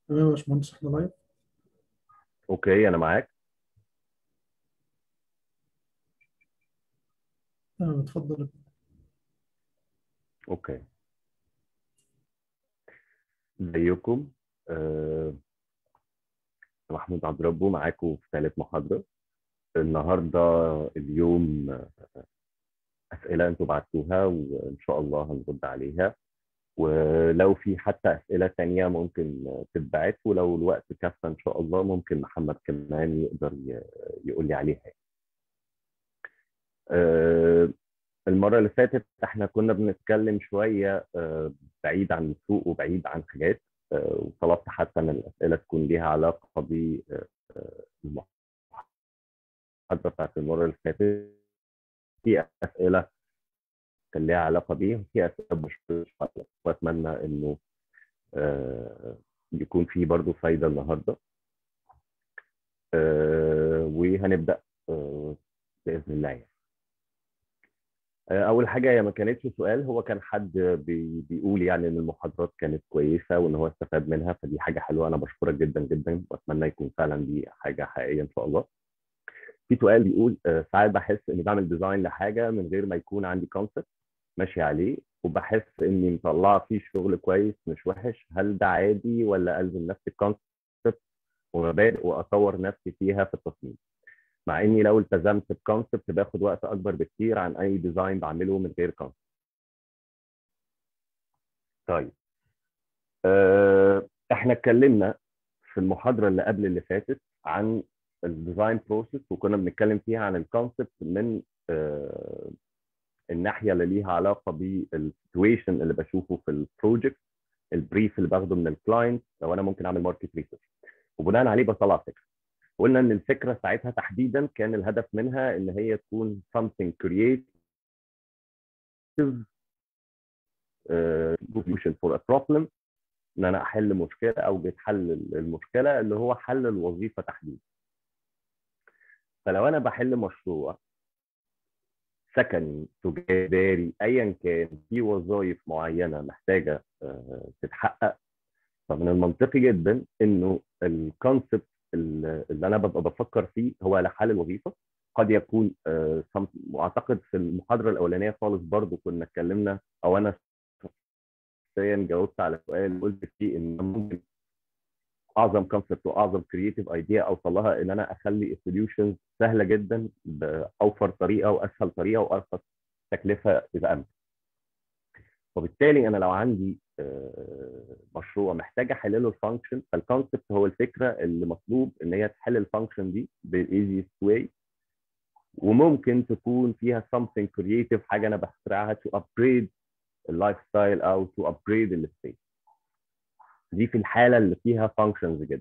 تمام يا باشمهندس احنا لايف اوكي انا معاك تمام اتفضل اوكي ازيكم آه، محمود عبد ربه معاكم في ثالث محاضرة النهاردة اليوم آه، أسئلة أنتوا بعتوها وإن شاء الله هنرد عليها ولو في حتى أسئلة تانية ممكن تتبعت ولو الوقت كفى إن شاء الله ممكن محمد كمان يقدر ي- يقول لي عليها آه، المرة اللي فاتت احنا كنا بنتكلم شوية آه، بعيد عن السوق وبعيد عن حاجات آه، وطلبت حتى ان الأسئلة تكون ليها علاقة بالمحاضرة بتاعت المرة اللي فاتت في أسئلة كان ليها علاقة بيه وفي أسئلة مش وأتمنى إنه آه، يكون في برضه فايدة النهاردة آه، وهنبدأ آه، بإذن الله يعني. اول حاجه هي ما كانتش سؤال هو كان حد بي بيقول يعني ان المحاضرات كانت كويسه وان هو استفاد منها فدي حاجه حلوه انا بشكرك جدا جدا واتمنى يكون فعلا دي حاجه حقيقيه ان شاء الله في سؤال بيقول آه، ساعات بحس اني بعمل ديزاين لحاجه من غير ما يكون عندي كونسبت ماشي عليه وبحس اني مطلعه فيه شغل كويس مش وحش هل ده عادي ولا الزم نفسي الكونسبت ومبادئ واطور نفسي فيها في التصميم مع اني لو التزمت بكونسبت باخد وقت اكبر بكتير عن اي ديزاين بعمله من غير كونسبت طيب آه، احنا اتكلمنا في المحاضره اللي قبل اللي فاتت عن الديزاين بروسيس وكنا بنتكلم فيها عن الكونسبت من آه، الناحيه اللي ليها علاقه بالسيتويشن اللي بشوفه في البروجكت البريف اللي باخده من الكلاينت لو انا ممكن اعمل ماركت ريسيرش وبناء عليه بطلع فكره قلنا ان الفكره ساعتها تحديدا كان الهدف منها ان هي تكون something creative uh, solution for a problem ان انا احل مشكله او بيتحل المشكله اللي هو حل الوظيفه تحديدا فلو انا بحل مشروع سكني تجاري ايا كان في وظائف معينه محتاجه آه، تتحقق فمن المنطقي جدا انه الكونسبت اللي انا ببقى بفكر فيه هو لحل الوظيفه قد يكون آه، some- واعتقد في المحاضره الاولانيه خالص برضو كنا اتكلمنا او انا شخصيا جاوبت على سؤال قلت فيه ان ممكن اعظم كونسبت واعظم كرييتيف ايديا اوصل لها ان انا اخلي السوليوشنز سهله جدا باوفر طريقه واسهل طريقه وارخص تكلفه اذا امكن وبالتالي انا لو عندي آه، مشروع محتاج احل له الفانكشن فالكونسبت هو الفكره اللي مطلوب ان هي تحل الفانكشن دي بالايزيست واي وممكن تكون فيها something creative حاجه انا بخترعها to upgrade اللايف ستايل او to upgrade الستيت دي في الحاله اللي فيها functions جدا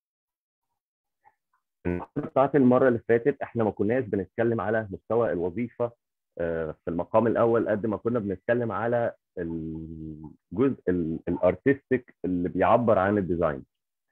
المحاضرة بتاعت المره اللي فاتت احنا ما كناش بنتكلم على مستوى الوظيفه آه، في المقام الاول قد ما كنا بنتكلم على الجزء الارتستيك اللي بيعبر عن الديزاين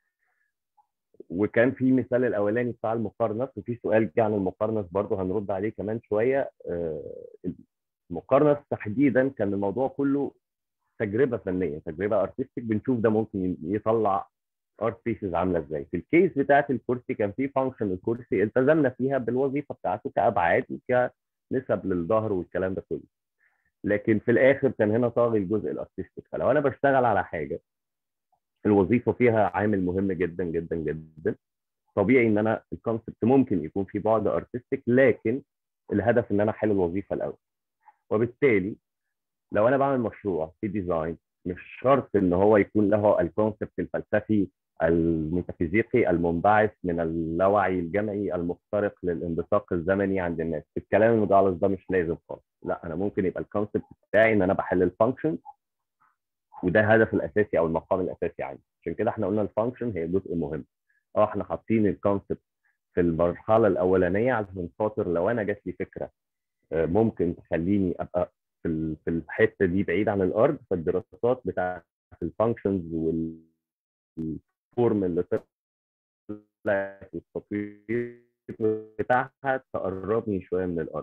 وكان في مثال الاولاني بتاع المقارنه وفي سؤال جه عن المقارنه برضه هنرد عليه كمان شويه آه، المقارنه تحديدا كان الموضوع كله تجربه فنيه تجربه ارتستيك بنشوف ده ممكن يطلع ارت بيسز عامله ازاي في الكيس بتاعت الكرسي كان في فانكشن الكرسي التزمنا فيها بالوظيفه بتاعته كابعاد وكنسب للظهر والكلام ده كله لكن في الاخر كان هنا طاغي الجزء الارتستيك فلو انا بشتغل على حاجه الوظيفه فيها عامل مهم جدا جدا جدا طبيعي ان انا الكونسبت ممكن يكون في بعد ارتستيك لكن الهدف ان انا احل الوظيفه الاول وبالتالي لو انا بعمل مشروع في ديزاين مش شرط ان هو يكون له الكونسبت الفلسفي الميتافيزيقي المنبعث من اللاوعي الجمعي المخترق للانبثاق الزمني عند الناس الكلام المجعلص ده مش لازم خالص لا انا ممكن يبقى الكونسبت بتاعي ان انا بحل الفانكشن وده الهدف الاساسي او المقام الاساسي عندي عشان كده احنا قلنا الفانكشن هي جزء مهم اه احنا حاطين الكونسبت في المرحله الاولانيه عشان خاطر لو انا جات لي فكره آه، ممكن تخليني ابقى في ال- في الحته دي بعيد عن الارض فالدراسات بتاعت الفانكشنز والفورم اللي طلعت والتطوير بتاعها تقربني شويه من الارض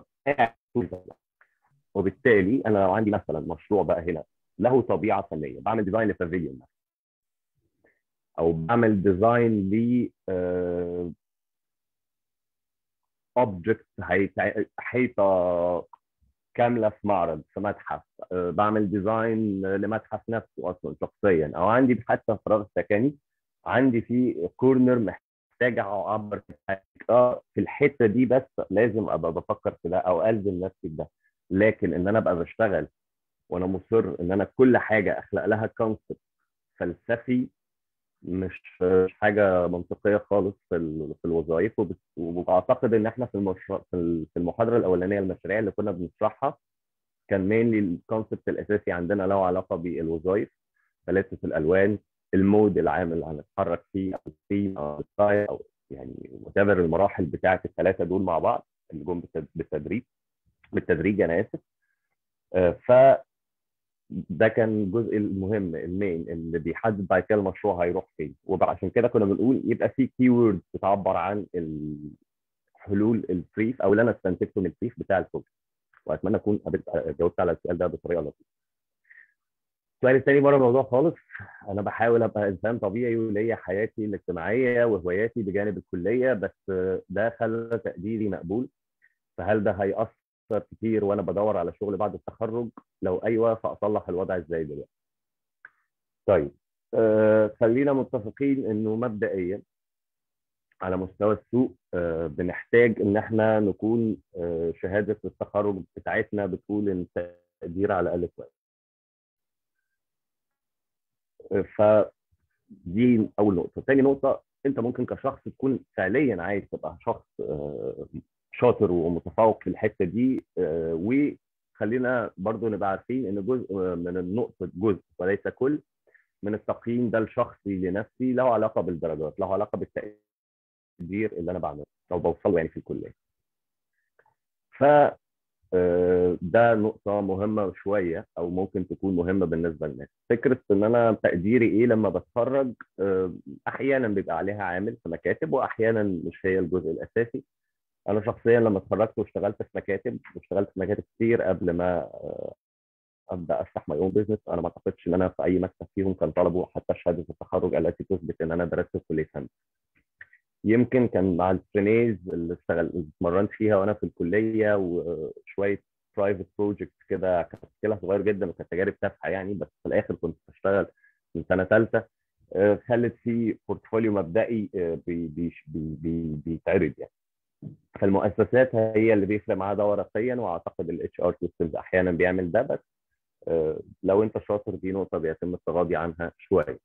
وبالتالي انا لو عندي مثلا مشروع بقى هنا له طبيعه فنيه بعمل ديزاين لبافيليون مثلا او بعمل ديزاين ل اوبجكت حيطه كامله في معرض في متحف أه بعمل ديزاين لمتحف نفسه اصلا شخصيا او عندي حتى فراغ سكني عندي في كورنر محتاج اعبر اه في الحته دي بس لازم ابقى بفكر في ده او الزم نفسي بده لكن ان انا ابقى بشتغل وانا مصر ان انا كل حاجه اخلق لها كونسبت فلسفي مش حاجه منطقيه خالص في في الوظائف واعتقد ان احنا في المشروع في المحاضره الاولانيه المشاريع اللي كنا بنشرحها كان مينلي الكونسبت الاساسي عندنا له علاقه بالوظائف ثلاثه الالوان المود العام اللي هنتحرك فيه او الثيم او الستايل او يعني وتابر المراحل بتاعه الثلاثه دول مع بعض اللي جم بالتدريج بالتدريج انا اسف ف ده كان الجزء المهم المين اللي بيحدد بعد كده المشروع هيروح فين وعشان كده كنا بنقول يبقى في كي ووردز بتعبر عن حلول البريف او اللي انا استنتجته من البريف بتاع البروجكت واتمنى اكون جاوبت على السؤال ده بطريقه لطيفه. السؤال الثاني بره الموضوع خالص انا بحاول ابقى انسان طبيعي وليا حياتي الاجتماعيه وهواياتي بجانب الكليه بس ده خلى تقديري مقبول فهل ده هيأثر كتير وانا بدور على شغل بعد التخرج لو ايوه فاصلح الوضع ازاي دلوقتي طيب آه خلينا متفقين انه مبدئيا على مستوى السوق آه بنحتاج ان احنا نكون آه شهاده التخرج بتاعتنا بتقول ان تقدير على الاقل كويس فدي اول نقطه ثاني نقطه انت ممكن كشخص تكون فعليا عايز تبقى شخص شاطر ومتفوق في الحته دي وخلينا برضو نبقى عارفين ان جزء من النقطه جزء وليس كل من التقييم ده الشخصي لنفسي له علاقه بالدرجات له علاقه بالتقدير اللي انا بعمله او بوصله يعني في الكليه ف ده نقطة مهمة شوية أو ممكن تكون مهمة بالنسبة للناس. فكرة إن أنا تقديري إيه لما بتخرج أحيانا بيبقى عليها عامل في مكاتب وأحيانا مش هي الجزء الأساسي. انا شخصيا لما اتخرجت واشتغلت في مكاتب واشتغلت في مكاتب كتير قبل ما ابدا افتح ماي اون بزنس انا ما اعتقدش ان انا في اي مكتب فيهم كان طلبوا حتى شهاده التخرج التي تثبت ان انا درست في كليه هندسه يمكن كان مع الترينيز اللي اشتغل اتمرنت فيها وانا في الكليه وشويه برايفت بروجكت كده كانت تشكيلها صغير جدا وكانت تجارب تافهه يعني بس في الاخر كنت بشتغل من سنه ثالثه خلت في بورتفوليو مبدئي بي بي بي بيتعرض يعني فالمؤسسات هي اللي بيفرق معاها ده ورقيا واعتقد الاتش ار سيستمز احيانا بيعمل ده بس لو انت شاطر دي نقطه بيتم التغاضي عنها شويه.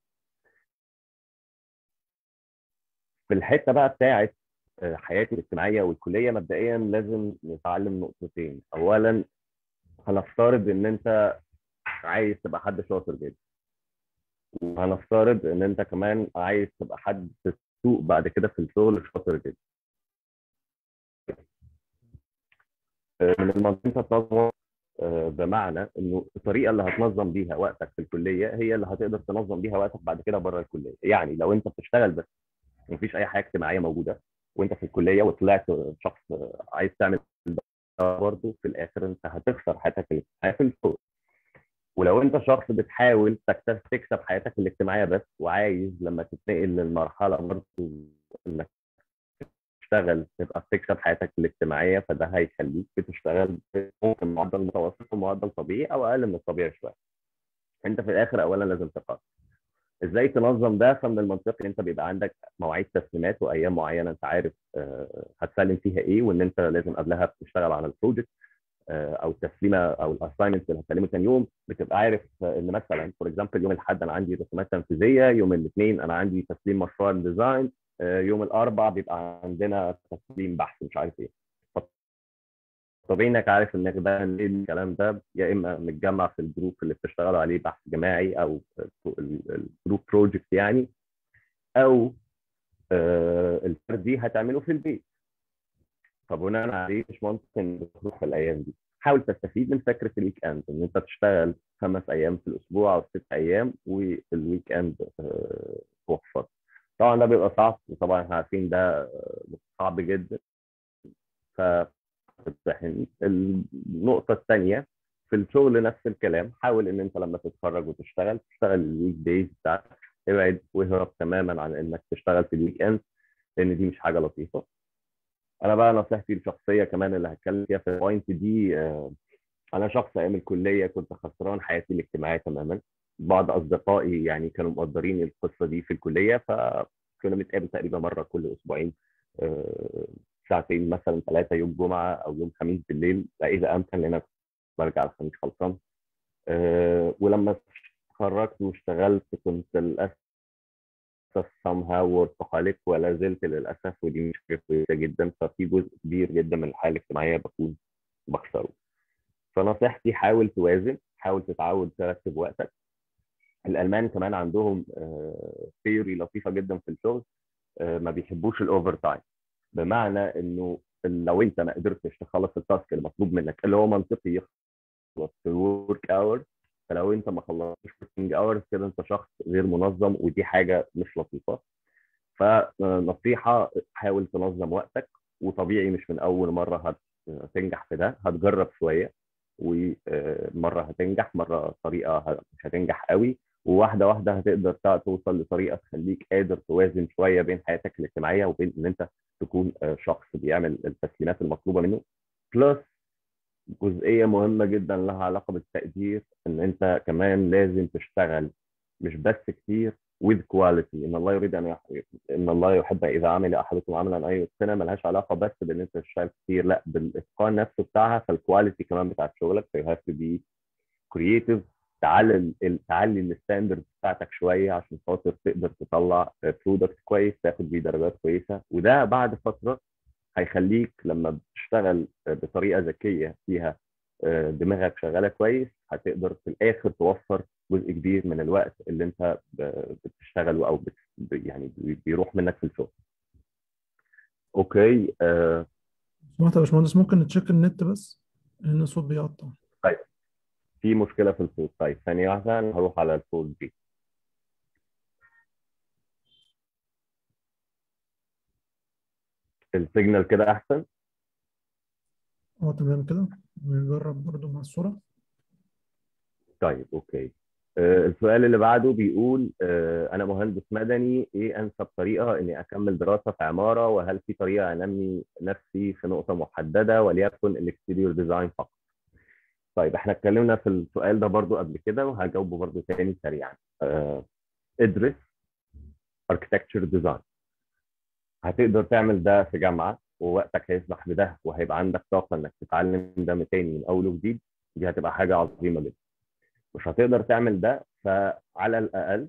في الحته بقى بتاعت حياتي الاجتماعيه والكليه مبدئيا لازم نتعلم نقطتين، اولا هنفترض ان انت عايز تبقى حد شاطر جدا. وهنفترض ان انت كمان عايز تبقى حد في السوق بعد كده في الشغل شاطر جدا. من المنظومه تنظم بمعنى انه الطريقه اللي هتنظم بيها وقتك في الكليه هي اللي هتقدر تنظم بيها وقتك بعد كده بره الكليه يعني لو انت بتشتغل بس مفيش اي حاجه اجتماعيه موجوده وانت في الكليه وطلعت شخص عايز تعمل برضه في الاخر انت هتخسر حياتك الاجتماعيه في الشغل ولو انت شخص بتحاول تكسب حياتك الاجتماعيه بس وعايز لما تتنقل للمرحله برضه انك تشتغل تبقى بتكسب حياتك الاجتماعيه فده هيخليك بتشتغل ممكن معدل متوسط ومعدل طبيعي او اقل من الطبيعي شويه. انت في الاخر اولا لازم تقرر. ازاي تنظم ده فمن المنطقي ان انت بيبقى عندك مواعيد تسليمات وايام معينه انت عارف هتسلم فيها ايه وان انت لازم قبلها بتشتغل على البروجكت او التسليمه او الاساينمنت اللي هتسلمه ثاني يوم بتبقى عارف ان مثلا فور اكزامبل يوم الاحد انا عندي رسومات تنفيذيه يوم الاثنين انا عندي تسليم مشروع ديزاين يوم الاربع بيبقى عندنا تسليم بحث مش عارف ايه طبيعي انك عارف انك ده الكلام ده يا اما متجمع في الجروب اللي بتشتغلوا عليه بحث جماعي او الجروب بروجكت يعني او الفردي هتعمله في البيت فبناء عليه مش منطق انك تروح في الايام دي حاول تستفيد من فكره الويك اند ان انت تشتغل خمس ايام في الاسبوع او ست ايام والويك اند توفر طبعا ده بيبقى صعب وطبعا احنا عارفين ده صعب جدا ف النقطة الثانية في الشغل نفس الكلام حاول ان انت لما تتخرج وتشتغل تشتغل الويك دايز بتاعتك ابعد واهرب تماما عن انك تشتغل في الويك اند لان دي مش حاجه لطيفه انا بقى نصيحتي الشخصيه كمان اللي هتكلم فيها في البوينت دي آه، انا شخص ايام الكليه كنت خسران حياتي الاجتماعيه تماما بعض اصدقائي يعني كانوا مقدرين القصه دي في الكليه فكنا بنتقابل تقريبا مره كل اسبوعين آه، ساعتين مثلا ثلاثه يوم جمعه او يوم خميس بالليل لا اذا امكن لان أنا برجع الخميس خلصان آه، ولما اتخرجت واشتغلت كنت للاسف somehow workaholic ولا زلت للاسف ودي مش حاجه كويسه جدا ففي جزء كبير جدا من الحياه الاجتماعيه بكون بخسره فنصيحتي حاول توازن حاول تتعود ترتب وقتك الالمان كمان عندهم ثيوري لطيفه جدا في الشغل آه، ما بيحبوش الاوفر تايم بمعنى انه لو انت ما قدرتش تخلص التاسك المطلوب منك اللي هو منطقي يخلص في الورك اور فلو انت ما خلصتش وركينج اورز كده انت شخص غير منظم ودي حاجه مش لطيفه فنصيحه حاول تنظم وقتك وطبيعي مش من اول مره هتنجح في ده هتجرب شويه ومره هتنجح مره طريقه ه- مش هتنجح قوي وواحده واحده هتقدر تع- توصل لطريقه تخليك قادر توازن شويه بين حياتك الاجتماعيه وبين ان انت تكون آه، شخص بيعمل التسليمات المطلوبه منه بلس جزئيه مهمه جدا لها علاقه بالتقدير ان انت كمان لازم تشتغل مش بس كتير with quality ان الله يريد ان يح... ان الله يحب اذا عمل احدكم عملا ان يتقنه ملهاش علاقه بس بان انت تشتغل كتير لا بالاتقان نفسه بتاعها فالكواليتي كمان بتاعت شغلك فيو هاف تو بي كرييتيف تعلي ال- تعلي الستاندرد بتاعتك شويه عشان خاطر تقدر تطلع برودكت كويس تاخد بيه درجات كويسه وده بعد فتره هيخليك لما بتشتغل بطريقه ذكيه فيها آه، دماغك شغاله كويس هتقدر في الاخر توفر جزء كبير من الوقت اللي انت ب- بتشتغله او بت... ب- يعني بي- بيروح منك في الشغل. اوكي آه سمعت يا باشمهندس ممكن نتشيك النت بس لان الصوت بيقطع طيب في مشكله في الصوت طيب ثانيه واحده انا هروح على الصوت دي السيجنال كده احسن اه تمام كده نجرب برضو مع الصورة طيب اوكي آه، السؤال اللي بعده بيقول آه، انا مهندس مدني ايه انسب طريقه اني اكمل دراسه في عماره وهل في طريقه انمي نفسي في نقطه محدده وليكن الاكستيريور ديزاين فقط طيب احنا اتكلمنا في السؤال ده برضو قبل كده وهجاوبه برضو تاني سريعا آه، ادرس اركتكتشر ديزاين هتقدر تعمل ده في جامعه ووقتك هيسمح بده وهيبقى عندك طاقه انك تتعلم ده من تاني من اول وجديد دي هتبقى حاجه عظيمه جدا مش هتقدر تعمل ده فعلى الاقل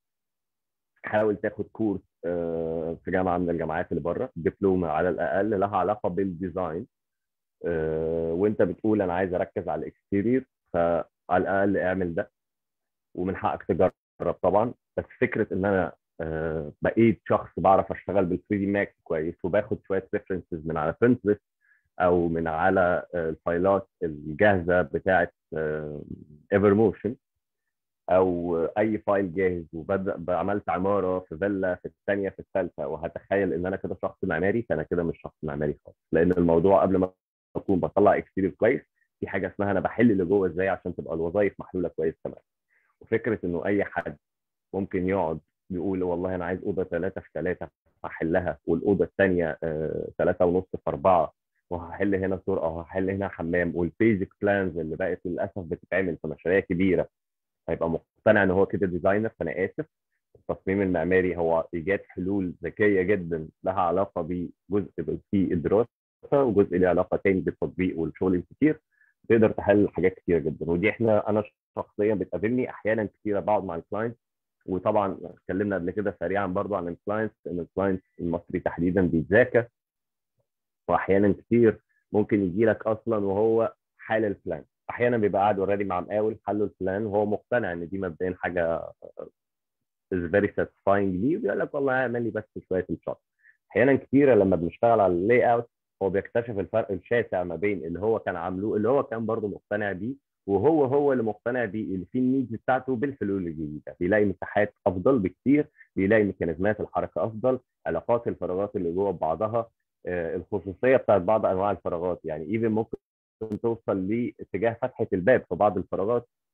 حاول تاخد كورس آه، في جامعه من الجامعات اللي بره دبلومه على الاقل لها علاقه بالديزاين آه، وانت بتقول انا عايز اركز على الاكستيرير فعلى الاقل اعمل ده ومن حقك تجرب طبعا بس فكره ان انا آه، بقيت شخص بعرف اشتغل بال 3 دي ماكس كويس وباخد شويه ريفرنسز من على بنترست او من على آه، الفايلات الجاهزه بتاعه ايفر موشن او اي فايل جاهز وبدا عملت عماره في فيلا في الثانيه في الثالثه وهتخيل ان انا كده شخص معماري فانا كده مش شخص معماري خالص لان الموضوع قبل ما اكون بطلع اكستيريور كويس في حاجه اسمها انا بحل اللي جوه ازاي عشان تبقى الوظائف محلوله كويس كمان وفكره انه اي حد ممكن يقعد يقول والله انا عايز اوضه ثلاثه في ثلاثه هحلها والاوضه الثانيه ثلاثه ونص في اربعه وهحل هنا طرقه وهحل هنا حمام والبيزك بلانز اللي بقت للاسف بتتعمل في مشاريع كبيره هيبقى مقتنع ان هو كده ديزاينر فانا اسف التصميم المعماري هو ايجاد حلول ذكيه جدا لها علاقه بجزء في الدراسه وجزء له علاقه تاني بالتطبيق والشغل الكتير تقدر تحل حاجات كتيره جدا ودي احنا انا شخصيا بتقابلني احيانا كتيره بقعد مع الكلاينت وطبعا اتكلمنا قبل كده سريعا برضو عن الكلاينت ان الكلاينت المصري تحديدا بيتذاكى واحيانا كتير ممكن يجي لك اصلا وهو حال البلان احيانا بيبقى قاعد اوريدي مع مقاول حلوا البلان وهو مقتنع ان دي مبدئيا حاجه is very satisfying ليه وبيقول لك والله اعمل لي بس شويه الشوت احيانا كتيره لما بنشتغل على اللاي اوت هو بيكتشف الفرق الشاسع ما بين اللي هو كان عامله اللي هو كان برضه مقتنع بيه وهو هو اللي مقتنع بيه اللي فيه النيدز بتاعته بالحلول الجديده بيلاقي مساحات افضل بكتير بيلاقي ميكانيزمات الحركه افضل علاقات الفراغات اللي جوه ببعضها آه، الخصوصيه بتاعت بعض انواع الفراغات يعني ايفن ممكن توصل لاتجاه فتحه الباب في بعض الفراغات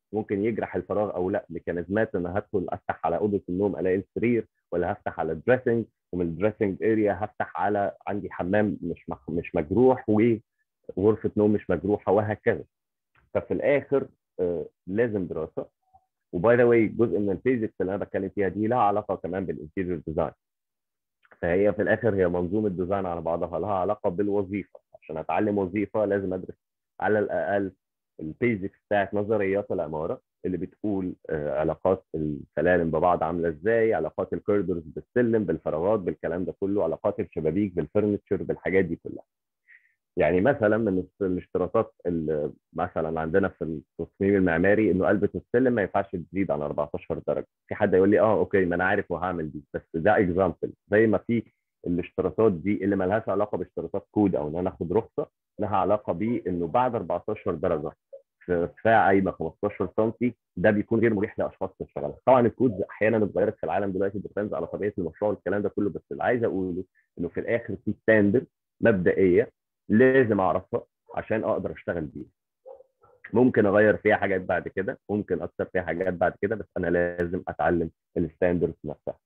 ممكن يجرح الفراغ او لا ميكانيزمات ان هدخل افتح على اوضه النوم الاقي السرير ولا هفتح على الدريسنج ومن الدريسنج اريا هفتح على عندي حمام مش مح- مش مجروح وغرفه نوم مش مجروحه وهكذا ففي الاخر آه، لازم دراسه وباي ذا واي جزء من الفيزيكس اللي انا بتكلم فيها دي لها علاقه كمان بالانتيريور ديزاين فهي في الاخر هي منظومه ديزاين على بعضها لها علاقه بالوظيفه عشان اتعلم وظيفه لازم ادرس على الاقل البيزكس بتاعت نظريات العماره اللي بتقول آه، علاقات السلالم ببعض عامله ازاي علاقات الكوردرز بالسلم بالفراغات بالكلام ده كله علاقات الشبابيك بالفرنتشر بالحاجات دي كلها يعني مثلا من الس- الاشتراطات اللي مثلا عندنا في التصميم المعماري انه قلبة السلم ما ينفعش تزيد عن 14 درجه في حد يقول لي اه اوكي ما انا عارف وهعمل دي بس ده اكزامبل زي ما في الاشتراطات دي اللي ما لهاش علاقه باشتراطات كود او ان انا اخد رخصه لها علاقه بانه بعد 14 درجه في ارتفاع قايمه 15 سم ده بيكون غير مريح لاشخاص تشتغلها طبعا الكودز احيانا اتغيرت في العالم دلوقتي ديبيندز على طبيعه المشروع والكلام ده كله بس اللي عايز اقوله انه في الاخر في ستاندرد مبدئيه لازم اعرفها عشان اقدر اشتغل بيها ممكن اغير فيها حاجات بعد كده ممكن اكتر فيها حاجات بعد كده بس انا لازم اتعلم الستاندردز نفسها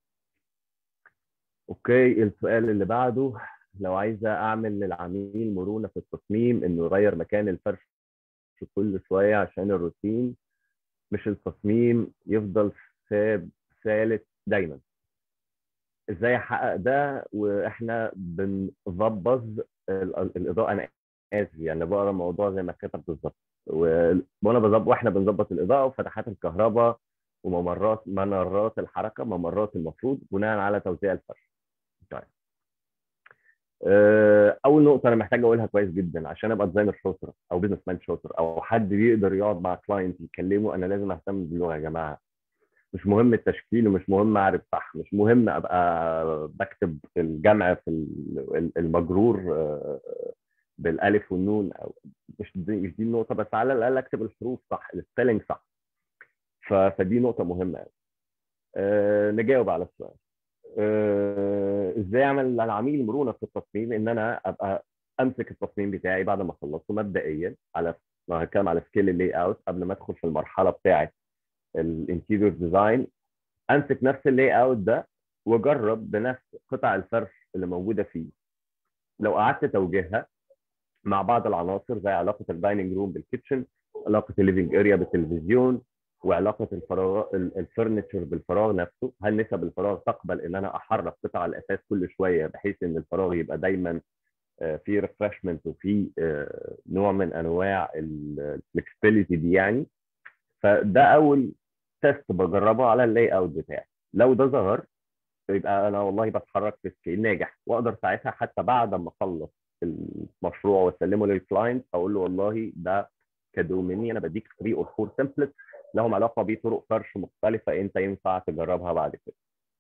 اوكي السؤال اللي بعده لو عايزه اعمل للعميل مرونه في التصميم انه يغير مكان الفرش كل شويه عشان الروتين مش التصميم يفضل ثاب ثالث دايما ازاي احقق ده واحنا بنظبط ال- الاضاءه انا اسف يعني بقرا الموضوع زي ما كتب بالظبط و- وانا بظبط واحنا بنظبط الاضاءه وفتحات الكهرباء وممرات منارات الحركه ممرات المفروض بناء على توزيع الفرش طيب آه، اول نقطه انا محتاج اقولها كويس جدا عشان ابقى ديزاينر شاطر او بزنس مان شاطر او حد بيقدر يقعد مع كلاينت يكلمه انا لازم اهتم باللغه يا جماعه مش مهم التشكيل ومش مهم اعرف صح مش مهم ابقى بكتب الجمع في ال- المجرور آه، بالالف والنون او مش دي مش دي النقطه بس على الاقل اكتب الحروف صح السبيلنج صح ف- فدي نقطه مهمه قوي أه نجاوب على السؤال أه ازاي اعمل للعميل مرونه في التصميم ان انا ابقى امسك التصميم بتاعي بعد ما اخلصه مبدئيا على لو هتكلم على سكيل اللي اوت قبل ما ادخل في المرحله بتاعه الانتيريور ديزاين امسك نفس اللي اوت ده واجرب بنفس قطع الفرش اللي موجوده فيه لو قعدت توجيهها مع بعض العناصر زي علاقه الدايننج روم بالكيتشن علاقه الليفنج اريا بالتلفزيون وعلاقه الفراغ الفرنتشر بالفراغ نفسه هل نسب الفراغ تقبل ان انا احرك قطع الاساس كل شويه بحيث ان الفراغ يبقى دايما آه، في ريفرشمنت وفي آه، نوع من انواع الفلكسبيليتي دي يعني فده اول تيست بجربه على اللاي اوت بتاعي لو ده ظهر يبقى انا والله بتحرك في سكيل ناجح واقدر ساعتها حتى بعد ما اخلص المشروع واسلمه للكلاينت اقول له والله ده كادو مني انا بديك 3 اور 4 تمبلت لهم علاقه بطرق فرش مختلفه انت ينفع تجربها بعد كده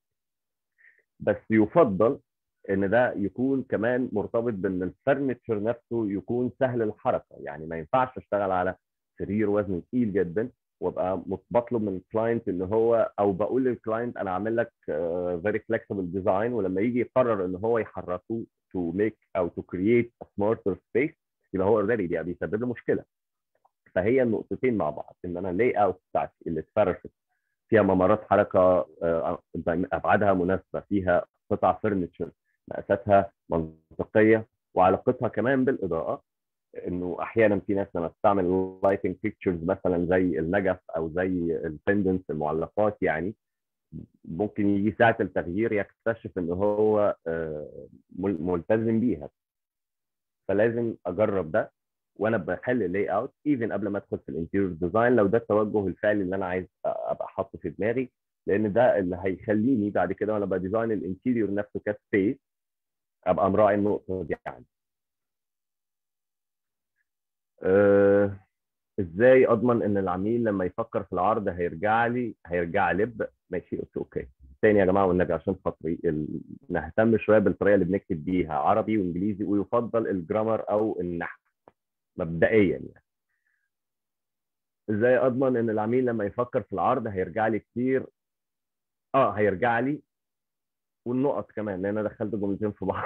بس يفضل ان ده يكون كمان مرتبط بان الفرنتشر نفسه يكون سهل الحركه يعني ما ينفعش اشتغل على سرير وزنه تقيل جدا وابقى مط- بطلب من الكلاينت ان هو او بقول للكلاينت انا عامل لك فيري فلكسبل ديزاين ولما يجي يقرر ان هو يحركه تو ميك او تو كرييت سمارتر سبيس يبقى هو اوريدي دي بيسبب له مشكله فهي النقطتين مع بعض ان انا اللاي اوت بتاعتي اللي اتفرشت فيها ممرات حركه آه، ابعادها مناسبه فيها قطع فرنتشر مقاساتها منطقيه وعلاقتها كمان بالاضاءه انه احيانا في ناس لما بتستعمل لايتنج بيكتشرز مثلا زي النجف او زي البندنس المعلقات يعني ممكن يجي ساعه التغيير يكتشف ان هو آه، مل- ملتزم بيها فلازم اجرب ده وانا بحل اللاي اوت ايفن قبل ما ادخل في الانتيريور ديزاين لو ده التوجه الفعلي اللي انا عايز ابقى حاطه في دماغي لان ده اللي هيخليني بعد كده وانا بديزاين الانتيريور نفسه كسبيس ابقى مراعي النقطه دي يعني آه، ازاي اضمن ان العميل لما يفكر في العرض هيرجع لي هيرجع لب ماشي قلت اوكي تاني يا جماعه والنبي عشان خاطري ال- نهتم شويه بالطريقه اللي بنكتب بيها عربي وانجليزي ويفضل الجرامر او النحو مبدئيا يعني ازاي اضمن ان العميل لما يفكر في العرض هيرجع لي كتير اه هيرجع لي والنقط كمان لان انا دخلت جملتين في بعض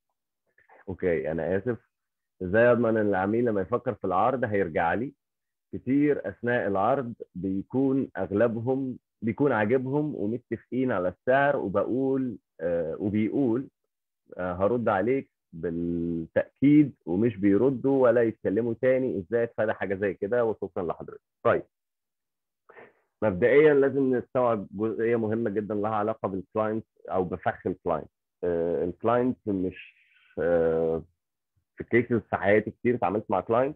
اوكي انا اسف ازاي اضمن ان العميل لما يفكر في العرض هيرجع لي كتير اثناء العرض بيكون اغلبهم بيكون عاجبهم ومتفقين على السعر وبقول آه وبيقول آه هرد عليك بالتاكيد ومش بيردوا ولا يتكلموا تاني ازاي اتفادى حاجه زي كده وشكرا لحضرتك طيب مبدئيا لازم نستوعب جزئيه مهمه جدا لها علاقه بالكلاينت او بفخ الكلاينت آه الكلاينت مش آه في كيسز في حياتي كتير اتعاملت مع كلاينت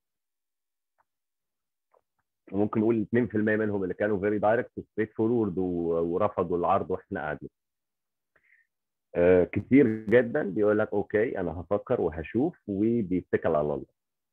وممكن نقول 2% منهم اللي كانوا فيري دايركت ستريت فورورد ورفضوا العرض واحنا قاعدين آه كتير جدا بيقول لك اوكي انا هفكر وهشوف وبيتكل على الله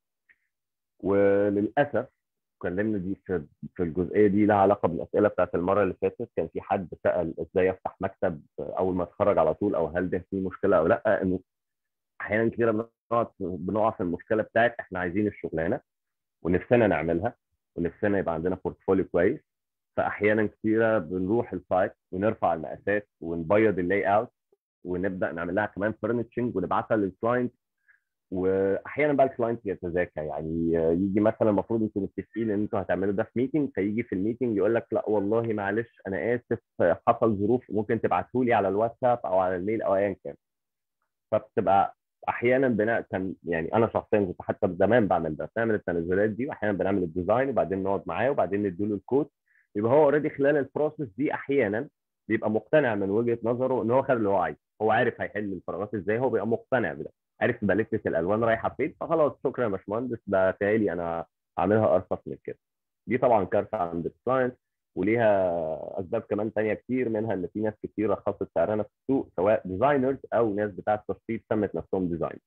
وللاسف كلمنا دي في في الجزئيه دي لها علاقه بالاسئله بتاعت المره اللي فاتت كان في حد سال ازاي افتح مكتب اول ما اتخرج على طول او هل ده فيه مشكله او لا انه احيانا كتير بنقعد بنقع في المشكله بتاعت احنا عايزين الشغلانه ونفسنا نعملها ونفسنا يبقى عندنا بورتفوليو كويس فاحيانا كتيره بنروح السايت ونرفع المقاسات ونبيض اللاي اوت ونبدا نعمل لها كمان فرنتشنج ونبعتها للكلاينت واحيانا بقى الكلاينت يتذاكى يعني يجي مثلا المفروض انتوا متفقين ان انتوا هتعملوا ده في ميتنج فيجي في الميتنج يقول لك لا والله معلش انا اسف حصل ظروف ممكن تبعته لي على الواتساب او على الميل او ايا كان فبتبقى احيانا بناء كان يعني انا شخصيا كنت حتى زمان بعمل ده بنعمل التنازلات دي واحيانا بنعمل الديزاين وبعدين نقعد معاه وبعدين نديله الكود يبقى هو اوريدي خلال البروسيس دي احيانا بيبقى مقتنع من وجهه نظره ان هو خد اللي هو عايزه هو عارف هيحل الفراغات ازاي هو بيبقى مقتنع بده عارف باليته الالوان رايحه فين فخلاص شكرا يا باشمهندس ده تالي انا عاملها ارخص من كده دي طبعا كارثه عند الكلاينت وليها اسباب كمان تانية كتير منها ان في ناس كتير رخصت سعرنا في السوق سواء ديزاينرز او ناس بتاعه تشطيب سمت نفسهم ديزاين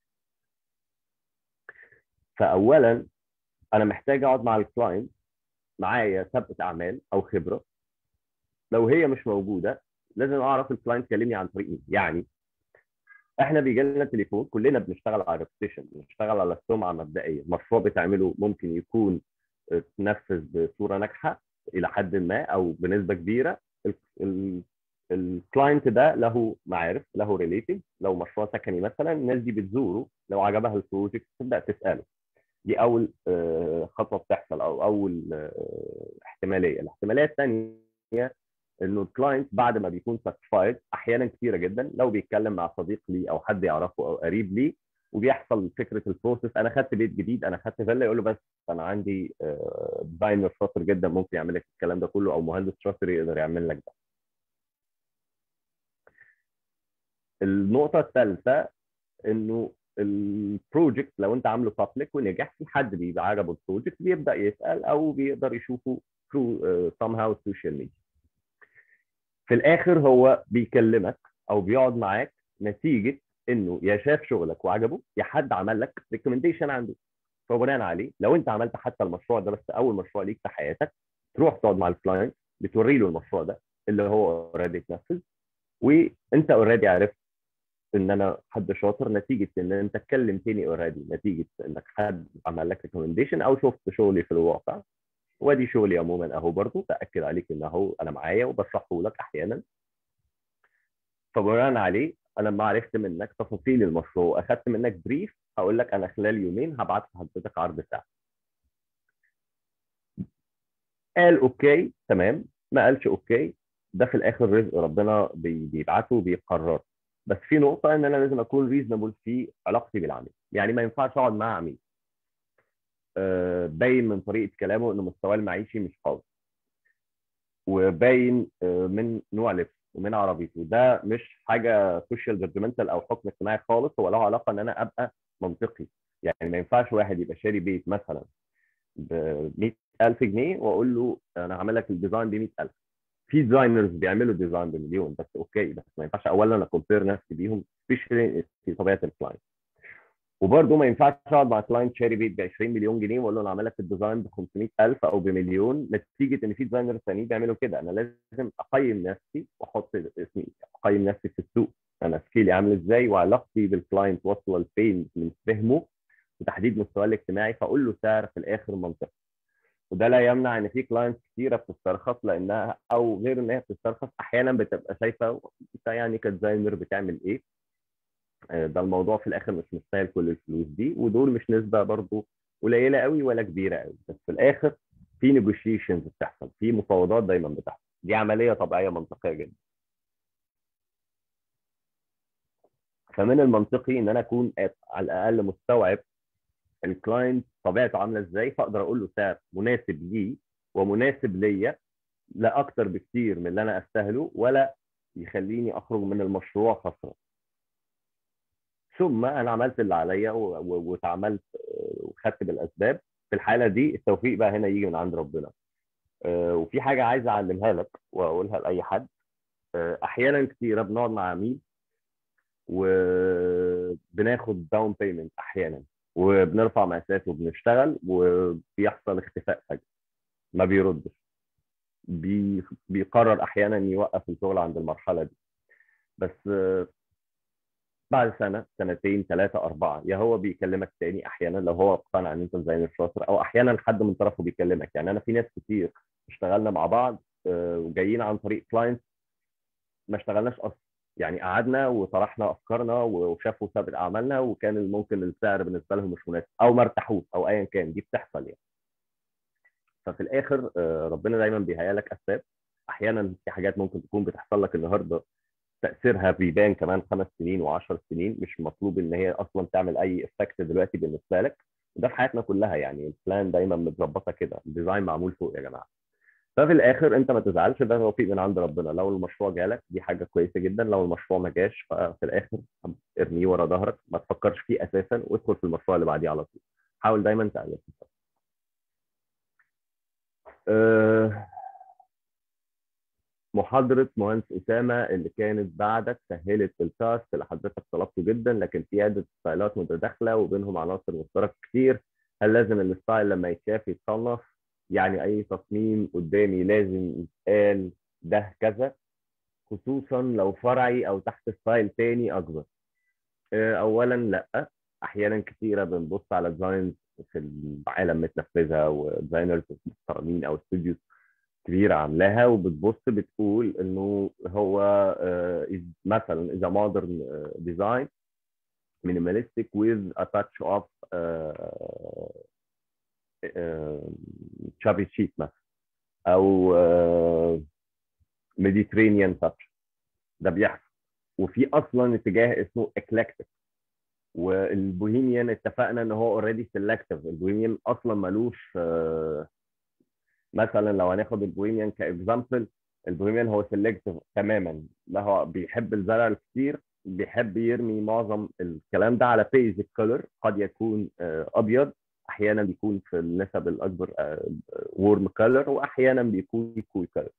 فاولا انا محتاج اقعد مع الكلاينت معايا سابقه اعمال او خبره لو هي مش موجوده لازم اعرف الكلاينت كلمني عن طريق ايه يعني احنا بيجي لنا تليفون كلنا بنشتغل على ريبوتيشن بنشتغل على السمعه مبدئيا مشروع بتعمله ممكن يكون تنفذ بصوره ناجحه الى حد ما او بنسبه كبيره الكلاينت ده له معارف له ريليتيف لو مشروع سكني مثلا الناس دي بتزوره لو عجبها البروجكت تبدا تساله دي اول خطوه بتحصل او اول احتماليه الاحتماليه الثانيه انه الكلاينت بعد ما بيكون ساتسفايد احيانا كثيره جدا لو بيتكلم مع صديق لي او حد يعرفه او قريب لي وبيحصل فكره البروسيس انا خدت بيت جديد انا خدت فيلا يقول له بس انا عندي ديزاينر شاطر جدا ممكن يعمل لك الكلام ده كله او مهندس شاطر يقدر يعمل لك ده. النقطه الثالثه انه البروجكت لو انت عامله بابليك ونجح في حد بيبقى عجبه البروجكت بيبدا يسال او بيقدر يشوفه ثرو سام هاو السوشيال ميديا. في الاخر هو بيكلمك او بيقعد معاك نتيجه انه يا شاف شغلك وعجبه يا حد عمل لك ريكومنديشن عنده فبناء عليه لو انت عملت حتى المشروع ده بس اول مشروع ليك في حياتك تروح تقعد مع الكلاينت بتوري له المشروع ده اللي هو اوريدي اتنفذ وانت اوريدي عرفت ان انا حد شاطر نتيجه ان انت اتكلمتني اوريدي نتيجه انك حد عمل لك ريكومنديشن او شفت شغلي في الواقع وادي شغلي عموما اهو برضه باكد عليك ان اهو انا معايا وبشرحه لك احيانا فبناء عليه انا لما عرفت منك تفاصيل المشروع واخدت منك بريف هقول لك انا خلال يومين هبعت لحضرتك عرض ساعه قال اوكي تمام ما قالش اوكي ده في الاخر رزق ربنا بيبعته وبيقرر بس في نقطه ان انا لازم اكون ريزونبل في علاقتي بالعميل يعني ما ينفعش اقعد مع عميل باين من طريقه كلامه ان مستواه المعيشي مش قوي وباين من نوع لبس ومن عربيته ده مش حاجه سوشيال جادجمنتال او حكم اجتماعي خالص هو له علاقه ان انا ابقى منطقي يعني ما ينفعش واحد يبقى شاري بيت مثلا ب 100000 جنيه واقول له انا هعمل لك الديزاين ب 100000 في ديزاينرز بيعملوا ديزاين بمليون بس اوكي بس ما ينفعش اولا انا كومبير نفسي بيهم مفيش في طبيعه الكلاينت وبرده ما ينفعش اقعد مع كلاينت شاري بيت ب 20 مليون جنيه واقول له انا عامل لك الديزاين ب 500000 او بمليون نتيجه ان في ديزاينرز ثانيين بيعملوا كده انا لازم اقيم نفسي واحط اسمي اقيم نفسي في السوق انا سكيلي عامل ازاي وعلاقتي بالكلاينت واصله لفين من فهمه وتحديد مستواه الاجتماعي فاقول له سعر في الاخر منطقي وده لا يمنع ان في كلاينتس كتيره بتسترخص لانها او غير ان هي بتسترخص احيانا بتبقى شايفه انت يعني كديزاينر بتعمل ايه ده الموضوع في الاخر مش مستاهل كل الفلوس دي ودول مش نسبه برضو قليله قوي ولا كبيره قوي بس في الاخر في نيجوشيشنز بتحصل في مفاوضات دايما بتحصل دي عمليه طبيعيه منطقيه جدا فمن المنطقي ان انا اكون على الاقل مستوعب الكلاينت طبيعته عامله ازاي فاقدر اقول له سعر مناسب ليه ومناسب ليا لا اكتر بكتير من اللي انا استاهله ولا يخليني اخرج من المشروع خسران ثم انا عملت اللي عليا واتعاملت وخدت بالاسباب في الحاله دي التوفيق بقى هنا يجي من عند ربنا وفي حاجه عايز اعلمها لك واقولها لاي حد احيانا كتيره بنقعد مع عميل وبناخد داون بيمنت احيانا وبنرفع مقاسات وبنشتغل وبيحصل اختفاء فجاه ما بيردش بي... بيقرر احيانا يوقف الشغل عند المرحله دي بس بعد سنه سنتين ثلاثه اربعه يا هو بيكلمك تاني احيانا لو هو اقتنع ان انت ديزاينر شاطر او احيانا حد من طرفه بيكلمك يعني انا في ناس كتير اشتغلنا مع بعض وجايين عن طريق كلاينت ما اشتغلناش اصلا يعني قعدنا وطرحنا افكارنا وشافوا سابق اعمالنا وكان ممكن السعر بالنسبه لهم مش مناسب او ما ارتاحوش او ايا كان دي بتحصل يعني ففي الاخر ربنا دايما بيهيأ لك اسباب احيانا في حاجات ممكن تكون بتحصل لك النهارده تاثيرها بيبان كمان خمس سنين وعشر سنين مش مطلوب ان هي اصلا تعمل اي افكت دلوقتي بالنسبه لك وده في حياتنا كلها يعني البلان دايما متظبطه كده الديزاين معمول فوق يا جماعه ففي الاخر انت ما تزعلش ده توفيق من عند ربنا لو المشروع جالك دي حاجه كويسه جدا لو المشروع ما جاش ففي الاخر ارميه ورا ظهرك ما تفكرش فيه اساسا وادخل في المشروع اللي بعديه على طول حاول دايما تقلل أه محاضرة مهندس أسامة اللي كانت بعدك سهلت التاسك اللي حضرتك طلبته جدا لكن في عدة ستايلات متداخلة وبينهم عناصر مشتركة كتير هل لازم الستايل لما يتشاف يتصنف يعني أي تصميم قدامي لازم يتقال ده كذا خصوصا لو فرعي أو تحت ستايل تاني أكبر أولا لأ أحيانا كتيرة بنبص على ديزاينز في العالم متنفذة وديزاينرز محترمين أو استوديوز كبيره عاملاها وبتبص بتقول انه هو مثلا اذا مودرن ديزاين minimalistic with a touch of chubby sheet مثلا او Mediterranean touch ده بيحصل وفي اصلا اتجاه اسمه eclectic والبوهيميان اتفقنا ان هو اوريدي سيلكتيف البوهيميان اصلا ملوش مثلا لو هناخد البوهيميان كاكزامبل البوهيميان هو سيلكتيف تماما لا هو بيحب الزرع الكتير بيحب يرمي معظم الكلام ده على بيج الكولر قد يكون ابيض احيانا بيكون في النسب الاكبر وورم كولر واحيانا بيكون كول كولر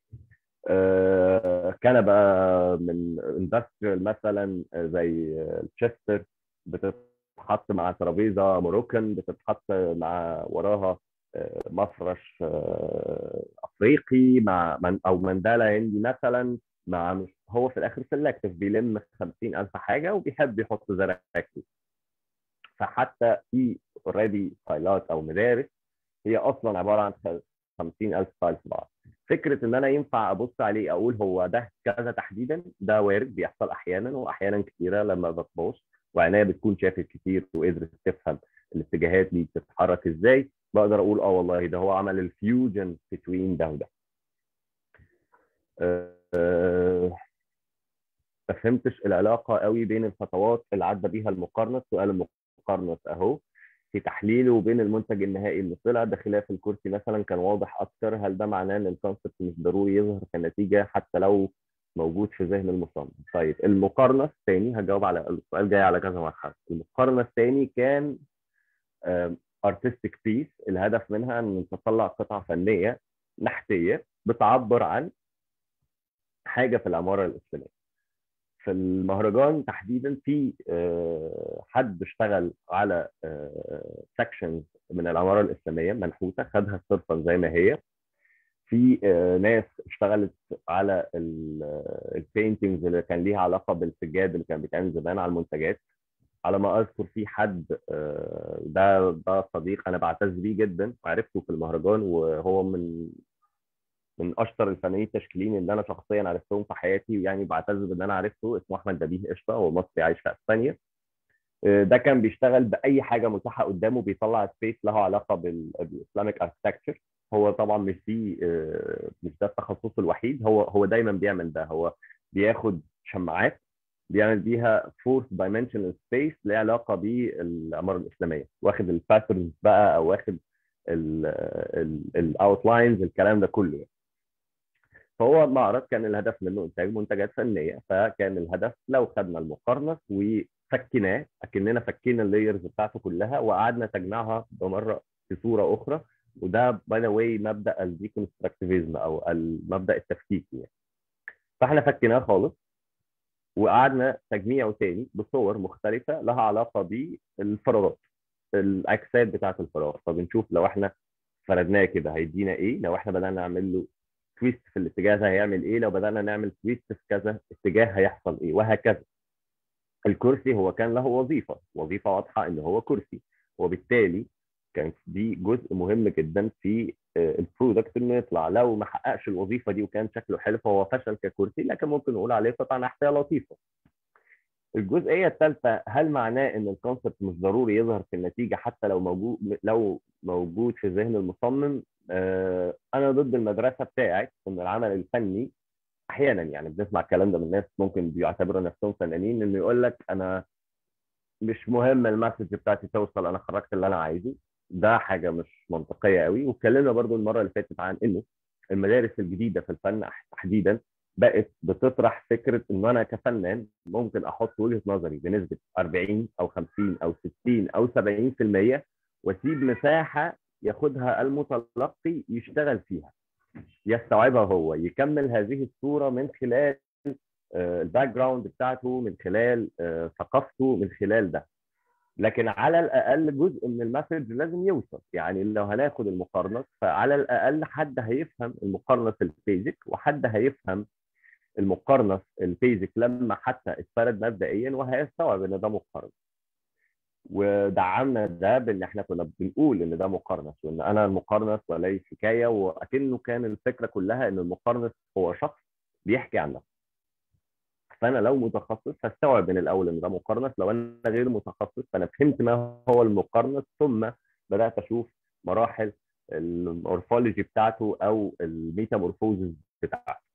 كنبه من اندستريال مثلا زي تشستر بتتحط مع ترابيزه موروكان بتتحط مع وراها مفرش افريقي مع من او منداله هندي مثلا مع هو في الاخر سلكتيف بيلم 50000 حاجه وبيحب يحط زرع كتير فحتى في اوريدي ستايلات او مدارس هي اصلا عباره عن 50000 ستايل في بعض فكره ان انا ينفع ابص عليه اقول هو ده كذا تحديدا ده وارد بيحصل احيانا واحيانا كثيره لما بتبص وعينيا بتكون شافت كتير وقدرت تفهم الاتجاهات دي بتتحرك ازاي بقدر اقول اه والله ده هو عمل الفيوجن بتوين ده وده أه ما فهمتش العلاقه قوي بين الخطوات اللي عدى بيها المقارنه سؤال المقارنه اهو في تحليله بين المنتج النهائي اللي طلع ده خلاف الكرسي مثلا كان واضح اكتر هل ده معناه ان الكونسبت مش ضروري يظهر كنتيجه حتى لو موجود في ذهن المصمم طيب المقارنه الثاني هجاوب على السؤال جاي على كذا مرحله المقارنه الثاني كان ارتستيك بيس الهدف منها ان تطلع قطعه فنيه نحتيه بتعبر عن حاجه في العماره الاسلاميه في المهرجان تحديدا في حد اشتغل على سكشنز من العماره الاسلاميه منحوته خدها صرفا زي ما هي في ناس اشتغلت على البينتنجز اللي كان ليها علاقه بالسجاد اللي كان بيتعمل زمان على المنتجات على ما اذكر في حد ده ده صديق انا بعتز بيه جدا وعرفته في المهرجان وهو من من اشطر الفنانين التشكيليين اللي انا شخصيا عرفتهم في حياتي ويعني بعتز بان انا عرفته اسمه احمد نبيه قشطه هو مصري عايش في اسبانيا ده كان بيشتغل باي حاجه متاحه قدامه بيطلع سبيس له علاقه بالاسلامك اركتكتشر هو طبعا مش دي مش ده التخصص الوحيد هو هو دايما بيعمل ده هو بياخد شماعات بيعمل بيها فورث دايمنشنال سبيس ليها علاقه بالعماره الاسلاميه واخد الباترنز بقى او واخد الاوتلاينز الكلام ده كله يعني. فهو معرض كان الهدف منه انتاج منتجات فنيه فكان الهدف لو خدنا المقارنه وفكيناه اكننا فكينا اللايرز بتاعته كلها وقعدنا تجمعها بمره في صوره اخرى وده باي ذا واي مبدا الديكونستراكتيفيزم او المبدا التفكيكي يعني. فاحنا فكيناه خالص وقعدنا تجميعه تاني بصور مختلفه لها علاقه بالفراغات الاجساد بتاعه الفراغ فبنشوف لو احنا فردناه كده هيدينا ايه لو احنا بدانا نعمل له تويست في الاتجاه ده هيعمل ايه لو بدانا نعمل تويست في كذا اتجاه هيحصل ايه وهكذا الكرسي هو كان له وظيفه وظيفه واضحه ان هو كرسي وبالتالي كان دي جزء مهم جدا في البرودكت انه يطلع لو ما حققش الوظيفه دي وكان شكله حلو فهو فشل ككرسي لكن ممكن نقول عليه قطعه نحتيه لطيفه الجزئيه الثالثه هل معناه ان الكونسبت مش ضروري يظهر في النتيجه حتى لو موجود لو موجود في ذهن المصمم آه انا ضد المدرسه بتاعت ان العمل الفني احيانا يعني بنسمع الكلام ده من ناس ممكن بيعتبروا نفسهم فنانين انه يقول لك انا مش مهم المسج بتاعتي توصل انا خرجت اللي انا عايزه ده حاجه مش منطقيه قوي واتكلمنا برضو المره اللي فاتت عن انه المدارس الجديده في الفن تحديدا بقت بتطرح فكره ان انا كفنان ممكن احط وجهه نظري بنسبه 40 او 50 او 60 او 70% واسيب مساحه ياخدها المتلقي يشتغل فيها يستوعبها هو يكمل هذه الصوره من خلال الباك جراوند بتاعته من خلال ثقافته من خلال ده لكن على الاقل جزء من المسج لازم يوصل يعني لو هناخد المقارنه فعلى الاقل حد هيفهم المقارنه البيزك وحد هيفهم المقارنه البيزك لما حتى اتفرد مبدئيا وهيستوعب ان ده مقارنه ودعمنا ده بان احنا كنا بنقول ان ده مقارنه وان انا المقارنه وليس حكايه واكنه كان الفكره كلها ان المقارنه هو شخص بيحكي عن نفسه فانا لو متخصص هستوعب من الاول ان ده مقارنه لو انا غير متخصص فانا فهمت ما هو المقارنه ثم بدات اشوف مراحل المورفولوجي بتاعته او الميتامورفوزز بتاعته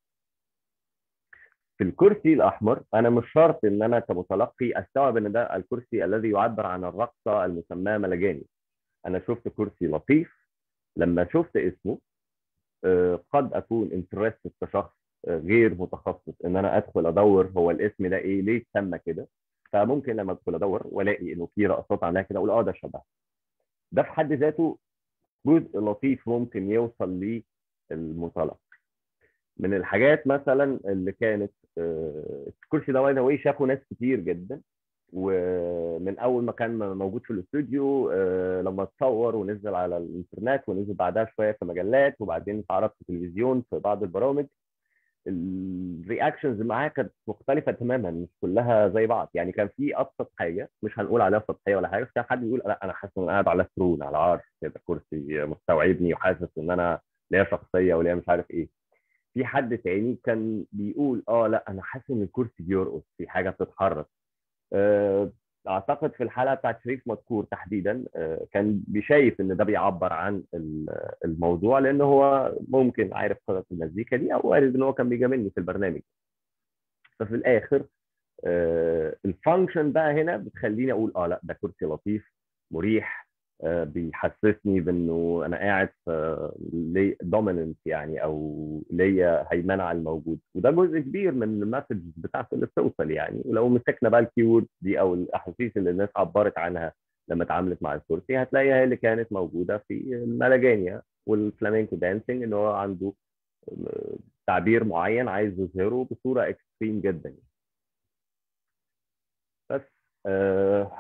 في الكرسي الاحمر انا مش شرط ان انا كمتلقي استوعب ان ده الكرسي الذي يعبر عن الرقصه المسماه ملجاني انا شفت كرسي لطيف لما شفت اسمه قد اكون انترستد كشخص غير متخصص ان انا ادخل ادور هو الاسم ده ايه ليه اتسمى كده فممكن لما ادخل ادور والاقي انه في رقصات عاملاها كده اقول اه ده شبه ده في حد ذاته جزء لطيف ممكن يوصل للمتلقي من الحاجات مثلا اللي كانت الكرسي ده باي ذا شافه ناس كتير جدا ومن اول ما كان موجود في الاستوديو لما اتصور ونزل على الانترنت ونزل بعدها شويه في مجلات وبعدين اتعرض في التلفزيون في بعض البرامج الرياكشنز معاه كانت مختلفه تماما مش كلها زي بعض يعني كان في ابسط حاجه مش هنقول عليها سطحيه ولا حاجه بس كان حد يقول لا انا حاسس ان انا قاعد على ثرون على عرش كده كرسي مستوعبني وحاسس ان انا ليا شخصيه وليا مش عارف ايه في حد تاني كان بيقول اه لا انا حاسس ان الكرسي بيرقص في حاجه بتتحرك اعتقد في الحلقه بتاعت شريف مذكور تحديدا كان بيشايف ان ده بيعبر عن الموضوع لان هو ممكن عارف قصه المزيكا دي او وارد ان هو كان بيجاملني في البرنامج ففي الاخر الفانكشن بقى هنا بتخليني اقول اه لا ده كرسي لطيف مريح بيحسسني بانه انا قاعد في دوميننت يعني او ليا هيمنه على الموجود وده جزء كبير من المسج بتاعته اللي بتوصل يعني ولو مسكنا بقى الكيورد دي او الاحاسيس اللي الناس عبرت عنها لما اتعاملت مع الكرسي هتلاقيها هي اللي كانت موجوده في الملجانيا والفلامينكو دانسينج ان هو عنده تعبير معين عايز يظهره بصوره اكستريم جدا بس آه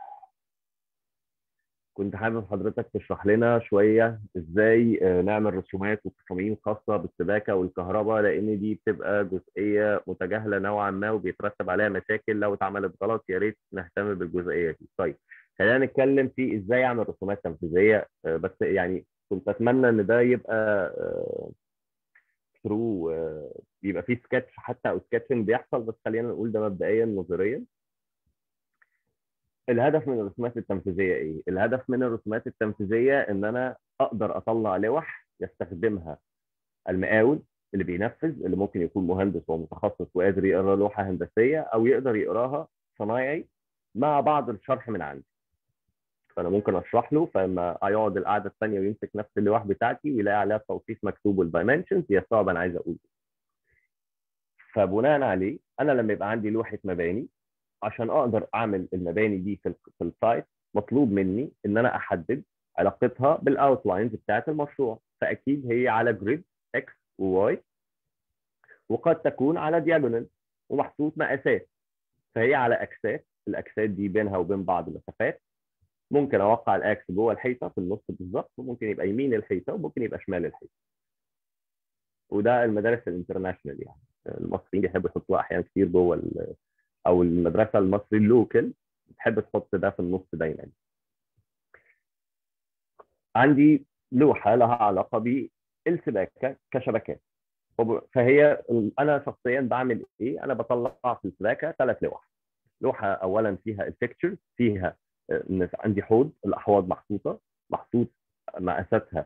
كنت حابب حضرتك تشرح لنا شويه ازاي نعمل رسومات وتصاميم خاصه بالسباكه والكهرباء لان دي بتبقى جزئيه متجاهله نوعا ما وبيترتب عليها مشاكل لو اتعملت غلط يا ريت نهتم بالجزئيه دي. طيب خلينا نتكلم في ازاي اعمل رسومات تنفيذيه بس يعني كنت اتمنى ان ده يبقى ثرو يبقى في سكتش حتى او سكتشنج بيحصل بس خلينا نقول ده مبدئيا نظريا الهدف من الرسومات التنفيذيه ايه؟ الهدف من الرسومات التنفيذيه ان انا اقدر اطلع لوح يستخدمها المقاول اللي بينفذ اللي ممكن يكون مهندس ومتخصص وقادر يقرا لوحه هندسيه او يقدر يقراها صنايعي مع بعض الشرح من عندي. فانا ممكن اشرح له فلما يقعد القعده الثانيه ويمسك نفس اللوح بتاعتي ويلاقي عليها التوصيف مكتوب والدايمنشنز يستوعب انا عايز اقول ايه. فبناء عليه انا لما يبقى عندي لوحه مباني عشان اقدر اعمل المباني دي في في السايت مطلوب مني ان انا احدد علاقتها بالاوتلاينز بتاعت المشروع فاكيد هي على جريد اكس وواي وقد تكون على دياجونال ومحطوط مقاسات فهي على اكسات الاكسات دي بينها وبين بعض مسافات ممكن اوقع الاكس جوه الحيطه في النص بالظبط وممكن يبقى يمين الحيطه وممكن يبقى شمال الحيطه وده المدارس الانترناشونال يعني المصريين بيحبوا يحطوها احيانا كتير جوه او المدرسه المصري اللوكل بتحب تحط ده في النص دايما عندي لوحه لها علاقه بالسباكه كشبكات فهي انا شخصيا بعمل ايه؟ انا بطلع في السباكه ثلاث لوح لوحه اولا فيها الفيكتشر فيها عندي حوض الاحواض محطوطه محطوط مقاساتها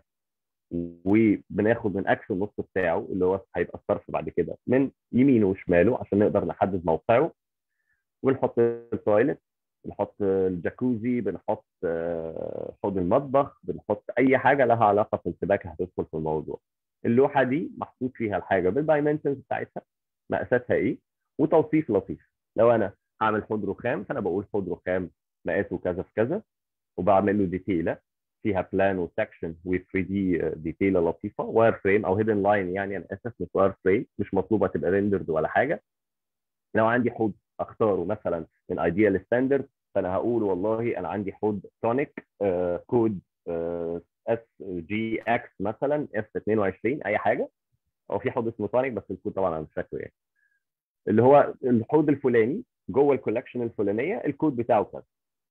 وبناخد من اكس النص بتاعه اللي هو هيبقى الصرف بعد كده من يمينه وشماله عشان نقدر نحدد موقعه ونحط التويلت بنحط الجاكوزي بنحط حوض المطبخ بنحط اي حاجه لها علاقه في السباكه هتدخل في الموضوع اللوحه دي محطوط فيها الحاجه بالدايمنشنز بتاعتها مقاساتها ايه وتوصيف لطيف لو انا هعمل حوض رخام فانا بقول حوض رخام مقاسه كذا في كذا وبعمل له ديتيله فيها بلان وسكشن و 3 دي ديتيله لطيفه واير فريم او هيدن لاين يعني انا اسف مش واير فريم مش مطلوبه تبقى ريندرد ولا حاجه لو عندي حوض اختاره مثلا من ايديال ستاندرد فانا هقول والله انا عندي حوض تونيك آه كود اس جي اكس مثلا اف 22 اي حاجه او في حوض اسمه تونيك بس الكود طبعا انا مش فاكره يعني اللي هو الحوض الفلاني جوه الكولكشن الفلانيه الكود بتاعه كذا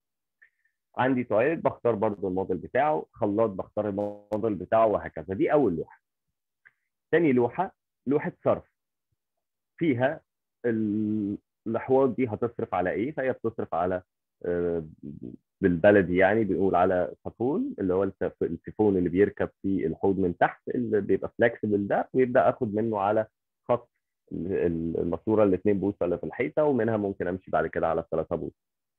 عندي تويلت بختار برضو الموديل بتاعه خلاط بختار الموديل بتاعه وهكذا دي اول لوحه ثاني لوحه لوحه صرف فيها الاحواض دي هتصرف على ايه فهي بتصرف على بالبلدي يعني بنقول على سفون اللي هو السيفون اللي بيركب في الحوض من تحت اللي بيبقى فلكسبل ده ويبدا اخد منه على خط الماسوره الاثنين بوصه اللي في الحيطه ومنها ممكن امشي بعد كده على الثلاثه بوصه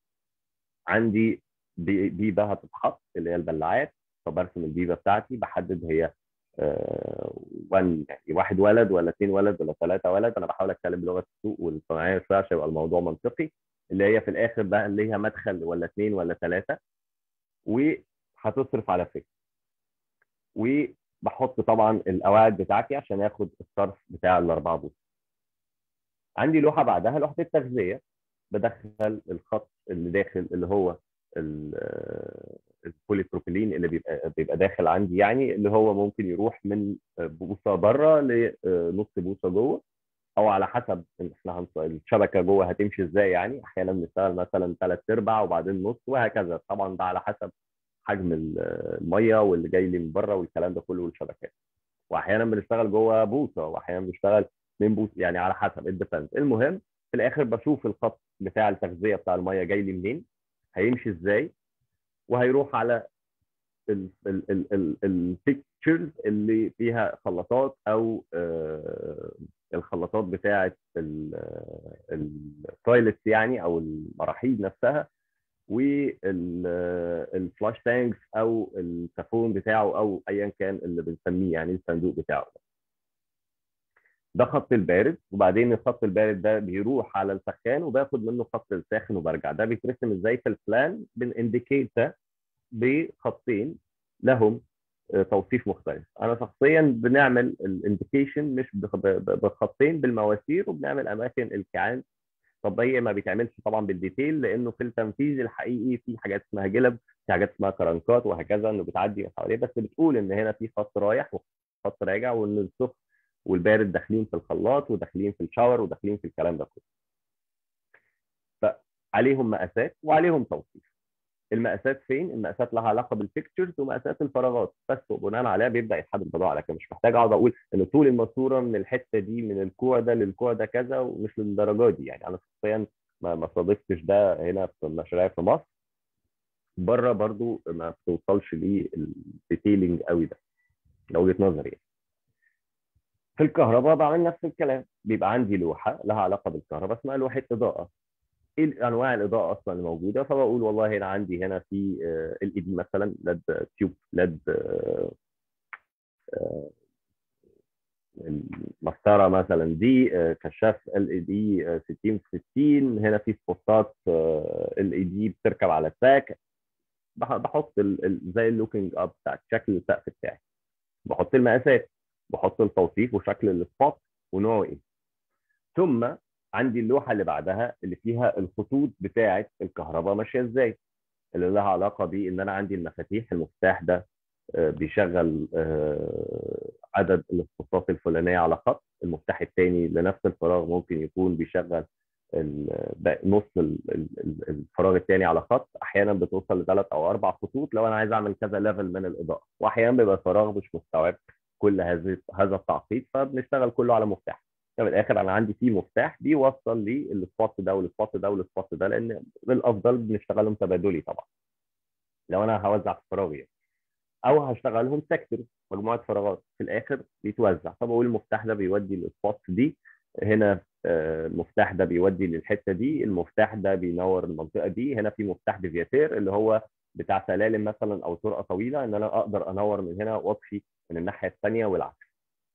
عندي بيبه هتتحط اللي هي البلاعات فبرسم البيبه بتاعتي بحدد هي آه يعني واحد ولد ولا اثنين ولد ولا ثلاثه ولد انا بحاول اتكلم بلغه السوق والصناعيه شويه عشان يبقى الموضوع منطقي اللي هي في الاخر بقى اللي هي مدخل ولا اثنين ولا ثلاثه وهتصرف على فكره وبحط طبعا القواعد بتاعتي عشان اخد الصرف بتاع الاربعه بوصه عندي لوحه بعدها لوحه التغذيه بدخل الخط اللي داخل اللي هو البوليبروبيلين اللي بيبقى بيبقى داخل عندي يعني اللي هو ممكن يروح من بوصه بره لنص بوصه جوه او على حسب احنا الشبكه جوه هتمشي ازاي يعني احيانا بنشتغل مثلا ثلاث ارباع وبعدين نص وهكذا طبعا ده على حسب حجم الميه واللي جاي لي من بره والكلام ده كله والشبكات واحيانا بنشتغل جوه بوصه واحيانا بنشتغل من بوصه يعني على حسب الديبند المهم في الاخر بشوف الخط بتاع التغذيه بتاع الميه جاي لي منين هيمشي ازاي وهيروح على البيكتشرز اللي فيها خلاطات او الخلاطات بتاعه التويلتس يعني او المراحيض نفسها والفلاش تانكس او السافون بتاعه او ايا كان اللي بنسميه يعني الصندوق بتاعه ده خط البارد وبعدين الخط البارد ده بيروح على السخان وباخد منه خط الساخن وبرجع ده بيترسم ازاي في البلان بنindicate ده بخطين لهم توصيف مختلف انا شخصيا بنعمل الانديكيشن مش بخطين بالمواسير وبنعمل اماكن الكيعان طب هي ما بيتعملش طبعا بالديتيل لانه في التنفيذ الحقيقي في حاجات اسمها جلب في حاجات اسمها كرنكات وهكذا انه بتعدي حواليه بس بتقول ان هنا في خط رايح وخط راجع وان السخن والبارد داخلين في الخلاط وداخلين في الشاور وداخلين في الكلام ده كله فعليهم مقاسات وعليهم توصيف المقاسات فين المقاسات لها علاقه بالفيكتشرز ومقاسات الفراغات بس وبناء عليها بيبدا يتحدد الموضوع على كده مش محتاج اقعد اقول ان طول الماسوره من الحته دي من الكوع ده للكوع ده كذا ومش للدرجه دي يعني انا شخصيا ما ما صادفتش ده هنا في المشاريع في مصر بره برضو ما بتوصلش للديتيلنج قوي ده ده وجهه نظري يعني. في الكهرباء بعمل نفس الكلام بيبقى عندي لوحه لها علاقه بالكهرباء اسمها لوحه اضاءه ايه انواع الاضاءه اصلا الموجوده فبقول والله هنا عندي هنا في ال اي دي مثلا لد تيوب لد المسطره مثلا دي كشاف ال اي دي 60 في 60 هنا في سبوتات ال اي دي بتركب على التراك بحط زي اللوكينج اب بتاع شكل السقف بتاعي بحط المقاسات بحط التوصيف وشكل السبوت ونوعه ايه ثم عندي اللوحه اللي بعدها اللي فيها الخطوط بتاعه الكهرباء ماشيه ازاي اللي لها علاقه بان انا عندي المفاتيح المفتاح ده بيشغل عدد الاسقاطات الفلانيه على خط المفتاح الثاني لنفس الفراغ ممكن يكون بيشغل نص الفراغ الثاني على خط احيانا بتوصل لثلاث او اربع خطوط لو انا عايز اعمل كذا ليفل من الاضاءه واحيانا بيبقى الفراغ مش مستوعب كل هذا هذا التعقيد فبنشتغل كله على مفتاح في الاخر انا عندي فيه مفتاح بيوصل لي السبوت ده والسبوت ده والسبوت ده لان بالافضل بنشتغلهم تبادلي طبعا لو انا هوزع في فراغ يعني او هشتغلهم سيكتور مجموعه فراغات في الاخر بيتوزع فبقول المفتاح ده بيودي للسبوت دي هنا المفتاح ده بيودي للحته دي المفتاح ده بينور المنطقه دي هنا في مفتاح ديفياتير اللي هو بتاع سلالم مثلا او طرقه طويله ان انا اقدر انور من هنا واطفي من الناحيه الثانيه والعكس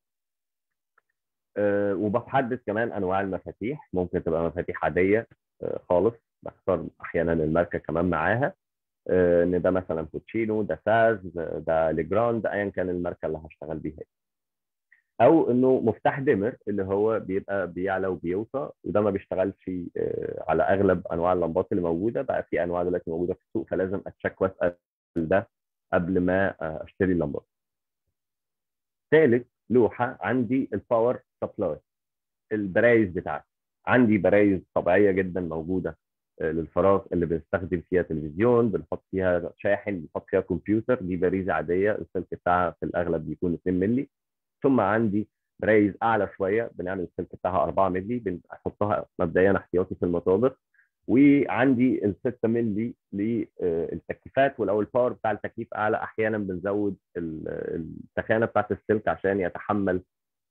أه وبحدد كمان انواع المفاتيح ممكن تبقى مفاتيح عاديه أه خالص بختار احيانا الماركه كمان معاها أه ان ده مثلا بوتشينو ده ساز ده ليجراند ايا كان الماركه اللي هشتغل بيها او انه مفتاح ديمر اللي هو بيبقى بيعلى وبيوطى وده ما بيشتغلش على اغلب انواع اللمبات اللي موجوده بقى في انواع دلوقتي موجوده في السوق فلازم اتشيك واسال ده قبل ما اشتري اللمبات. ثالث لوحه عندي الباور سبلاي البرايز بتاعتي عندي برايز طبيعيه جدا موجوده للفراغ اللي بنستخدم فيها تلفزيون بنحط فيها شاحن بنحط فيها كمبيوتر دي باريزه عاديه السلك بتاعها في الاغلب بيكون 2 مللي ثم عندي برايز اعلى شويه بنعمل السلك بتاعها 4 مللي بنحطها مبدئيا احتياطي في المطابخ وعندي ال 6 مللي للتكييفات ولو الباور بتاع التكييف اعلى احيانا بنزود التخانه بتاعت السلك عشان يتحمل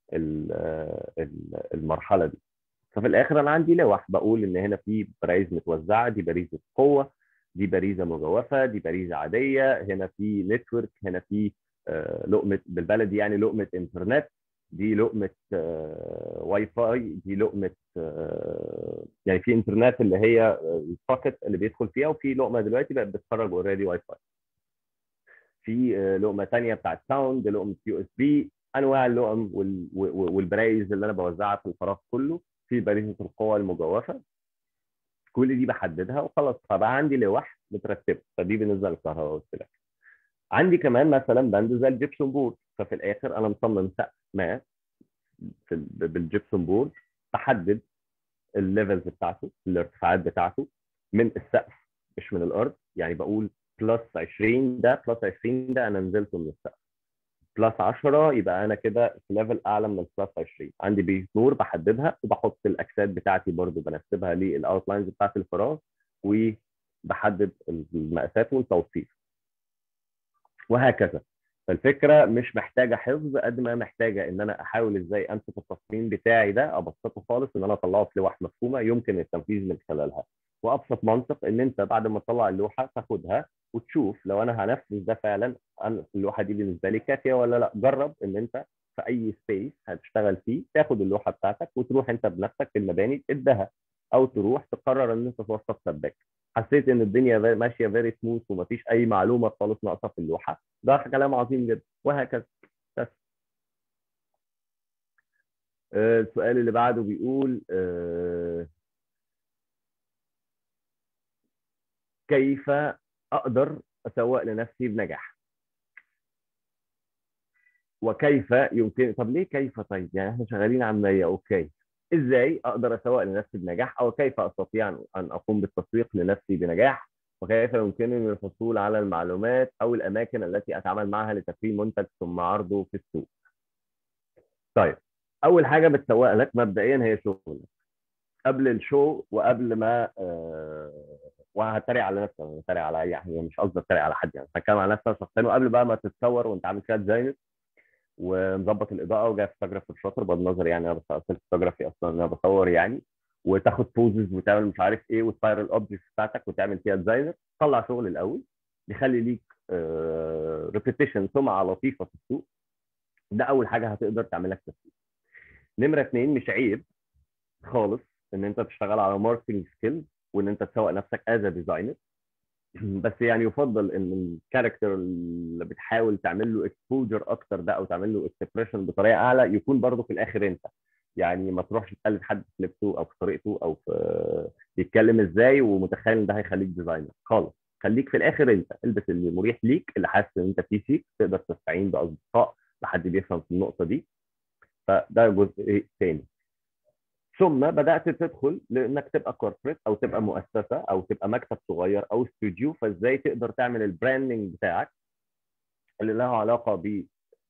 المرحله دي ففي الاخر انا عندي لوح بقول ان هنا في برايز متوزعه دي باريزه قوه دي باريزه مجوفه دي باريزه عاديه هنا في نتورك هنا في لقمه بالبلدي يعني لقمه انترنت دي لقمه واي فاي دي لقمه يعني في انترنت اللي هي الباكت اللي بيدخل فيها وفي لقمه دلوقتي بقت بتخرج اوريدي واي فاي في لقمه ثانيه بتاعت ساوند لقمه يو اس بي انواع اللقم والبرايز اللي انا بوزعها في الفراغ كله في باريزه القوى المجوفه كل دي بحددها وخلاص فبقى عندي لوح مترتبه فدي بالنسبه للكهرباء والسلك عندي كمان مثلا بند زي الجبسون بورد ففي الاخر انا مصمم سقف ما في بالجبسون بورد بحدد الليفلز بتاعته الارتفاعات بتاعته من السقف مش من الارض يعني بقول بلس 20 ده بلس 20 ده انا نزلته من السقف بلس 10 يبقى انا كده في ليفل اعلى من البلس 20 عندي بيز نور بحددها وبحط الاجساد بتاعتي برضو بنسبها للاوتلاينز بتاعت الفراغ وبحدد المقاسات والتوصيف وهكذا فالفكره مش محتاجه حفظ قد ما محتاجه ان انا احاول ازاي امسك التصميم بتاعي ده ابسطه خالص ان انا اطلعه في لوح مفهومه يمكن التنفيذ من خلالها وابسط منطق ان انت بعد ما تطلع اللوحه تاخدها وتشوف لو انا هنفذ ده فعلا أنا اللوحه دي بالنسبه لي كافيه ولا لا جرب ان انت في اي سبيس هتشتغل فيه تاخد اللوحه بتاعتك وتروح انت بنفسك في المباني تدها او تروح تقرر ان انت توصف سباك حسيت ان الدنيا ماشيه فيري سموث ومفيش اي معلومه خالص ناقصه في اللوحه ده كلام عظيم جدا وهكذا بس آه السؤال اللي بعده بيقول آه كيف اقدر اسوق لنفسي بنجاح وكيف يمكن طب ليه كيف طيب يعني احنا شغالين عمليه اوكي ازاي اقدر اسوق لنفسي بنجاح او كيف استطيع ان اقوم بالتسويق لنفسي بنجاح وكيف يمكنني الحصول على المعلومات او الاماكن التي اتعامل معها لتكوين منتج ثم عرضه في السوق طيب اول حاجه بتسوق لك مبدئيا هي شغلك قبل الشو وقبل ما وهتريق على نفسي انا هتريق على اي يعني مش قصدي اتريق على حد يعني بتكلم على نفسي شخصيا وقبل بقى ما تتصور وانت عامل فيها ديزاينر ومظبط الاضاءه وجاي فوتوجرافر شاطر بغض النظر يعني انا بس اصلا فوتوجرافي اصلا انا بصور يعني وتاخد بوزز وتعمل مش عارف ايه وتفاير الاوبجكتس بتاعتك وتعمل فيها ديزاينر طلع شغل الاول يخلي ليك ريبيتيشن سمعه لطيفه في السوق ده اول حاجه هتقدر تعمل لك تسويق نمره اثنين مش عيب خالص ان انت تشتغل على ماركتنج سكيلز وان انت تسوق نفسك از ديزاينر بس يعني يفضل ان الكاركتر اللي بتحاول تعمل له اكسبوجر اكتر ده او تعمل له اكسبريشن بطريقه اعلى يكون برضه في الاخر انت يعني ما تروحش تقلد حد في لبسه او في طريقته او في بيتكلم ازاي ومتخيل ان ده هيخليك ديزاينر خالص خليك في الاخر انت البس اللي مريح ليك اللي حاسس ان انت فيه فيك تقدر تستعين باصدقاء لحد بيفهم في النقطه دي فده جزء ثاني ثم بدات تدخل لانك تبقى كوربريت او تبقى مؤسسه او تبقى مكتب صغير او استوديو فازاي تقدر تعمل البراندنج بتاعك اللي له علاقه ب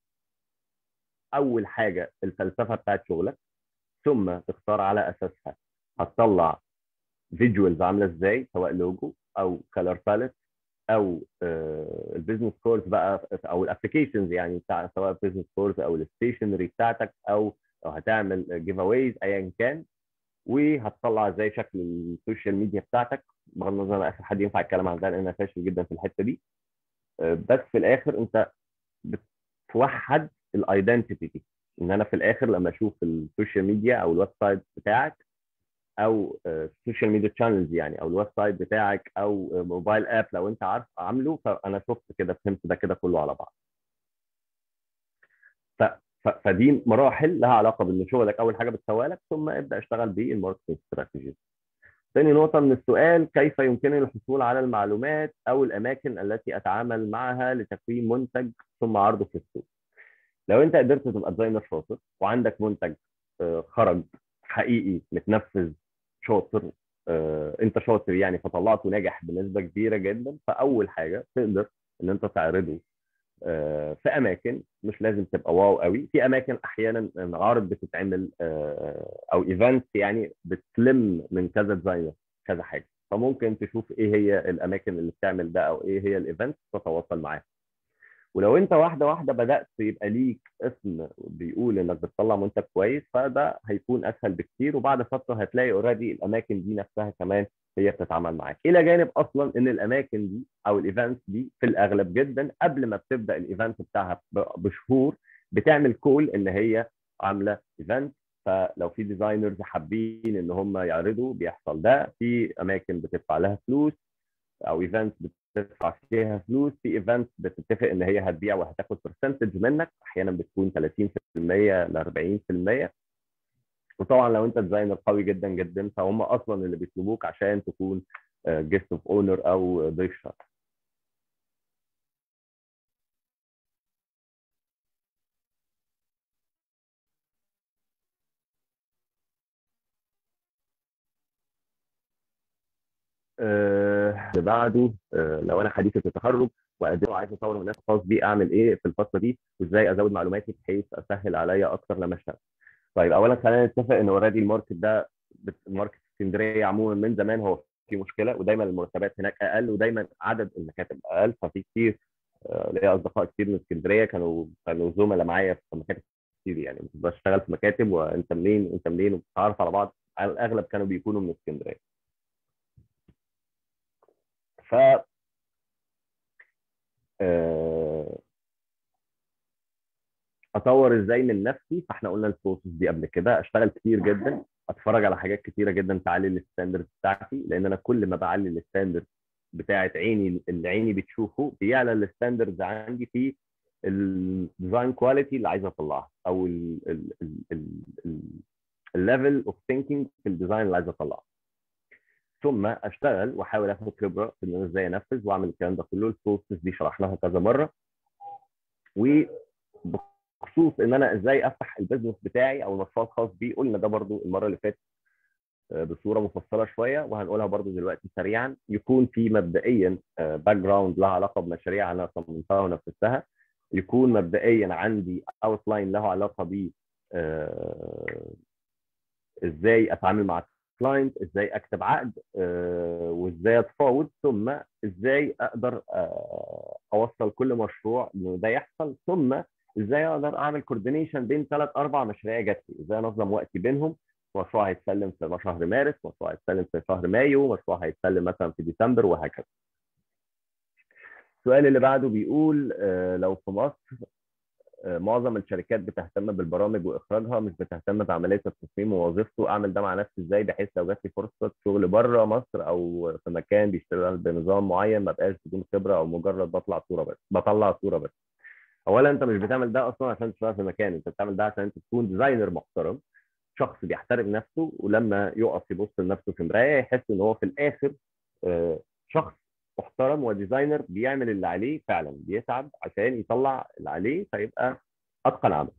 اول حاجه الفلسفه بتاعت شغلك ثم تختار على اساسها هتطلع فيجوالز عامله ازاي سواء لوجو او كلر باليت او البيزنس كورس بقى او الابلكيشنز يعني بتاع سواء البيزنس كورس او الستيشنري بتاعتك او لو هتعمل جيف اويز ايا كان وهتطلع ازاي شكل السوشيال ميديا بتاعتك بغض النظر عن اخر حد ينفع يتكلم عن ده لان انا فاشل جدا في الحته دي بس في الاخر انت بتوحد الايدنتيتي دي ان انا في الاخر لما اشوف السوشيال ميديا او الويب سايت بتاعك او السوشيال ميديا تشانلز يعني او الويب سايت بتاعك او موبايل اب لو انت عارف عامله فانا شفت كده فهمت ده كده كله على بعض ف فدي مراحل لها علاقه بان شغلك اول حاجه بتسوق لك ثم ابدا اشتغل بالماركتنج استراتيجي ثاني نقطة من السؤال كيف يمكنني الحصول على المعلومات أو الأماكن التي أتعامل معها لتكوين منتج ثم عرضه في السوق. لو أنت قدرت تبقى ديزاينر شاطر وعندك منتج خرج حقيقي متنفذ شاطر أنت شاطر يعني فطلعته ناجح بنسبة كبيرة جدا فأول حاجة تقدر إن أنت تعرضه في اماكن مش لازم تبقى واو قوي في اماكن احيانا معارض بتتعمل او ايفنت يعني بتلم من كذا ديزاينر كذا حاجه فممكن تشوف ايه هي الاماكن اللي بتعمل ده او ايه هي الايفنت تتواصل معاها ولو انت واحده واحده بدات يبقى ليك اسم بيقول انك بتطلع منتج كويس فده هيكون اسهل بكتير وبعد فتره هتلاقي اوريدي الاماكن دي نفسها كمان هي بتتعامل معاك الى جانب اصلا ان الاماكن دي او الايفنتس دي في الاغلب جدا قبل ما بتبدا الايفنت بتاعها بشهور بتعمل كول ان هي عامله ايفنت فلو في ديزاينرز حابين ان هم يعرضوا بيحصل ده في اماكن بتدفع لها فلوس او ايفنت بتدفع فيها فلوس في ايفنت بتتفق ان هي هتبيع وهتاخد برسنتج منك احيانا بتكون 30% ل 40% وطبعا لو انت ديزاينر قوي جدا جدا فهم اصلا اللي بيطلبوك عشان تكون جيست اوف اونر او ضيف شرف اللي بعده لو انا حديث التخرج وقدر عايز اطور من نفسي خاص بي اعمل ايه في الفتره دي وازاي ازود معلوماتي بحيث اسهل عليا اكتر لما اشتغل. طيب اولا خلينا نتفق ان اوريدي الماركت ده ماركت اسكندريه عموما من زمان هو في مشكله ودايما المرتبات هناك اقل ودايما عدد المكاتب اقل ففي كتير ليا اصدقاء كتير من اسكندريه كانوا كانوا زملاء معايا في مكاتب كتير يعني بشتغل في مكاتب وانت منين انت منين وبتتعرف على بعض على الاغلب كانوا بيكونوا من اسكندريه. ف اطور ازاي من نفسي فاحنا قلنا البروسيس دي قبل كده اشتغل كتير جدا اتفرج على حاجات كتيره جدا تعلي الستاندرد بتاعتي لان انا كل ما بعلي الستاندرد بتاعت عيني اللي عيني بتشوفه بيعلى الستاندردز عندي في الديزاين كواليتي اللي عايز اطلعها او الليفل اوف ثينكينج في الديزاين اللي عايز اطلعه ثم اشتغل واحاول اخد خبره في ان انا ازاي انفذ واعمل الكلام ده كله البروسيس دي شرحناها كذا مره وبخصوص ان انا ازاي افتح البيزنس بتاعي او المشروع الخاص بي قلنا ده برضو المره اللي فاتت بصوره مفصله شويه وهنقولها برضو دلوقتي سريعا يكون في مبدئيا باك جراوند لها علاقه بمشاريع انا صممتها ونفذتها يكون مبدئيا عندي اوت لاين له علاقه ب ازاي اتعامل مع كلاينت ازاي اكتب عقد آه، وازاي اتفاوض ثم ازاي اقدر آه، اوصل كل مشروع انه ده يحصل ثم ازاي اقدر اعمل كوردينيشن بين ثلاث اربع مشاريع جات لي ازاي انظم وقتي بينهم مشروع هيتسلم في شهر مارس مشروع هيتسلم في شهر مايو مشروع هيتسلم مثلا في ديسمبر وهكذا السؤال اللي بعده بيقول آه، لو في مصر آه، معظم الشركات بتهتم بالبرامج واخراجها مش بتهتم بعمليه التصميم ووظيفته اعمل ده مع نفسي ازاي بحيث لو جات لي فرصه شغل بره مصر او في مكان بيشتغل بنظام معين ما بقاش بدون خبره او مجرد بطلع صوره بس بطلع صوره بس اولا انت مش بتعمل ده اصلا عشان تشتغل في مكان انت بتعمل ده عشان انت تكون ديزاينر محترم شخص بيحترم نفسه ولما يقف يبص لنفسه في مرايه يحس ان هو في الاخر آه، شخص محترم وديزاينر بيعمل اللي عليه فعلا بيتعب عشان يطلع اللي عليه فيبقى اتقن عمل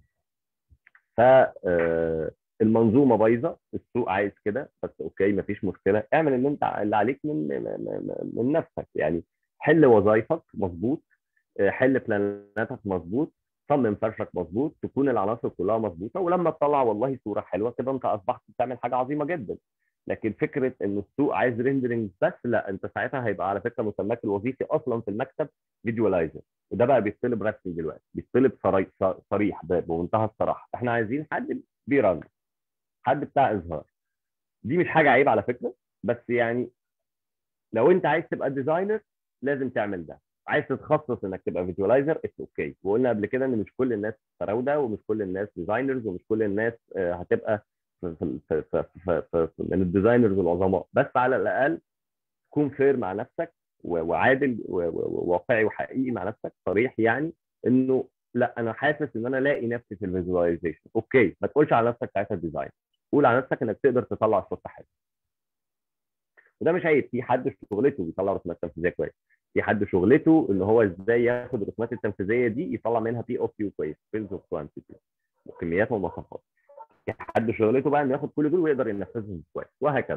ف آه، المنظومه بايظه السوق عايز كده بس اوكي مفيش مشكله اعمل اللي انت اللي عليك من من, من نفسك يعني حل وظائفك مظبوط آه، حل بلاناتك مظبوط صمم فرشك مظبوط تكون العناصر كلها مظبوطه ولما تطلع والله صوره حلوه كده انت اصبحت بتعمل حاجه عظيمه جدا لكن فكره ان السوق عايز ريندرنج بس لا انت ساعتها هيبقى على فكره مسماك الوظيفي اصلا في المكتب فيجوالايزر وده بقى بيطلب رسمي دلوقتي بيطلب صريح, صريح بمنتهى الصراحه احنا عايزين حد بيرن حد بتاع اظهار دي مش حاجه عيب على فكره بس يعني لو انت عايز تبقى ديزاينر لازم تعمل ده عايز تتخصص انك تبقى فيجوالايزر اتس اوكي وقلنا قبل كده ان مش كل الناس فراوده ومش كل الناس ديزاينرز ومش كل الناس آه، هتبقى في في في في في في في من الديزاينرز العظماء بس على الاقل تكون فير مع نفسك و- وعادل و- و- وواقعي وحقيقي مع نفسك صريح يعني انه لا انا حاسس ان انا الاقي نفسي في الفيجواليزيشن اوكي ما تقولش على نفسك ساعتها ديزاين قول على نفسك انك تقدر تطلع صوره حلو وده مش عيب في حد شغلته بيطلع رسومات تنفيذيه كويس في حد شغلته ان هو ازاي ياخد الرسومات التنفيذيه دي يطلع منها بي او كيو كويس بيلز اوف كوانتيتي وكميات ومواصفات في حد شغلته بقى انه ياخد كل دول ويقدر ينفذهم كويس وهكذا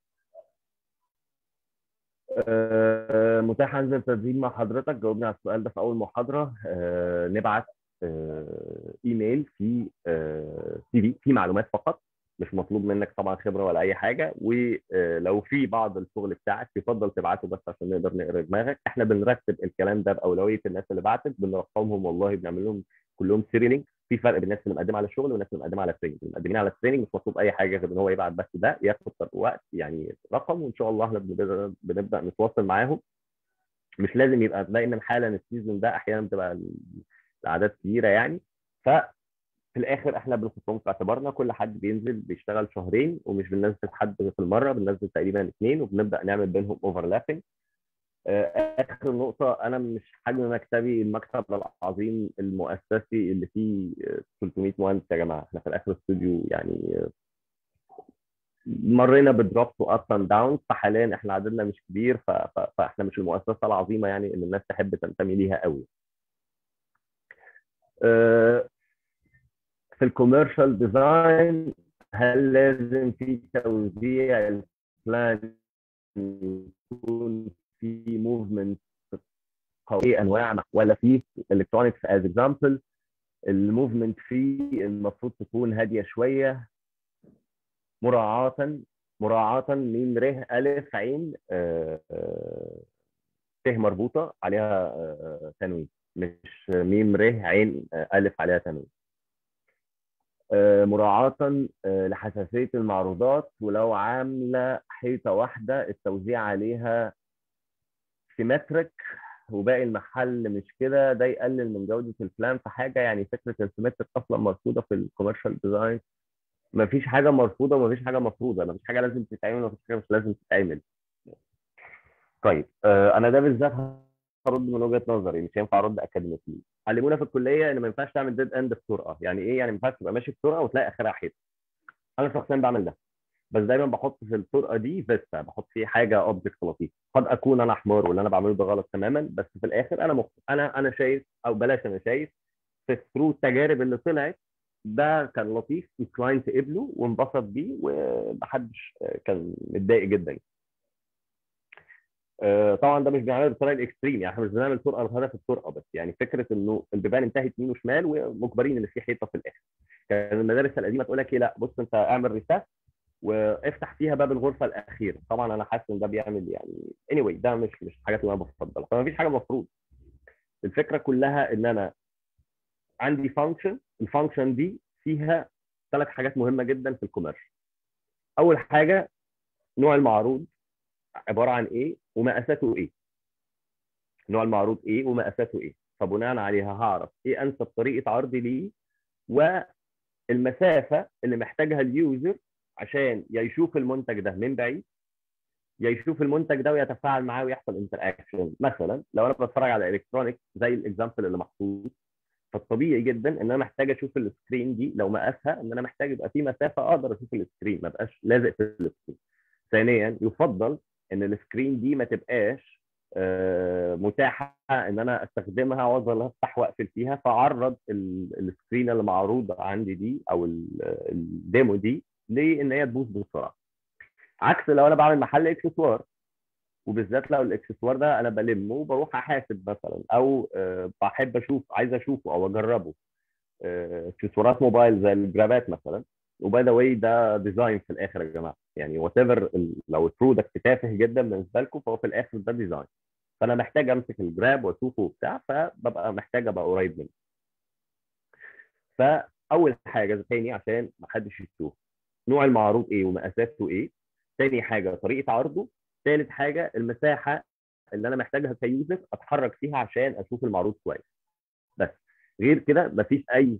آه، متاح انزل تدريب مع حضرتك جاوبنا على السؤال ده في اول محاضره آه، نبعت آه، ايميل في سي في في معلومات فقط مش مطلوب منك طبعا خبره ولا اي حاجه ولو في بعض الشغل بتاعك يفضل تبعته بس عشان نقدر نقرا دماغك احنا بنرتب الكلام ده باولويه الناس اللي بعتت بنرقمهم والله بنعمل لهم كلهم سيرينج في فرق بين الناس اللي مقدمه على الشغل والناس اللي مقدمه على التريننج اللي مقدمين على التريننج مش مطلوب اي حاجه غير ان هو يبعت بس ده ياخد وقت يعني رقم وان شاء الله احنا بنبدا بنبدا نتواصل معاهم مش لازم يبقى دايما حالا السيزون ده احيانا بتبقى الاعداد كبيره يعني ف في الاخر احنا بنحطهم في اعتبارنا كل حد بينزل بيشتغل شهرين ومش بننزل حد في المره بننزل تقريبا اثنين وبنبدا نعمل بينهم اوفرلابنج اخر نقطه انا مش حجم مكتبي المكتب العظيم المؤسسي اللي فيه آه، 300 مهندس يا جماعه احنا في الاخر استوديو يعني آه، مرينا بدروبس وابس اند داونز فحاليا احنا عددنا مش كبير ف- ف- فاحنا مش المؤسسه العظيمه يعني ان الناس تحب تنتمي ليها قوي آه، في الكوميرشال ديزاين هل لازم في توزيع البلان يكون في موفمنت قوي انواع ولا في الكترونكس از اكزامبل الموفمنت فيه المفروض تكون هاديه شويه مراعاه مراعاه ميم ر الف عين آه، آه، ت مربوطه عليها آه، تنوين مش ميم ر عين آه، الف عليها تنوين آه، مراعاة آه، لحساسية المعروضات ولو عاملة حيطة واحدة التوزيع عليها سيمتريك وباقي المحل مش كده ده يقلل من جودة البلان في حاجة يعني فكرة السيمتريك أصلا مرفوضة في الكوميرشال ديزاين مفيش حاجة مرفوضة ومفيش حاجة مفروضة مفيش حاجة لازم تتعمل ومفيش حاجة مش لازم تتعمل طيب آه، أنا ده بالذات هرد من وجهة نظري مش هينفع أرد أكاديميكلي علمونا في الكلية إن ما ينفعش تعمل ديد إند في طرقة يعني إيه يعني ما ينفعش تبقى ماشي في طرقة وتلاقي آخرها حيطة أنا شخصيا بعمل ده بس دايما بحط في الطرقه دي فيستا بحط فيه حاجه اوبجكت لطيف قد اكون انا حمار واللي انا بعمله ده غلط تماما بس في الاخر انا مخ... انا انا شايف او بلاش انا شايف في ثرو التجارب اللي طلعت ده كان لطيف الكلاينت قبله وانبسط بيه ومحدش آه، كان متضايق جدا آه، طبعا ده مش بنعمله بالطريقه الاكستريم يعني احنا مش بنعمل طرقه الهدف الطرقه بس يعني فكره انه البيبان انتهت يمين وشمال ومجبرين ان في حيطه في الاخر كان المدارس القديمه تقول لك ايه لا بص انت اعمل ريسات وافتح فيها باب الغرفه الاخيره طبعا انا حاسس ان ده بيعمل يعني anyway ده مش مش الحاجات اللي انا بفضلها فما فيش حاجه مفروض الفكره كلها ان انا عندي فانكشن الفانكشن دي فيها ثلاث حاجات مهمه جدا في الكوميرشال اول حاجه نوع المعروض عباره عن ايه ومقاساته ايه نوع المعروض ايه ومقاساته ايه فبناء عليها هعرف ايه انسب طريقه عرض ليه والمسافه اللي محتاجها اليوزر عشان يا يشوف المنتج ده من بعيد يا يشوف المنتج ده ويتفاعل معاه ويحصل انتر اكشن مثلا لو انا بتفرج على الكترونيك زي الاكزامبل اللي محطوط فالطبيعي جدا ان انا محتاج اشوف السكرين دي لو مقاسها ان انا محتاج يبقى في مسافه اقدر اشوف السكرين ما بقاش لازق في السكرين ثانيا يفضل ان السكرين دي ما تبقاش آه، متاحه ان انا استخدمها وافضل افتح واقفل فيها فاعرض ال- السكرين اللي معروض عندي دي او ال- الديمو دي لان هي تبوظ بسرعه عكس لو انا بعمل محل اكسسوار وبالذات لو الاكسسوار ده انا بلمه وبروح احاسب مثلا او آه، بحب اشوف عايز اشوفه او اجربه آه، اكسسوارات موبايل زي الجرابات مثلا وباي ذا واي ده ديزاين في الاخر يا جماعه يعني وات ايفر لو البرودكت تافه جدا بالنسبه لكم فهو في الاخر ده ديزاين فانا محتاج امسك الجراب واشوفه وبتاع فببقى محتاج ابقى قريب منه فاول حاجه تاني عشان ما حدش يشوف نوع المعروض ايه ومقاساته ايه تاني حاجه طريقه عرضه ثالث حاجه المساحه اللي انا محتاجها كيوزر اتحرك فيها عشان اشوف المعروض كويس بس غير كده مفيش اي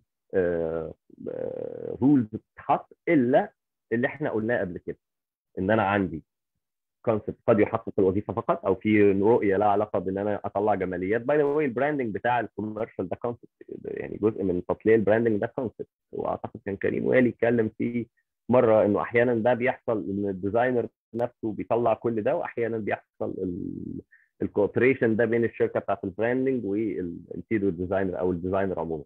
رولز بتتحط الا اللي احنا قلناه قبل كده ان انا عندي كونسبت قد يحقق الوظيفه فقط او في رؤيه لها علاقه بان انا اطلع جماليات باي ذا واي البراندنج بتاع الكوميرشال ده كونسبت يعني جزء من تطليع البراندنج ده كونسبت واعتقد كان كريم وائل يتكلم فيه مره انه احيانا ده بيحصل ان الديزاينر نفسه بيطلع كل ده واحيانا بيحصل الكوبريشن ده بين الشركه بتاعت البراندنج والانتيريور ديزاينر او الديزاينر عموما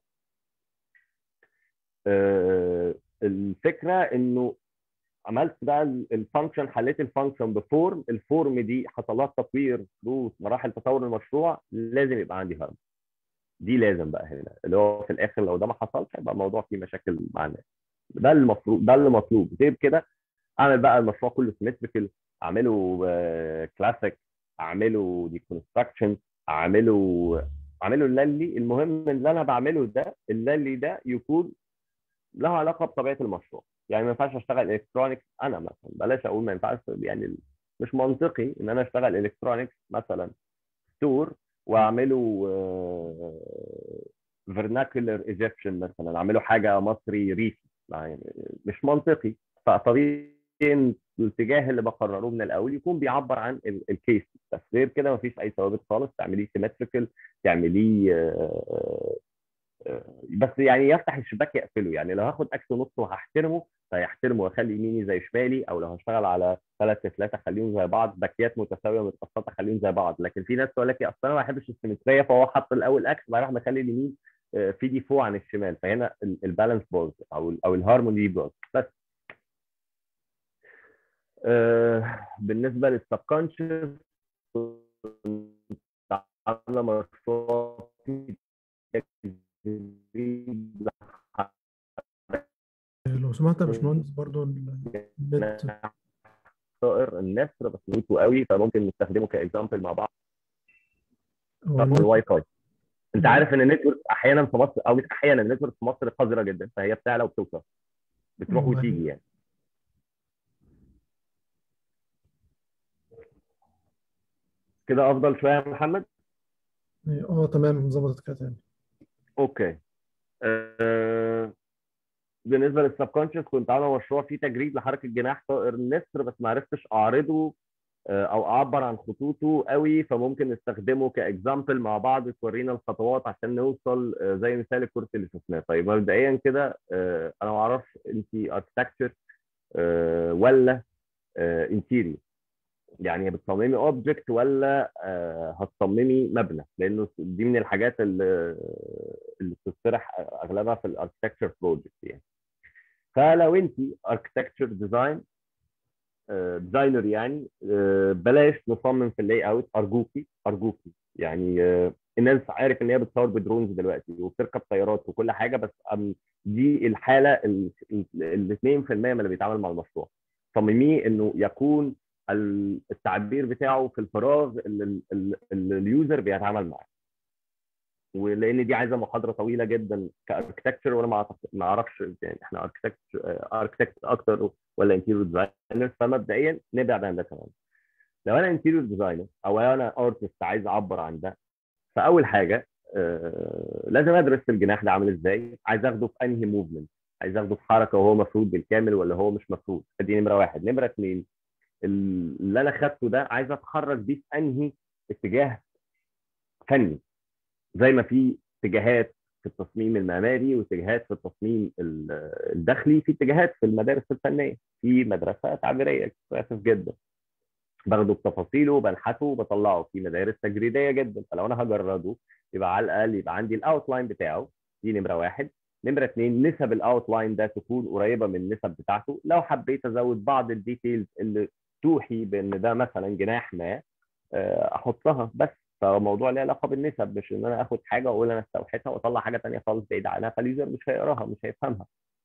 آه، الفكره انه عملت بقى الفانكشن حليت الفانكشن بفورم الفورم دي حصل لها تطوير ثرو مراحل تطور المشروع لازم يبقى عندي هارد دي لازم بقى هنا اللي هو في الاخر لو ده ما حصلش هيبقى الموضوع فيه مشاكل مع الناس ده المفروض ده اللي مطلوب غير كده اعمل بقى المشروع كله سيمتريكال اعمله كلاسيك اعمله ديكونستراكشن اعمله اعمله اللي المهم ان اللي انا بعمله ده اللي ده يكون له علاقه بطبيعه المشروع يعني ما ينفعش اشتغل الكترونكس انا مثلا بلاش اقول ما ينفعش يعني مش منطقي ان انا اشتغل الكترونكس مثلا ستور واعمله فيرناكولر ايجيبشن مثلا اعمله حاجه مصري ريفي يعني مش منطقي فطبيعي الاتجاه اللي بقرره من الاول يكون بيعبر عن الكيس بس غير كده مفيش اي ثوابت خالص تعمليه سيمتريكال تعمليه بس يعني يفتح الشباك يقفله يعني لو هاخد اكس ونص وهحترمه فيحترمه واخلي يميني زي شمالي او لو هشتغل على ثلاث تفلات اخليهم زي بعض باكيات متساويه متقسطه اخليهم زي بعض لكن في ناس تقول لك اصل انا ما بحبش السيمتريه فهو حط الاول اكس بعد راح مخلي اليمين في دي فوق عن الشمال فهنا البالانس باظ او ال او الهارموني باظ بس آه بالنسبه للسبكونشس عامله مشروع لو سمحت يا باشمهندس برضو النت طائر النسر بس نوته قوي فممكن نستخدمه كاكزامبل مع بعض هو طب النت الواي فاي انت عارف ان النتورك احيانا في مصر او مش احيانا النتورك في مصر قذره جدا فهي بتعلى وبتوصل بتروح والله. وتيجي يعني كده افضل شويه يا محمد اه تمام ظبطت كده تاني اوكي أه... بالنسبه للسبكونشس كنت عامل مشروع فيه تجريد لحركه جناح طائر النسر بس ما عرفتش اعرضه آه، او اعبر عن خطوطه قوي فممكن نستخدمه كاكزامبل مع بعض تورينا الخطوات عشان نوصل آه، زي مثال الكرسي اللي شفناه طيب مبدئيا كده آه، انا ما اعرفش انت اركتكتشر ولا انتيريور يعني بتصممي اوبجكت ولا آه، هتصممي مبنى لانه دي من الحاجات اللي اللي بتطرح اغلبها في الاركتكتشر بروجكت يعني فلو انت اركتكتشر ديزاين ديزاينر يعني آه، بلاش نصمم في اللاي اوت ارجوكي ارجوكي يعني آه، الناس عارف ان هي بتصور بدرونز دلوقتي وبتركب طيارات وكل حاجه بس أم دي الحاله ال 2% من اللي بيتعامل مع المشروع تصمميه انه يكون التعبير بتاعه في الفراغ اللي اليوزر بيتعامل معاه ولان دي عايزه محاضره طويله جدا كاركتكتشر وانا ما اعرفش يعني احنا اركتكت اركتكت اكتر ولا انتيريور ديزاينر فمبدئيا نبعد عن ده تماما لو انا انتيريور ديزاينر او انا ارتست عايز اعبر عن ده فاول حاجه آه لازم ادرس الجناح ده عامل ازاي عايز اخده في انهي موفمنت عايز اخده في حركه وهو مفروض بالكامل ولا هو مش مفروض دي نمره واحد نمره اثنين اللي انا خدته ده عايز اتحرك بيه في انهي اتجاه فني زي ما في اتجاهات في التصميم المعماري واتجاهات في التصميم الداخلي في اتجاهات في المدارس الفنيه في مدرسه تعبيريه اسف جدا باخده بتفاصيله بنحته وبطلعه في مدارس تجريديه جدا فلو انا هجرده يبقى على الاقل يبقى عندي الاوتلاين بتاعه دي نمره واحد نمره اثنين نسب الاوتلاين ده تكون قريبه من النسب بتاعته لو حبيت ازود بعض الديتيلز اللي توحي بان ده مثلا جناح ما احطها بس فموضوع له علاقه بالنسب مش ان انا اخد حاجه واقول انا استوحيتها واطلع حاجه ثانيه خالص بعيده عنها فاليوزر مش هيقراها مش هيفهمها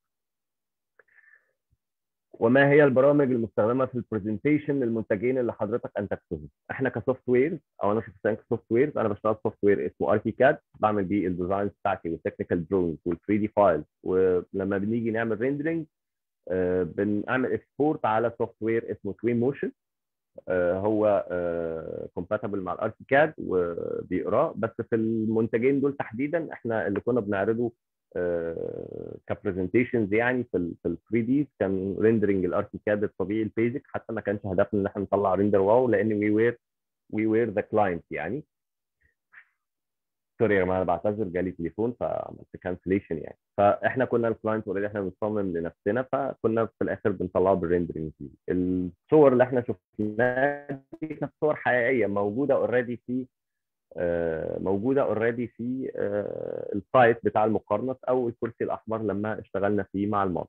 وما هي البرامج المستخدمه في البرزنتيشن للمنتجين اللي حضرتك انتجتهم احنا كسوفت وير او انا شخصيا كسوفت وير انا بشتغل سوفت وير اسمه اركي كاد بعمل بيه الديزاينز بتاعتي والتكنيكال دروينج وال 3 دي فايلز ولما بنيجي نعمل ريندرنج بنعمل اكسبورت على سوفت وير اسمه توين موشن هو كومباتبل مع الاركيكاد وبيقراه بس في المنتجين دول تحديدا احنا اللي كنا بنعرضه كبرزنتيشنز يعني في ال في ال 3 دي كان ريندرنج الاركيكاد الطبيعي البيزك حتى ما كانش هدفنا ان احنا نطلع ريندر واو لان وي وير وي وير ذا كلاينت يعني سوري يا جماعه انا بعتذر جالي تليفون فعملت كانسليشن يعني فاحنا كنا الكلاينت اوريدي احنا بنصمم لنفسنا فكنا في الاخر بنطلعه بالريندرنج الصور اللي احنا شفناها دي كانت صور حقيقيه موجوده اوريدي في موجوده اوريدي في السايت بتاع المقارنه او الكرسي الاحمر لما اشتغلنا فيه مع الماضي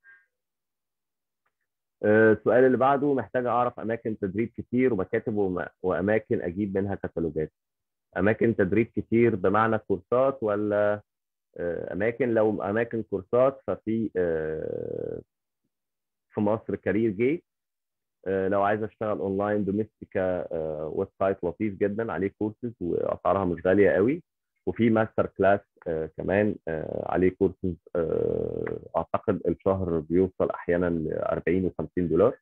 السؤال اللي بعده محتاج اعرف اماكن تدريب كتير ومكاتب واماكن اجيب منها كتالوجات اماكن تدريب كتير بمعنى كورسات ولا اماكن لو اماكن كورسات ففي في مصر كارير جيت لو عايز اشتغل اونلاين دوميستيكا ويب سايت لطيف جدا عليه كورسز واسعارها مش غاليه قوي وفي ماستر كلاس كمان عليه كورسز اعتقد الشهر بيوصل احيانا ل 40 و50 دولار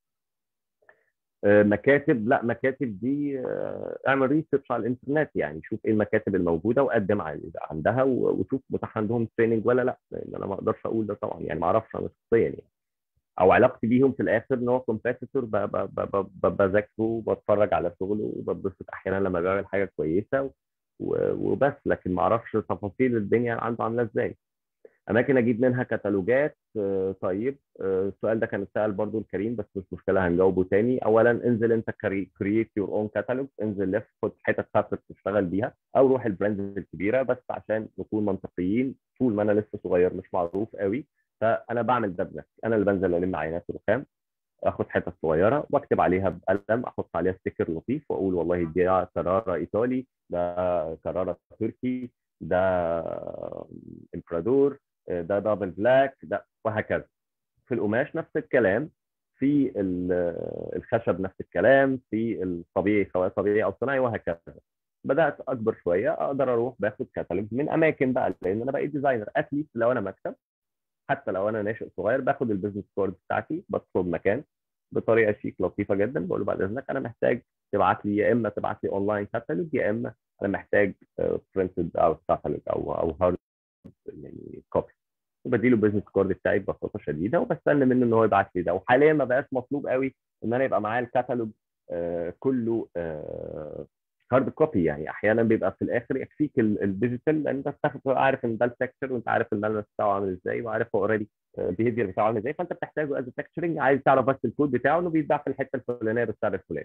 مكاتب لا مكاتب دي اعمل ريسيرش على الانترنت يعني شوف ايه المكاتب الموجوده وقدم عندها وشوف متاح عندهم تريننج ولا لا لان انا ما اقدرش اقول ده طبعا يعني ما اعرفش انا شخصيا يعني او علاقتي بيهم في الاخر ان هو كومبيتيتور بذاكره وبتفرج على شغله وبتبسط احيانا لما بيعمل حاجه كويسه وبس لكن ما اعرفش تفاصيل الدنيا عنده عامله ازاي اماكن اجيب منها كتالوجات طيب السؤال ده كان اتسال برضو لكريم بس مش مشكله هنجاوبه تاني اولا انزل انت كرييت يور اون كاتالوج انزل لف خد حتت خفت تشتغل بيها او روح البراندز الكبيره بس عشان نكون منطقيين طول ما انا لسه صغير مش معروف قوي فانا بعمل ده بنفسي انا اللي بنزل الم عينات رخام اخد حتت صغيره واكتب عليها بقلم احط عليها ستيكر لطيف واقول والله دي كراره ايطالي ده كراره تركي ده امبرادور ده دبل بلاك ده وهكذا في القماش نفس الكلام في الخشب نفس الكلام في الطبيعي سواء طبيعي او صناعي وهكذا بدات اكبر شويه اقدر اروح باخد كاتالوج من اماكن بقى لان انا بقيت ديزاينر اتليست لو انا مكتب حتى لو انا ناشئ صغير باخد البيزنس كارد بتاعتي بطلب مكان بطريقه شيك لطيفه جدا بقول له بعد اذنك انا محتاج تبعت لي يا اما تبعت لي اونلاين كاتالوج يا اما انا محتاج برنتد اوت كاتالوج او او هارد يعني كوبي وبديله البيزنس كارد بتاعي ببساطه شديده وبستنى منه ان هو يبعت لي ده وحاليا ما بقاش مطلوب قوي ان انا يبقى معايا الكتالوج آه كله آه هارد كوبي يعني احيانا بيبقى في الاخر يكفيك الديجيتال لان انت بتاخد عارف ان ده التكتشر وانت عارف الملمس بتاعه عامل ازاي وعارف هو اوريدي البيهيفير بتاعه عامل ازاي فانت بتحتاجه از تكتشرنج عايز تعرف بس الكود بتاعه انه بيتباع في الحته الفلانيه بالسعر الفلاني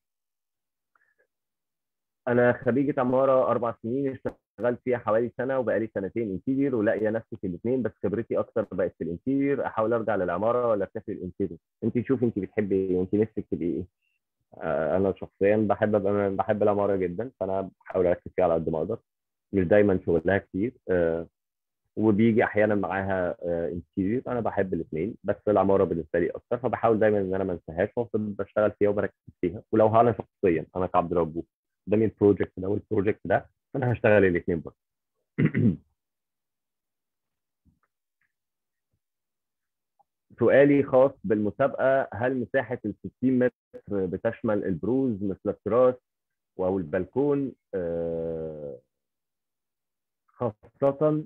انا خريجه عماره اربع سنين اشتغلت فيها حوالي سنه وبقالي سنتين انتيرير ولاقيه نفسي في الاثنين بس خبرتي اكتر بقت في الانتيرير احاول ارجع للعماره ولا اكتفي الانتيرير انت شوفي انت بتحبي ايه انت نفسك تبقي ايه انا شخصيا بحب ابقى بحب العماره جدا فانا بحاول اركز فيها على قد ما اقدر مش دايما شغلها كتير وبيجي احيانا معاها انتيريور انا بحب الاثنين بس العماره بالنسبه لي اكتر فبحاول دايما ان انا ما انساهاش وافضل بشتغل فيها وبركز فيها ولو انا شخصيا انا كعبد ربو قدامي البروجكت ده والبروجكت ده فانا هشتغل الاثنين برضه سؤالي خاص بالمسابقه هل مساحه ال 60 متر بتشمل البروز مثل التراس او البلكون آه، خاصه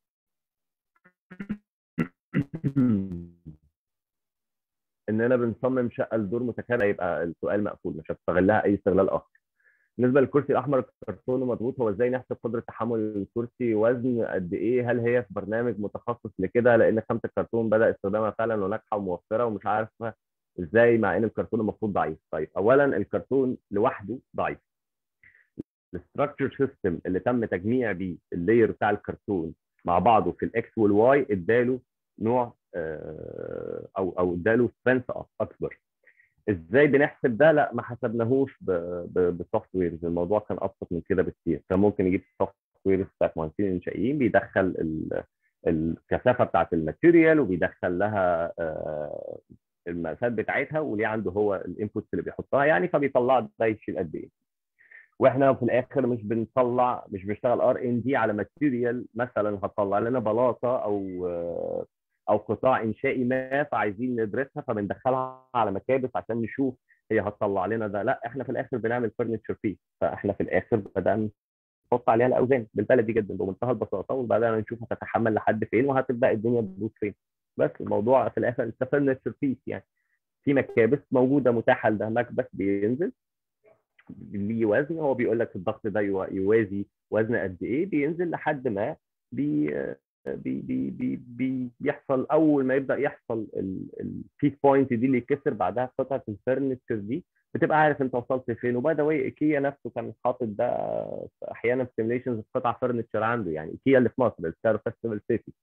اننا بنصمم شقه لدور متكرر يبقى السؤال مقفول مش هتستغلها اي استغلال اخر بالنسبه للكرسي الاحمر الكرتون مضغوط هو ازاي نحسب قدره تحمل الكرسي وزن قد ايه هل هي في برنامج متخصص لكده لان خامه الكرتون بدا استخدامها فعلا وناجحه وموفره ومش عارفه ازاي مع ان الكرتون المفروض ضعيف طيب اولا الكرتون لوحده ضعيف الاستراكشر سيستم اللي تم تجميع بيه اللاير بتاع الكرتون مع بعضه في الاكس والواي اداله نوع آه، او او اداله سترينث اكبر ازاي بنحسب ده لا ما حسبناهوش بسوفت ويرز الموضوع كان ابسط من كده بكتير كان ممكن يجيب سوفت ويرز بتاعت مهندسين انشائيين بيدخل ال- الكثافه بتاعت الماتيريال وبيدخل لها آه، المقاسات بتاعتها وليه عنده هو الانبوتس اللي بيحطها يعني فبيطلع ده يشيل قد ايه واحنا في الاخر مش بنطلع مش بنشتغل ار ان دي على ماتيريال مثلا هتطلع لنا بلاطه او آه، او قطاع انشائي ما فعايزين ندرسها فبندخلها على مكابس عشان نشوف هي هتطلع لنا ده لا احنا في الاخر بنعمل فرنتشر فيه فاحنا في الاخر بدانا نحط عليها الاوزان بالبلدي جدا بمنتهى البساطه وبدانا نشوف هتتحمل لحد فين وهتبدا الدنيا تدوس فين بس الموضوع في الاخر انت فرنتشر بيس يعني في مكابس موجوده متاحه لده مكبس بينزل ليه وزن هو بيقول لك الضغط ده يوا- يوازي وزن قد ايه بينزل لحد ما بي بي بي بي بي بيحصل اول ما يبدا يحصل البيك بوينت دي اللي يتكسر بعدها قطعه الفرنتشر دي بتبقى عارف انت وصلت فين وباي ذا واي ايكيا نفسه كان حاطط ده احيانا في سيميليشنز في قطع فرنتشر عنده يعني ايكيا اللي في مصر الستار فيستيفال سيتي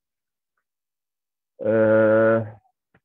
أه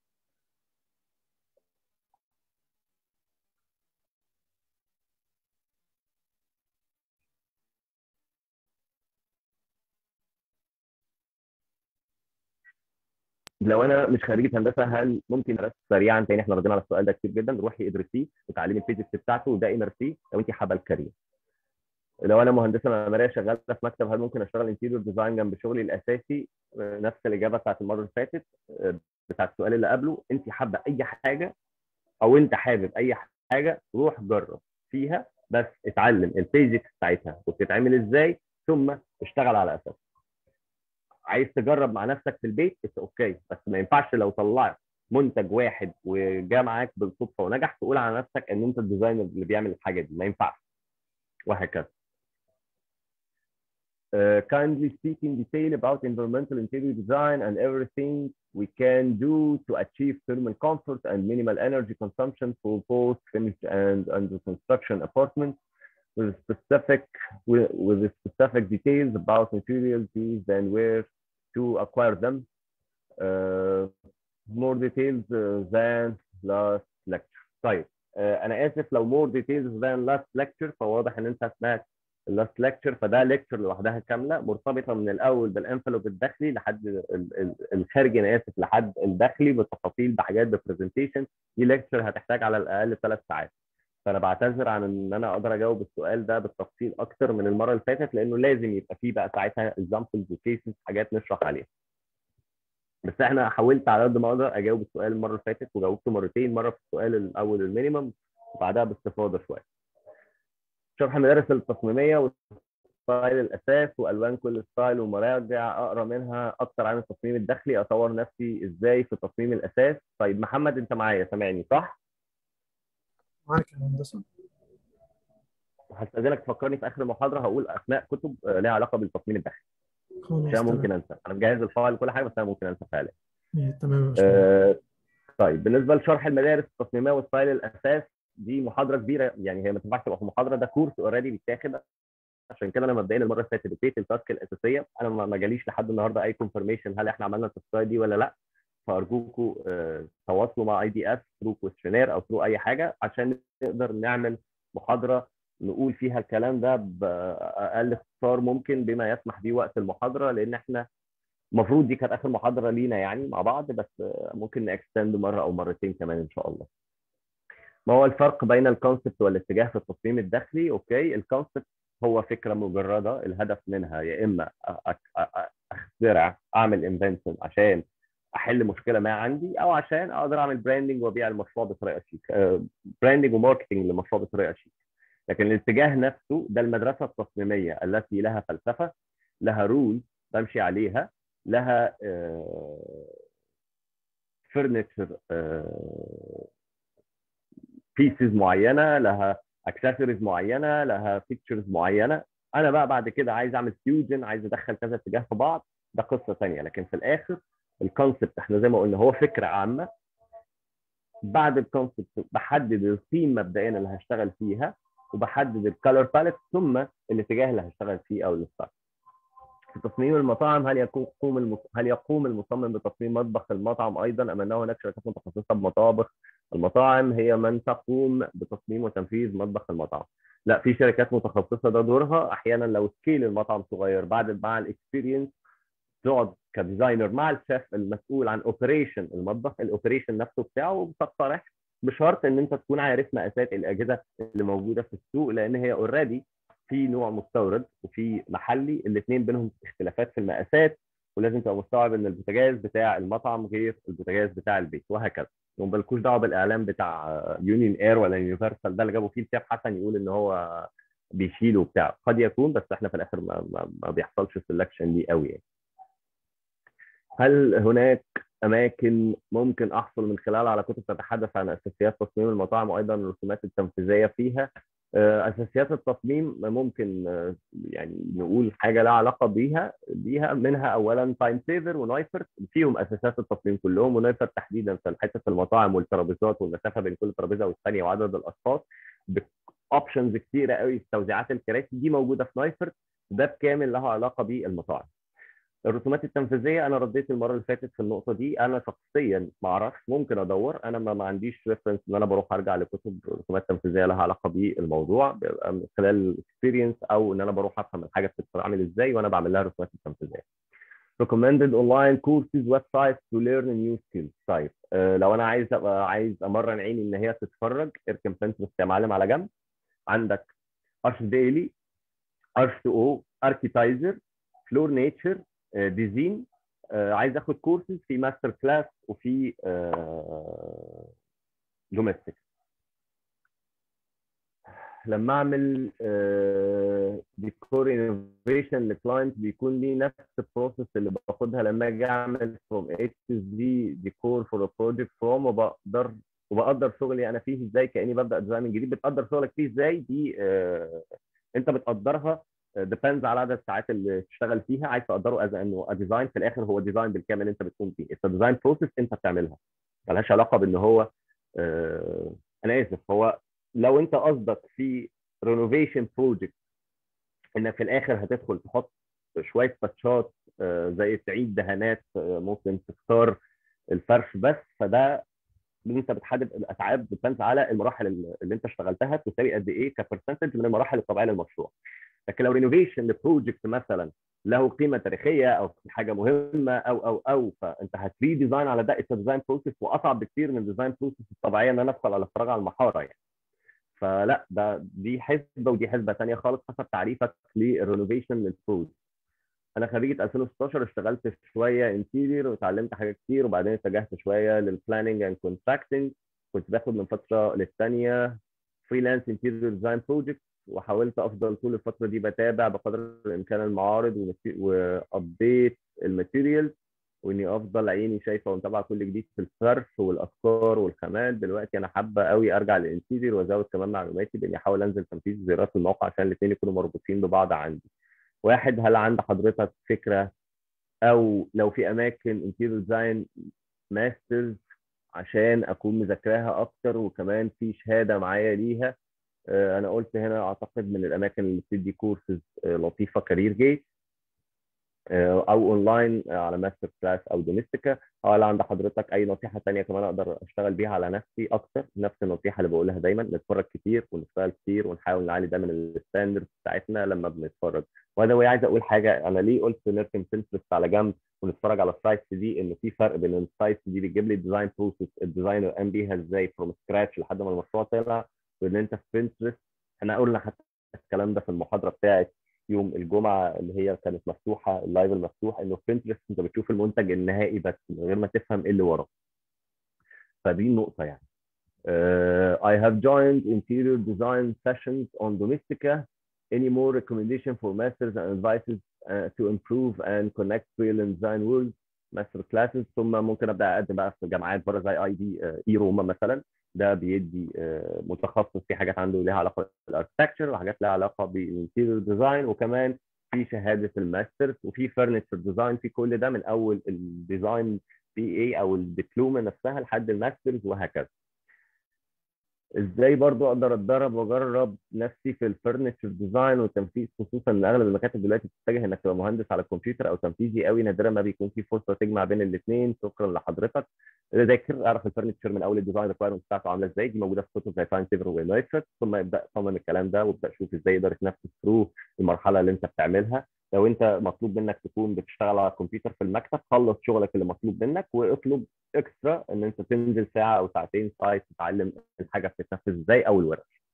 لو انا مش خريجه هندسه هل ممكن اركز سريعا تاني احنا ردينا على السؤال ده كتير جدا روحي ادرسيه وتعلمي الفيزيكس بتاعته وده امارسيه لو انت حابه الكارير لو انا مهندسه معماريه شغاله في مكتب هل ممكن اشتغل انتيريور ديزاين جنب شغلي الاساسي آه، نفس الاجابه بتاعت المره اللي فاتت آه، بتاعت السؤال اللي قبله انت حابه اي حاجه او انت حابب اي حاجه روح جرب فيها بس اتعلم البيزكس بتاعتها وبتتعمل ازاي ثم اشتغل على اساسها عايز تجرب مع نفسك في البيت اتس اوكي بس ما ينفعش لو طلعت منتج واحد وجا معاك بالصدفه ونجح تقول على نفسك ان انت الديزاينر اللي بيعمل الحاجه دي ما ينفعش وهكذا Uh, kindly speak in detail about environmental interior design and everything we can do to achieve thermal comfort and minimal energy consumption for both finished and under construction apartments with specific with, with the specific details about materials used and where to acquire them. Uh, more details uh, than last lecture. طيب uh, انا اسف لو more details than last lecture فواضح ان انت سمعت اللاست ليكتشر فده ليكتشر لوحدها كامله مرتبطه من الاول بالانفلوب الداخلي لحد ال- ال- الخارجي انا اسف لحد الداخلي بالتفاصيل بحاجات ببرزنتيشن دي ليكتشر هتحتاج على الاقل ثلاث ساعات فانا بعتذر عن ان انا اقدر اجاوب السؤال ده بالتفصيل اكتر من المره اللي فاتت لانه لازم يبقى فيه بقى ساعتها اكزامبلز وكيسز حاجات نشرح عليها بس احنا حاولت على قد ما اقدر اجاوب السؤال المره اللي فاتت وجاوبته مرتين مره في السؤال الاول المينيمم وبعدها باستفاضه شويه شرح المدارس التصميميه وستايل الاساس والوان كل ستايل ومراجع اقرا منها اكتر عن التصميم الداخلي اطور نفسي ازاي في تصميم الاساس طيب محمد انت معايا سامعني صح معاك يا هندسه هستاذنك تفكرني في اخر المحاضره هقول اسماء كتب آه، لها علاقه بالتصميم الداخلي خلاص عشان ممكن تمام انسى انا مجهز الفايل كل حاجه بس انا ممكن انسى فعلا إيه، تمام يا باشمهندس آه، طيب بالنسبه لشرح المدارس التصميميه وستايل الاساس دي محاضره كبيره يعني هي ما تنفعش تبقى في محاضره ده كورس اوريدي بيتاخد عشان كده انا مبدئيا المره اللي فاتت اديت التاسك الاساسيه انا ما ما جاليش لحد النهارده اي كونفرميشن هل احنا عملنا التاسكايه دي ولا لا فارجوكم آه، تواصلوا مع اي دي اس ثرو كويشنير او ثرو اي حاجه عشان نقدر نعمل محاضره نقول فيها الكلام ده باقل اختصار ممكن بما يسمح بيه وقت المحاضره لان احنا المفروض دي كانت اخر محاضره لينا يعني مع بعض بس ممكن نكستند مره او مرتين كمان ان شاء الله ما هو الفرق بين الكونسبت والاتجاه في التصميم الداخلي اوكي الكونسبت هو فكره مجرده الهدف منها يا اما اخترع اعمل انفنشن عشان احل مشكله ما عندي او عشان اقدر اعمل براندنج وابيع المشروع بطريقه شيك براندنج وماركتنج للمشروع بطريقه شيك لكن الاتجاه نفسه ده المدرسه التصميميه التي لها فلسفه لها رول بمشي عليها لها فرنتشر بيسز معينه لها اكسسوارز معينه لها فيتشرز معينه انا بقى بعد كده عايز اعمل فيوجن عايز ادخل كذا اتجاه في بعض ده قصه ثانيه لكن في الاخر الكونسبت احنا زي ما قلنا هو فكره عامه بعد الكونسبت بحدد الثيم مبدئيا اللي هشتغل فيها وبحدد الكالر باليت ثم الاتجاه اللي هشتغل فيه او الستايل في تصميم المطاعم هل يقوم المص... هل يقوم المصمم بتصميم مطبخ المطعم ايضا ام انه هناك شركات متخصصه بمطابخ المطاعم هي من تقوم بتصميم وتنفيذ مطبخ المطعم لا في شركات متخصصه ده دورها احيانا لو سكيل المطعم صغير بعد مع الاكسبيرينس تقعد كديزاينر مع الشيف المسؤول عن اوبريشن المطبخ الاوبريشن نفسه بتاعه وبتقترح بشرط ان انت تكون عارف مقاسات الاجهزه اللي موجوده في السوق لان هي اوريدي في نوع مستورد وفي محلي الاثنين بينهم اختلافات في المقاسات ولازم تبقى مستوعب ان البوتاجاز بتاع المطعم غير البوتاجاز بتاع البيت وهكذا وما بالكوش دعوه بالاعلام بتاع يونيون اير ولا يونيفرسال ده اللي جابوا فيه الشيف حسن يقول ان هو بيشيله وبتاع قد يكون بس احنا في الاخر ما, ما, ما بيحصلش السلكشن دي قوي يعني هل هناك اماكن ممكن احصل من خلالها على كتب تتحدث عن اساسيات تصميم المطاعم وايضا الرسومات التنفيذيه فيها اساسيات التصميم ممكن يعني نقول حاجه لها علاقه بيها بيها منها اولا تايم سيفر ونايفر فيهم اساسيات التصميم كلهم ونايفر تحديدا في حته المطاعم والترابيزات والمسافه بين كل ترابيزه والثانيه وعدد الاشخاص اوبشنز كتيره قوي في توزيعات الكراسي دي موجوده في نايفر ده بكامل لها علاقه بالمطاعم الرسومات التنفيذيه انا رديت المره اللي فاتت في النقطه دي انا شخصيا ما اعرفش ممكن ادور انا ما, ما عنديش ريفرنس ان انا بروح ارجع لكتب رسومات تنفيذيه لها علاقه بالموضوع بيبقى من خلال الاكسبيرينس او ان انا بروح افهم الحاجه بتتعمل ازاي وانا بعمل لها رسومات التنفيذيه recommended online courses websites to learn new skills طيب آه لو انا عايز ابقى عايز امرن عيني ان هي تتفرج اركن بنترست يا معلم على جنب عندك ارش ديلي ارش او اركيتايزر فلور نيتشر ديزين عايز اخد كورسز في ماستر كلاس وفي دوميستيك لما اعمل ديكور انوفيشن لكلاينت بيكون لي نفس البروسيس اللي باخدها لما اجي اعمل فروم A to Z ديكور فور بروجكت فروم وبقدر وبقدر شغلي انا فيه ازاي كاني ببدا ديزاين من جديد بتقدر شغلك فيه ازاي دي انت بتقدرها ديبندز على عدد الساعات اللي تشتغل فيها عايز تقدره از انه ديزاين في الاخر هو ديزاين بالكامل انت بتكون فيه انت ديزاين بروسيس انت بتعملها ملهاش علاقه بان هو آه انا اسف هو لو انت قصدك في رينوفيشن بروجكت انك في الاخر هتدخل تحط شويه تاتشات آه زي تعيد دهانات آه ممكن تختار الفرش بس فده انت بتحدد الاتعاب ديبندز على المراحل اللي انت اشتغلتها تساوي قد ايه كبرسنتج من المراحل الطبيعيه للمشروع لكن لو رينوفيشن لبروجكت مثلا له قيمه تاريخيه او حاجه مهمه او او او فانت هتري ديزاين على ده اتس ديزاين بروسيس واصعب بكتير من الديزاين بروسيس الطبيعيه ان انا ادخل على فراغ على المحاره يعني فلا ده دي حسبه ودي حسبه ثانيه خالص حسب تعريفك للرينوفيشن للبروجكت انا خريجه 2016 اشتغلت شويه انتيرير وتعلمت حاجات كتير وبعدين اتجهت شويه للبلاننج اند كونتراكتنج كنت باخد من فتره للثانيه فريلانس انتيرير ديزاين بروجكت وحاولت افضل طول الفتره دي بتابع بقدر الامكان المعارض وابديت الماتيريال واني افضل عيني شايفه ومتابعه كل جديد في الفرش والافكار والخامات دلوقتي انا حابه قوي ارجع للانتيرير وازود كمان معلوماتي باني احاول انزل تنفيذ زيارات الموقع عشان الاثنين يكونوا مربوطين ببعض عندي واحد هل عند حضرتك فكره او لو في اماكن انتيرير ديزاين ماسترز عشان اكون مذاكراها اكتر وكمان في شهاده معايا ليها انا قلت هنا اعتقد من الاماكن اللي بتدي كورسز لطيفه كارير جيت آه، او اونلاين على ماستر كلاس او دوميستيكا او لو عند حضرتك اي نصيحه ثانيه كمان اقدر اشتغل بيها على نفسي اكتر نفس النصيحه اللي بقولها دايما نتفرج كتير ونشتغل كتير ونحاول نعلي دايما الستاندرد بتاعتنا لما بنتفرج وانا وي عايز اقول حاجه انا ليه قلت نركن بنترست على جنب ونتفرج على السايتس دي ان في فرق بين السايتس دي بتجيب لي الديزاين بروسيس الديزاينر قام بيها ازاي فروم سكراتش لحد ما المشروع طلع وان انت في بنترست احنا قلنا حتى الكلام ده في المحاضره بتاعت يوم الجمعه اللي هي كانت مفتوحه اللايف المفتوح انه في بنترست انت بتشوف المنتج النهائي بس من غير ما تفهم ايه اللي وراه فدي النقطه يعني Uh, I have joined interior design sessions on Domestika. Any more recommendation for masters and advices uh, to improve and connect real and design worlds? master classes ثم ممكن ابدا اقدم بقى في جامعات بره زي اي دي اي روما مثلا ده بيدي uh, متخصص في حاجات عنده ليها علاقه بالاركتكتشر وحاجات لها علاقه بالانتيريور ديزاين وكمان في شهاده الماسترز وفي فرنتشر ديزاين في كل ده من اول الديزاين بي اي او الدبلومه نفسها لحد الماسترز وهكذا ازاي برضو اقدر اتدرب واجرب نفسي في الفرنتشر ديزاين والتنفيذ خصوصا ان اغلب المكاتب دلوقتي بتتجه انك تبقى مهندس على الكمبيوتر او تنفيذي قوي نادرا ما بيكون في فرصه تجمع بين الاثنين شكرا لحضرتك ذاكر اعرف الفرنتشر من اول الديزاين ريكوايرمنت بتاعته عامله ازاي دي موجوده في كتب زي فاين سيفر ونايترت ثم ابدا صمم الكلام ده وابدا شوف ازاي يقدر يتنفذ ثرو المرحله اللي انت بتعملها لو انت مطلوب منك تكون بتشتغل على الكمبيوتر في المكتب خلص شغلك اللي مطلوب منك واطلب اكسترا ان انت تنزل ساعه او ساعتين سايت تتعلم الحاجه بتتنفذ ازاي او الورش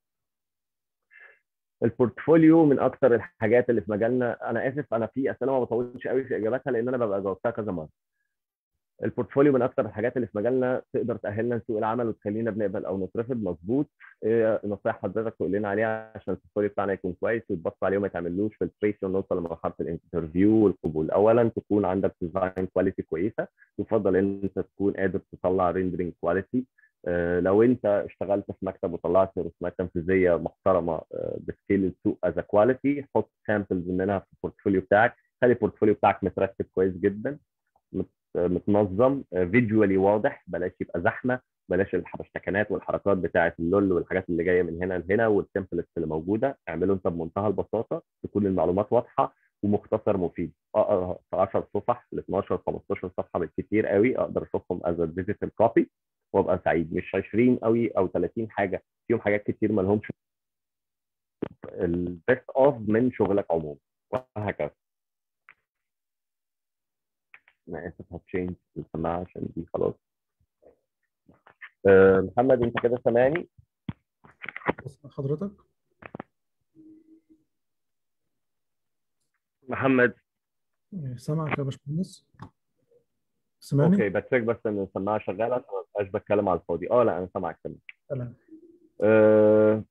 البورتفوليو من اكتر الحاجات اللي في مجالنا انا اسف انا في اسئله ما بطولش قوي في اجاباتها لان انا ببقى جاوبتها كذا مره البورتفوليو من اكتر الحاجات اللي في مجالنا تقدر تاهلنا لسوق العمل وتخلينا بنقبل او نترفض مظبوط إيه نصائح حضرتك تقول لنا عليها عشان البورتفوليو بتاعنا يكون كويس ويتبص عليه وما يتعملوش في التريس ونوصل لمرحله الانترفيو والقبول اولا تكون عندك ديزاين كواليتي كويسه يفضل ان انت تكون قادر تطلع ريندرنج كواليتي آه لو انت اشتغلت في مكتب وطلعت رسومات تنفيذيه محترمه آه بسكيل السوق از كواليتي حط سامبلز منها في البورتفوليو بتاعك خلي البورتفوليو بتاعك مترتب كويس جدا متنظم فيجوالي واضح بلاش يبقى زحمه بلاش الحبشتكنات والحركات بتاعه اللول والحاجات اللي جايه من هنا لهنا والتمبلتس اللي موجوده اعمله انت بمنتهى البساطه تكون المعلومات واضحه ومختصر مفيد اقرا 10 صفح ل 12 15 صفحه بالكثير قوي اقدر اشوفهم از ديجيتال كوبي وابقى سعيد مش 20 قوي او 30 حاجه فيهم حاجات كتير ما لهمش البيست اوف من شغلك عموما وهكذا انا اسف هتشينج السماعه عشان دي خلاص أه محمد انت كده سامعني حضرتك محمد سامعك يا باشمهندس سامعني اوكي بتشيك بس ان السماعه شغاله عشان ما ابقاش بتكلم على الفاضي اه لا انا سامعك تمام تمام أه...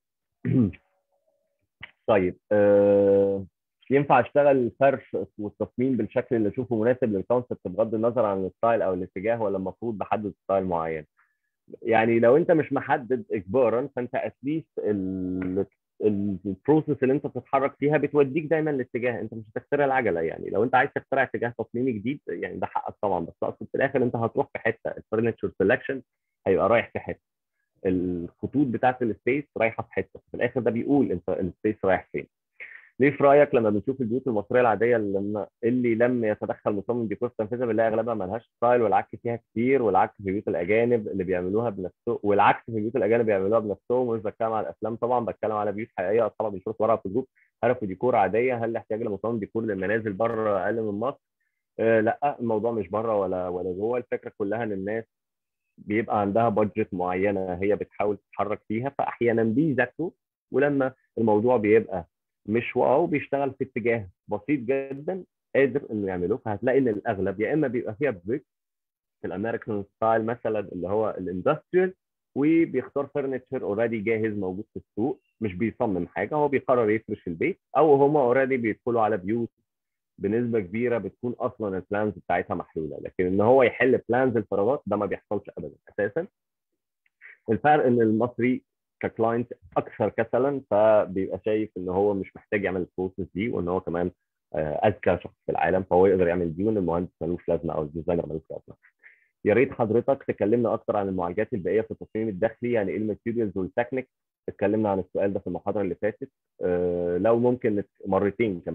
طيب أه... ينفع اشتغل الفرش والتصميم بالشكل اللي اشوفه مناسب للكونسبت بغض النظر عن الستايل او الاتجاه ولا المفروض بحدد ستايل معين يعني لو انت مش محدد اجبارا فانت اتليست البروسيس اللي انت بتتحرك فيها بتوديك دايما لاتجاه انت مش هتخترع العجله يعني لو انت عايز تخترع اتجاه تصميمي جديد يعني ده حقك طبعا بس اقصد في الاخر انت هتروح في حته الفرنتشر سelection هيبقى رايح في حته الخطوط بتاعت السبيس رايحه في حته في الاخر ده بيقول انت السبيس رايح فين ليه في رايك لما بنشوف البيوت المصريه العاديه اللي, اللي لم يتدخل مصمم ديكور في تنفيذها بنلاقي اغلبها ما لهاش ستايل والعك فيها كتير والعكس في بيوت الاجانب اللي بيعملوها بنفسهم والعكس في بيوت الاجانب بيعملوها بنفسهم مش بتكلم على الافلام طبعا بتكلم على بيوت حقيقيه اصحابها بيشوفوا ورقه في الجروب عرفوا ديكور عاديه هل الاحتياج لمصمم ديكور للمنازل بره اقل من مصر؟ آه لا الموضوع مش بره ولا ولا جوه الفكره كلها ان الناس بيبقى عندها بادجت معينه هي بتحاول تتحرك فيها فاحيانا بيذاكروا ولما الموضوع بيبقى مش واو بيشتغل في اتجاه بسيط جدا قادر انه يعمله فهتلاقي ان الاغلب يا اما بيبقى فيها بريك في الامريكان ستايل مثلا اللي هو الاندستريال وبيختار فرنتشر اوريدي جاهز موجود في السوق مش بيصمم حاجه هو بيقرر يفرش البيت او هم اوريدي بيدخلوا على بيوت بنسبه كبيره بتكون اصلا البلانز بتاعتها محلوله لكن ان هو يحل بلانز الفراغات ده ما بيحصلش ابدا اساسا الفرق ان المصري ككلاينت اكثر كسلا فبيبقى شايف ان هو مش محتاج يعمل البروسيس دي وان هو كمان اذكى شخص في العالم فهو يقدر يعمل دي وان المهندس ملوش لازمه او الديزاينر ملوش لازمه. يا ريت حضرتك تكلمنا اكتر عن المعالجات البيئيه في التصميم الداخلي يعني ايه الماتيريالز والتكنيك اتكلمنا عن السؤال ده في المحاضره اللي فاتت أه لو ممكن مرتين كمان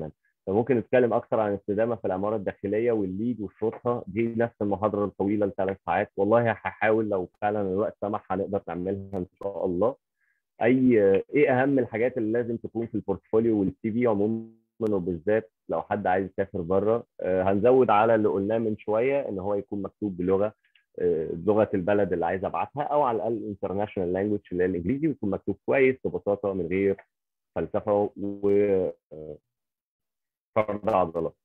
ممكن نتكلم اكثر عن الاستدامه في العماره الداخليه والليد وشروطها دي نفس المحاضره الطويله لثلاث ساعات والله هحاول لو فعلا الوقت سمح هنقدر نعملها ان شاء الله اي ايه اهم الحاجات اللي لازم تكون في البورتفوليو والسي في عموما وبالذات لو حد عايز يسافر بره هنزود على اللي قلناه من شويه ان هو يكون مكتوب بلغه لغه البلد اللي عايز ابعتها او على الاقل انترناشونال لانجوج اللي هي الانجليزي ويكون مكتوب كويس ببساطه من غير فلسفه و فرض عضلات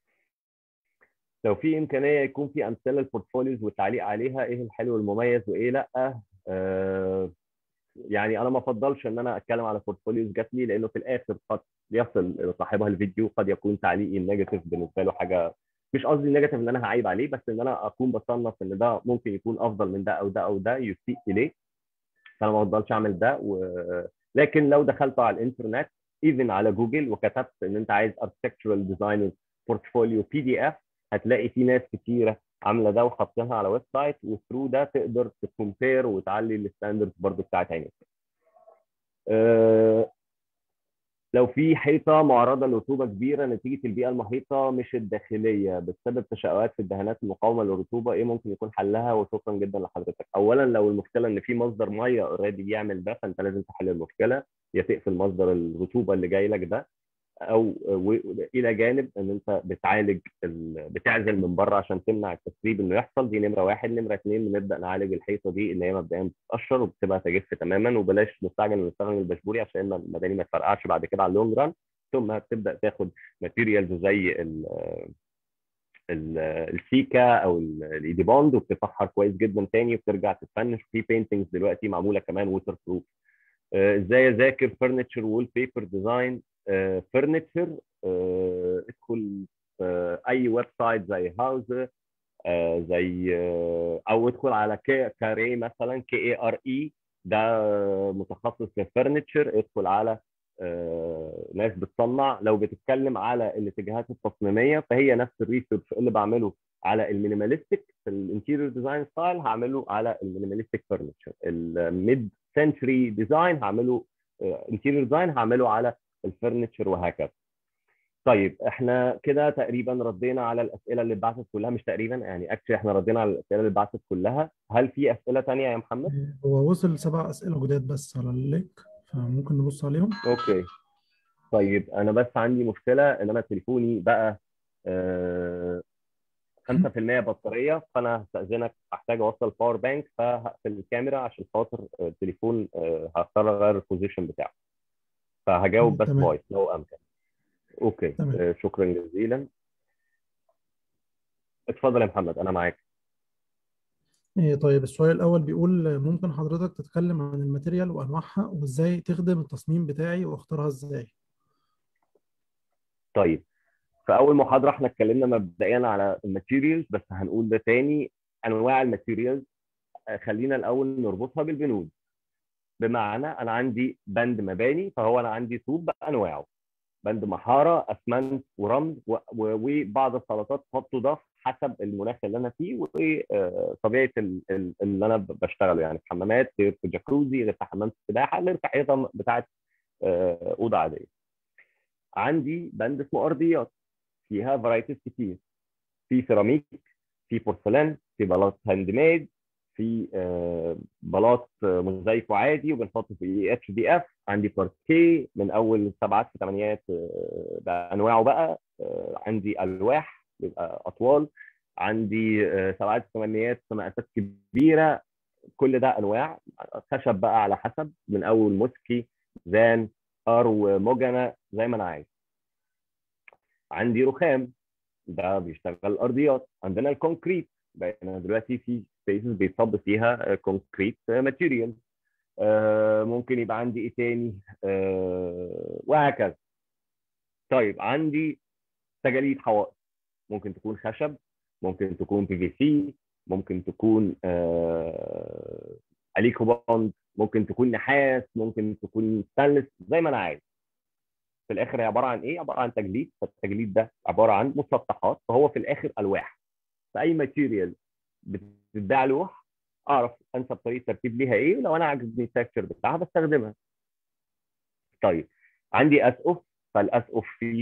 لو في امكانيه يكون في امثله البورتفوليوز والتعليق عليها ايه الحلو والمميز وايه لا آه يعني انا ما افضلش ان انا اتكلم على بورتفوليوز جات لي لانه في الاخر قد يصل صاحبها الفيديو قد يكون تعليقي النيجاتيف بالنسبه له حاجه مش قصدي نيجاتيف ان انا هعيب عليه بس ان انا اكون بصنف ان ده ممكن يكون افضل من ده او ده او ده يسيء اليه فانا ما بفضلش اعمل ده و... لكن لو دخلت على الانترنت ايفن على جوجل وكتبت ان انت عايز اركتكتشرال ديزاين بورتفوليو بي دي اف هتلاقي في ناس كتيره عامله ده وحاطينها على ويب سايت وثرو ده تقدر تكومبير وتعلي الستاندردز برضو بتاعت عينك. أه لو في حيطه معرضه لرطوبه كبيره نتيجه البيئه المحيطه مش الداخليه بسبب تشققات في الدهانات المقاومه للرطوبه ايه ممكن يكون حلها وشكرا جدا لحضرتك. اولا لو المشكله ان في مصدر ميه اوريدي بيعمل ده فانت لازم تحل المشكله يا تقفل مصدر الرطوبه اللي جاي لك ده او الى جانب ان انت بتعالج بتعزل من بره عشان تمنع التسريب انه يحصل دي نمره واحد نمره اثنين بنبدا نعالج الحيطه دي اللي هي مبدئيا بتتقشر وبتبقى تجف تماما وبلاش نستعجل نستخدم البشبوري عشان المباني ما تفرقعش بعد كده على اللونج ران ثم تبدا تاخد ماتيريالز زي ال السيكا او الايدي بوند وبتطهر كويس جدا تاني وبترجع تتفنش في بينتنجز دلوقتي معموله كمان ووتر بروف ازاي اذاكر فرنتشر وول بيبر ديزاين فرنتشر ادخل اي ويب سايت زي هاوزر زي او ادخل على كاري مثلا كي اي ار اي ده متخصص في الفرنتشر ادخل على ناس بتصنع لو بتتكلم على الاتجاهات التصميميه فهي نفس الريسيرش اللي بعمله على المينيماليستيك في الانتيريور ديزاين ستايل هعمله على المينيماليستيك فرنتشر الميد سنتري ديزاين هعمله انتيريور ديزاين هعمله على الفرنتشر وهكذا طيب احنا كده تقريبا ردينا على الاسئله اللي اتبعتت كلها مش تقريبا يعني اكشلي احنا ردينا على الاسئله اللي اتبعتت كلها هل في اسئله ثانيه يا محمد هو وصل سبع اسئله جداد بس على اللينك فممكن نبص عليهم اوكي طيب انا بس عندي مشكله ان انا تليفوني بقى آه 5% بطاريه فانا هستاذنك احتاج اوصل باور بانك فهقفل الكاميرا عشان خاطر التليفون هضطر اغير البوزيشن بتاعه فهجاوب بس تمام. فويس لو امكن اوكي تمام. آه، شكرا جزيلا اتفضل يا محمد انا معاك إيه طيب السؤال الأول بيقول ممكن حضرتك تتكلم عن الماتيريال وأنواعها وإزاي تخدم التصميم بتاعي وأختارها إزاي؟ طيب في اول محاضره احنا اتكلمنا مبدئيا على الماتيريالز بس هنقول ده تاني انواع الماتيريالز آه، خلينا الاول نربطها بالبنود بمعنى انا عندي بند مباني فهو انا عندي طوب بانواعه بند محاره اسمنت ورمل و- و- وبعض السلطات قد تضاف حسب المناخ اللي انا فيه وطبيعه ال- ال- اللي انا ب- بشتغله يعني في حمامات غير في جاكوزي غير في حمام سباحه غير في حيطه بتاعت آه، اوضه عاديه عندي بند اسمه ارضيات فيها فرايتيز كتير في سيراميك في بورسلان في بلاط هاند ميد في آه، بلاط آه، موزايكو عادي وبنحطه في اتش دي اف عندي باركيه من اول سبعات في ثمانيات بانواعه بقى آه، عندي الواح بيبقى اطوال عندي آه، سبعات في ثمانيات في مقاسات كبيره كل ده انواع خشب بقى على حسب من اول موسكي زان ارو موجنه زي ما انا عايز عندي رخام ده بيشتغل ارضيات عندنا الكونكريت بقينا دلوقتي في سبيسز بيتصب فيها كونكريت ماتيريال ممكن يبقى عندي ايه تاني آه، وهكذا طيب عندي تجاليد حوائط ممكن تكون خشب ممكن تكون بي في سي ممكن تكون آه، اليكو بوند ممكن تكون نحاس ممكن تكون ستانلس زي ما انا عايز في الاخر هي عباره عن ايه عباره عن تجليد فالتجليد ده عباره عن مسطحات فهو في الاخر الواح فاي ماتيريال بتتباع لوح اعرف انسب طريقه تركيب ليها ايه ولو انا عاجبني التكتشر بتاعها بستخدمها طيب عندي اسقف فالاسقف في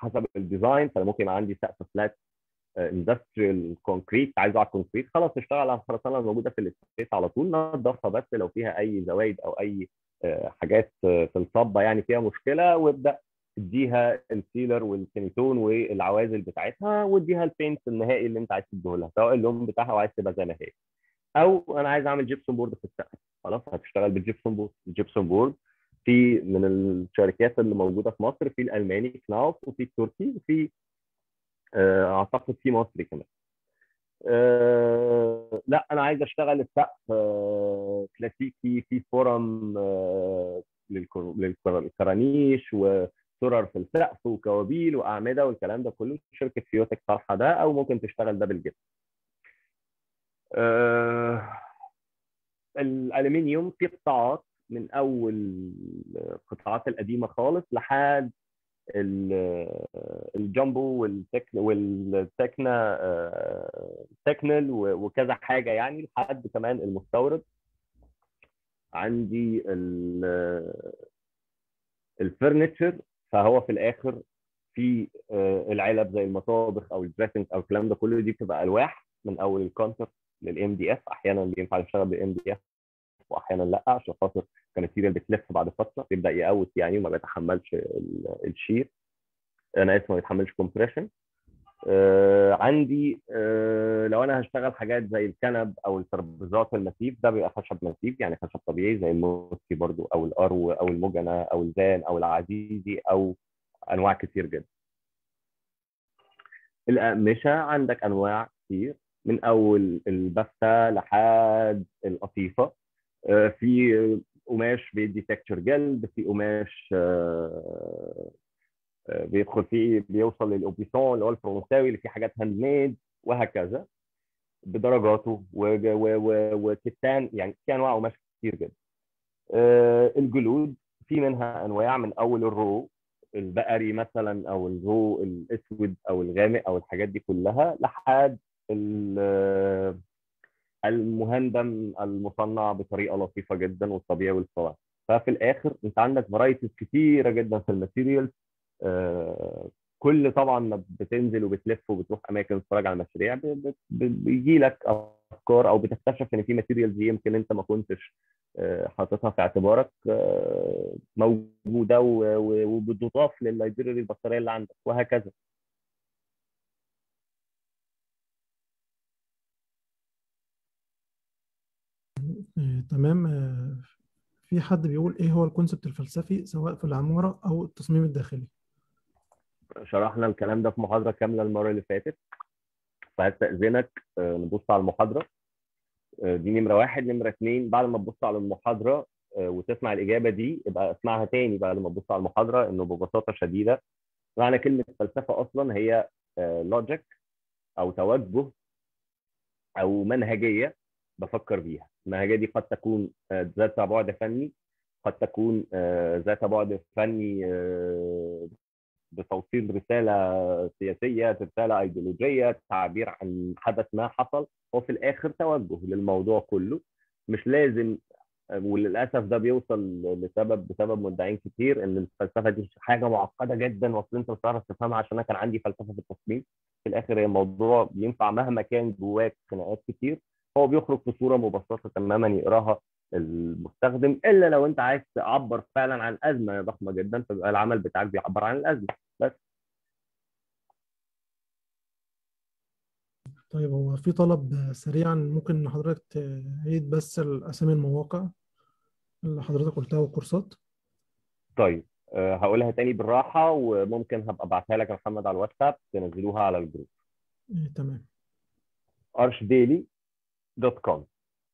حسب الديزاين فانا ممكن يبقى عندي سقف فلات اندستريال كونكريت عايزه على الكونكريت خلاص اشتغل على الخرسانه الموجوده في السبيس على طول نظفها بس لو فيها اي زوايد او اي حاجات في الصبه يعني فيها مشكله وابدا تديها السيلر والسيميتون والعوازل بتاعتها واديها البينت النهائي اللي انت عايز تديه لها سواء اللون بتاعها وعايز تبقى زي ما هي او انا عايز اعمل جيبسون بورد في السقف خلاص هتشتغل بالجيبسون بورد الجيبسون بورد في من الشركات اللي موجوده في مصر في الالماني كناوس وفي التركي وفي اعتقد في مصري كمان أه لا انا عايز اشتغل السقف أه كلاسيكي في فورم أه للكرانيش وسرر في السقف وكوابيل واعمده والكلام ده كله شركه فيوتك طرحه ده او ممكن تشتغل ده بالجبن الالومنيوم في قطاعات من اول القطاعات القديمه خالص لحد الجامبو والتك والتكنا تكنل وكذا حاجه يعني لحد كمان المستورد عندي الفرنتشر فهو في الاخر في العلب زي المطابخ او الدريسنج او الكلام ده كله دي بتبقى الواح من اول الكونتر للام دي اف احيانا بينفع يشتغل بالام دي اف واحيانا لا عشان خاطر كماتيريال بتلف بعد فتره بيبدا يقوس يعني وما بيتحملش الشير انا اسف ما بيتحملش كومبريشن آه عندي آه لو انا هشتغل حاجات زي الكنب او الترابيزات المسيف ده بيبقى خشب مسيف يعني خشب طبيعي زي الموسكي برضو او الارو او المجنه او الزان او العزيزي او انواع كتير جدا الاقمشه عندك انواع كتير من اول البسه لحد القطيفه آه في قماش بيدي تكتشر جلد في قماش بيدخل فيه بيوصل للاوبيسون اللي هو الفرنساوي اللي فيه حاجات هاند ميد وهكذا بدرجاته وكتان يعني في انواع قماش كتير جدا الجلود في منها انواع من اول الرو البقري مثلا او الرو الاسود او الغامق او الحاجات دي كلها لحد المهندم المصنع بطريقه لطيفه جدا والطبيعي والفواكه ففي الاخر انت عندك فرايتيز كتيره جدا في الماتيريال آه كل طبعا ما بتنزل وبتلف وبتروح اماكن تتفرج على المشاريع بيجي لك افكار او بتكتشف ان في ماتيريالز يمكن انت ما كنتش آه حاططها في اعتبارك آه موجوده وبتضاف لللايبراري البصريه اللي عندك وهكذا تمام في حد بيقول ايه هو الكونسبت الفلسفي سواء في العمارة او التصميم الداخلي شرحنا الكلام ده في محاضرة كاملة المرة اللي فاتت فهستأذنك نبص على المحاضرة دي نمرة واحد نمرة اثنين بعد ما تبص على المحاضرة وتسمع الإجابة دي يبقى اسمعها تاني بعد ما تبص على المحاضرة إنه ببساطة شديدة معنى كلمة فلسفة أصلا هي لوجيك أو توجه أو منهجية بفكر بيها المنهجيه دي قد تكون ذات بعد فني قد تكون ذات بعد فني بتوصيل رساله سياسيه رساله ايديولوجيه تعبير عن حدث ما حصل وفي الاخر توجه للموضوع كله مش لازم وللاسف ده بيوصل لسبب بسبب مدعين كتير ان الفلسفه دي حاجه معقده جدا واصل انت مش هتعرف تفهمها عشان انا كان عندي فلسفه في التصميم في الاخر هي موضوع بينفع مهما كان جواك خناقات كتير هو بيخرج في صوره مبسطه تماما يقراها المستخدم الا لو انت عايز تعبر فعلا عن ازمه ضخمه جدا فبيبقى العمل بتاعك بيعبر عن الازمه بس طيب هو في طلب سريعا ممكن حضرتك تعيد بس الاسامي المواقع اللي حضرتك قلتها والكورسات طيب أه هقولها تاني بالراحه وممكن هبقى ابعتها لك يا محمد على الواتساب تنزلوها على الجروب إيه تمام archdaily دوت كوم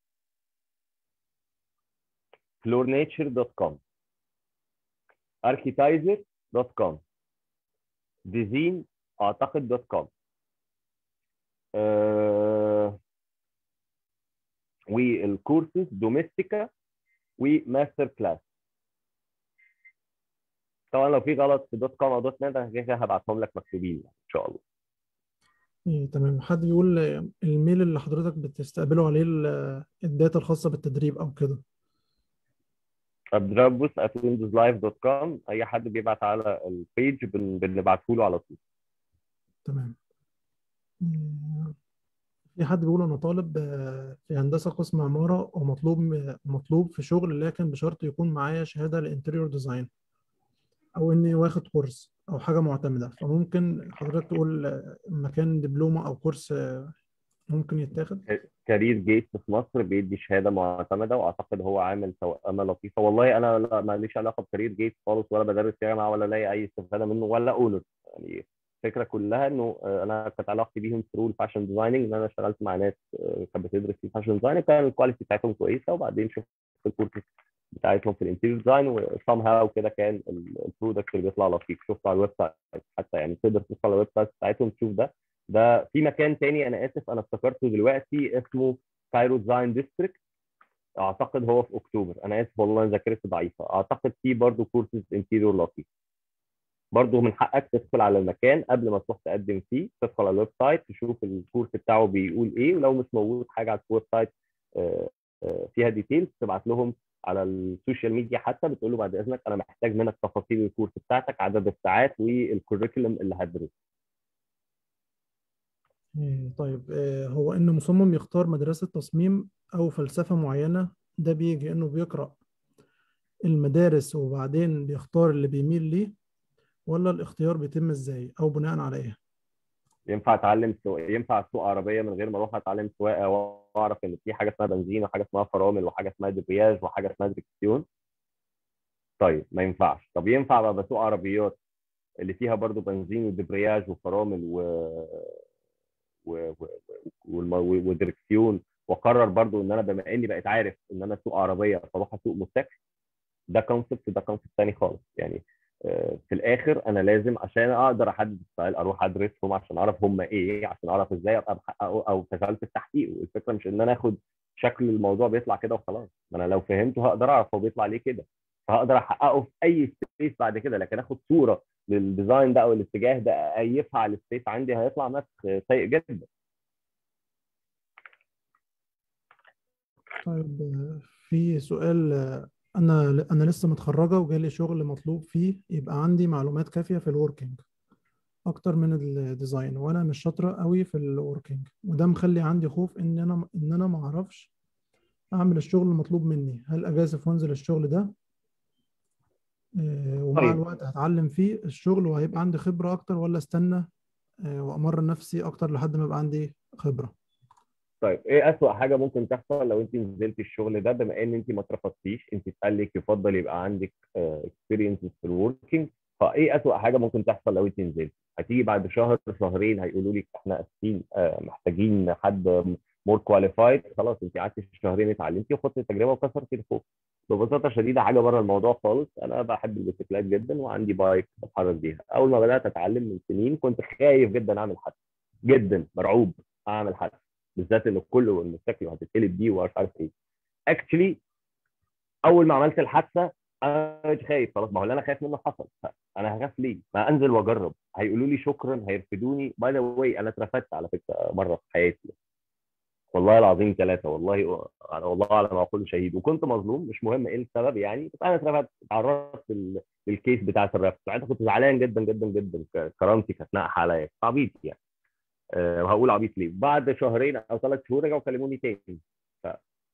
floornature.com architizer.com ديزين اعتقد دوت كوم أه... والكورسز دوميستيكا وماستر كلاس طبعا لو في غلط في دوت كوم او دوت نت انا كده هبعتهم لك مكتوبين ان شاء الله إيه تمام حد بيقول الميل اللي حضرتك بتستقبله عليه الداتا الخاصة بالتدريب أو كده فبدربوس at windowslive.com اي حد بيبعت على البيج بن- بنبعته له على طول تمام آه، في حد بيقول أنا طالب آه، في هندسة قسم عمارة ومطلوب مطلوب في شغل لكن بشرط يكون معايا شهادة للانتريور ديزاين أو إني واخد كورس أو حاجة معتمدة فممكن حضرتك تقول آه، مكان دبلومة أو كورس آه، ممكن يتاخد كارير جيت في مصر بيدي شهاده معتمده واعتقد هو عامل توأمه لطيفه والله انا لا ماليش علاقه بكارير جيت خالص ولا بدرس جامعه ولا لاقي اي استفاده منه ولا اونر يعني الفكره كلها انه آه، انا كانت علاقتي بيهم ثرو الفاشن ديزايننج ان انا اشتغلت مع ناس آه، كانت بتدرس في الفاشن ديزاين كان الكواليتي بتاعتهم كويسه وبعدين شفت الكورس بتاعتهم في الانتيريور ديزاين وسام هاو كده كان البرودكت اللي بيطلع لطيف شفته على الويب سايت حتى يعني تقدر تدخل على الويب سايت بتاعتهم تشوف ده ده في مكان تاني انا اسف انا افتكرته دلوقتي اسمه كايرو ديزاين ديستريكت اعتقد هو في اكتوبر انا اسف والله ذاكرتي ضعيفه اعتقد في برضه كورسز انتيريور لطيف برضه من حقك تدخل على المكان قبل ما تروح تقدم فيه تدخل على الويب سايت تشوف الكورس بتاعه بيقول ايه ولو مش موجود حاجه على الويب سايت آه، آه، فيها ديتيلز تبعت لهم على السوشيال ميديا حتى بتقول له بعد اذنك انا محتاج منك تفاصيل الكورس بتاعتك عدد الساعات والكوريكولم اللي هتدرسه إيه، طيب إيه، هو إن مصمم يختار مدرسة تصميم أو فلسفة معينة ده بيجي إنه بيقرأ المدارس وبعدين بيختار اللي بيميل ليه ولا الاختيار بيتم إزاي أو بناء على إيه؟ ينفع اتعلم سو... ينفع اسوق عربيه من غير ما اروح اتعلم سواقه واعرف ان في حاجه اسمها بنزين وحاجه اسمها فرامل وحاجه اسمها دبرياج وحاجه اسمها دركسيون طيب ما ينفعش طب ينفع بقى بسوق عربيات اللي فيها برضو بنزين ودبرياج وفرامل و... و... و... والم- و... ودركسيون واقرر برضو ان انا بما اني بقيت عارف ان انا اسوق عربيه فاروح اسوق موتوسيكل ده كونسبت ده كونسبت تاني خالص يعني آه، في الاخر انا لازم عشان اقدر احدد ستايل اروح ادرسهم عشان اعرف هم ايه عشان اعرف ازاي ابقى بحققه او شغلت التحقيق الفكره مش ان انا اخد شكل الموضوع بيطلع كده وخلاص ما انا لو فهمته هقدر اعرف هو بيطلع ليه كده فهقدر احققه في اي سبيس بعد كده لكن اخد صوره للديزاين ده او الاتجاه ده ايفها على السبيس عندي هيطلع نسخ سيء جدا طيب آه، في سؤال آه، أنا أنا لسه متخرجة وجالي شغل مطلوب فيه يبقى عندي معلومات كافية في الوركينج أكتر من الديزاين وأنا مش شاطرة قوي في الوركينج وده مخلي عندي خوف إن أنا إن أنا معرفش أعمل الشغل المطلوب مني هل أجازف وأنزل الشغل ده آه، ومع طيب. الوقت هتعلم فيه الشغل وهيبقى عندي خبرة أكتر ولا استنى آه، وأمرن نفسي أكتر لحد ما يبقى عندي خبرة طيب ايه اسوأ حاجه ممكن تحصل لو انت نزلت الشغل ده بما ان انت ما اترفضتيش انت اتقال لك يفضل يبقى عندك اكسبيرينس في الوركينج فايه اسوأ حاجه ممكن تحصل لو انت نزلت هتيجي بعد شهر شهرين هيقولوا لك احنا اسفين آه، محتاجين حد مور كواليفايد خلاص انت قعدتي شهرين اتعلمتي وخدتي التجربه وكسرتي الخوف ببساطه شديده حاجه بره الموضوع خالص انا بحب البيسكلات جدا وعندي بايك بتحرك بيها اول ما بدات اتعلم من سنين كنت خايف جدا اعمل حادثه جدا مرعوب اعمل حادثه بالذات ان كل الموتوسيكل هتتقلب بيه ومش عارف ايه اكشلي اول ما عملت الحادثه انا مش خايف خلاص ما هو اللي انا خايف منه حصل انا هخاف ليه؟ ما انزل واجرب هيقولوا لي شكرا هيرفدوني باي ذا واي انا اترفدت على فكره مره في حياتي والله العظيم ثلاثه والله والله على ما اقول شهيد وكنت مظلوم مش مهم ايه السبب يعني بس انا اترفدت تعرضت لل- للكيس بتاعت الرفض ساعتها كنت زعلان جدا جدا جدا ك- كرامتي كانت ناقحه عليا عبيط يعني أه وهقول عبيط ليه بعد شهرين او ثلاث شهور رجعوا كلموني تاني ف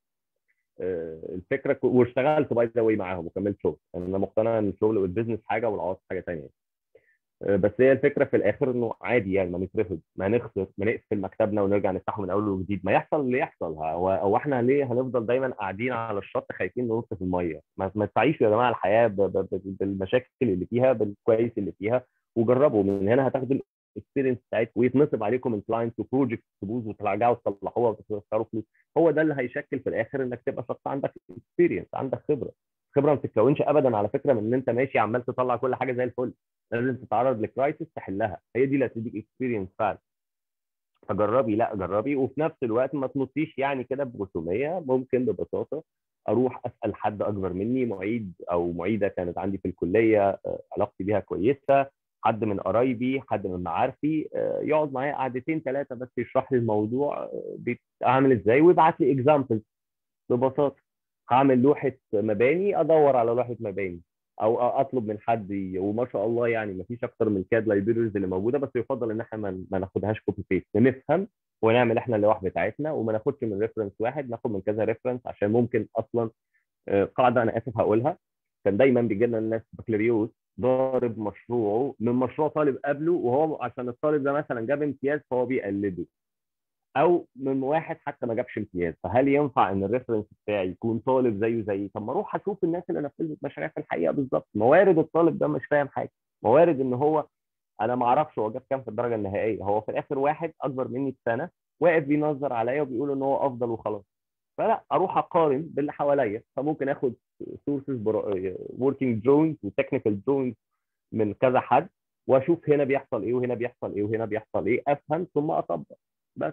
آه، الفكره ك- واشتغلت باي ذا واي معاهم وكملت شغل يعني انا مقتنع ان الشغل والبيزنس حاجه والعواطف حاجه ثانيه بس هي الفكره في الاخر انه عادي يعني ما نترفض ما نخسر ما نقفل مكتبنا ونرجع نفتحه من اول وجديد ما يحصل اللي يحصل هو هو احنا ليه هنفضل دايما قاعدين على الشط خايفين ننط في الميه ما, ما تعيشوا يا جماعه الحياه ب- ب- ب- بالمشاكل اللي فيها بالكويس اللي فيها وجربوا من هنا هتاخدوا الاكسبيرينس بتاعتكم ويتنصب عليكم من كلاينتس وبروجكت تبوظ وترجعوا تصلحوها وتخسروا فلوس هو ده اللي هيشكل في الاخر انك تبقى شخص عندك اكسبيرينس عندك خبره خبره ما بتتكونش ابدا على فكره من ان انت ماشي عمال تطلع كل حاجه زي الفل لازم تتعرض لكرايسيس تحلها هي دي اللي هتديك اكسبيرينس فعلا فجربي لا جربي وفي نفس الوقت ما تنطيش يعني كده برسوميه ممكن ببساطه اروح اسال حد اكبر مني معيد او معيده كانت عندي في الكليه آه، علاقتي بيها كويسه حد من قرايبي حد من معارفي آه، يقعد معايا قعدتين ثلاثه بس يشرح لي الموضوع آه، بيت- عامل ازاي ويبعت لي اكزامبل ببساطه هعمل لوحه مباني ادور على لوحه مباني او اطلب من حد ي- وما شاء الله يعني ما فيش اكتر من كاد لايبريز اللي موجوده بس يفضل ان احنا ما ما ناخدهاش كوبي بيست نفهم ونعمل احنا اللوح بتاعتنا وما ناخدش من ريفرنس واحد ناخد من كذا ريفرنس عشان ممكن اصلا آه، قاعده انا اسف هقولها كان دايما بيجي لنا الناس بكالوريوس ضارب مشروعه من مشروع طالب قبله وهو عشان الطالب ده مثلا جاب امتياز فهو بيقلده او من واحد حتى ما جابش امتياز فهل ينفع ان الريفرنس بتاعي يكون طالب زيه زيي طب ما اروح اشوف الناس اللي نفذت مشاريع في الحقيقه بالظبط موارد الطالب ده مش فاهم حاجه موارد ان هو انا ما اعرفش هو جاب كام في الدرجه النهائيه هو في الاخر واحد اكبر مني بسنه واقف بينظر عليا وبيقول ان هو افضل وخلاص فلا اروح اقارن باللي حواليا فممكن اخد سورسز وركينج دروينج وتكنيكال دروينج من كذا حد واشوف هنا بيحصل ايه وهنا بيحصل ايه وهنا بيحصل ايه افهم ثم اطبق بس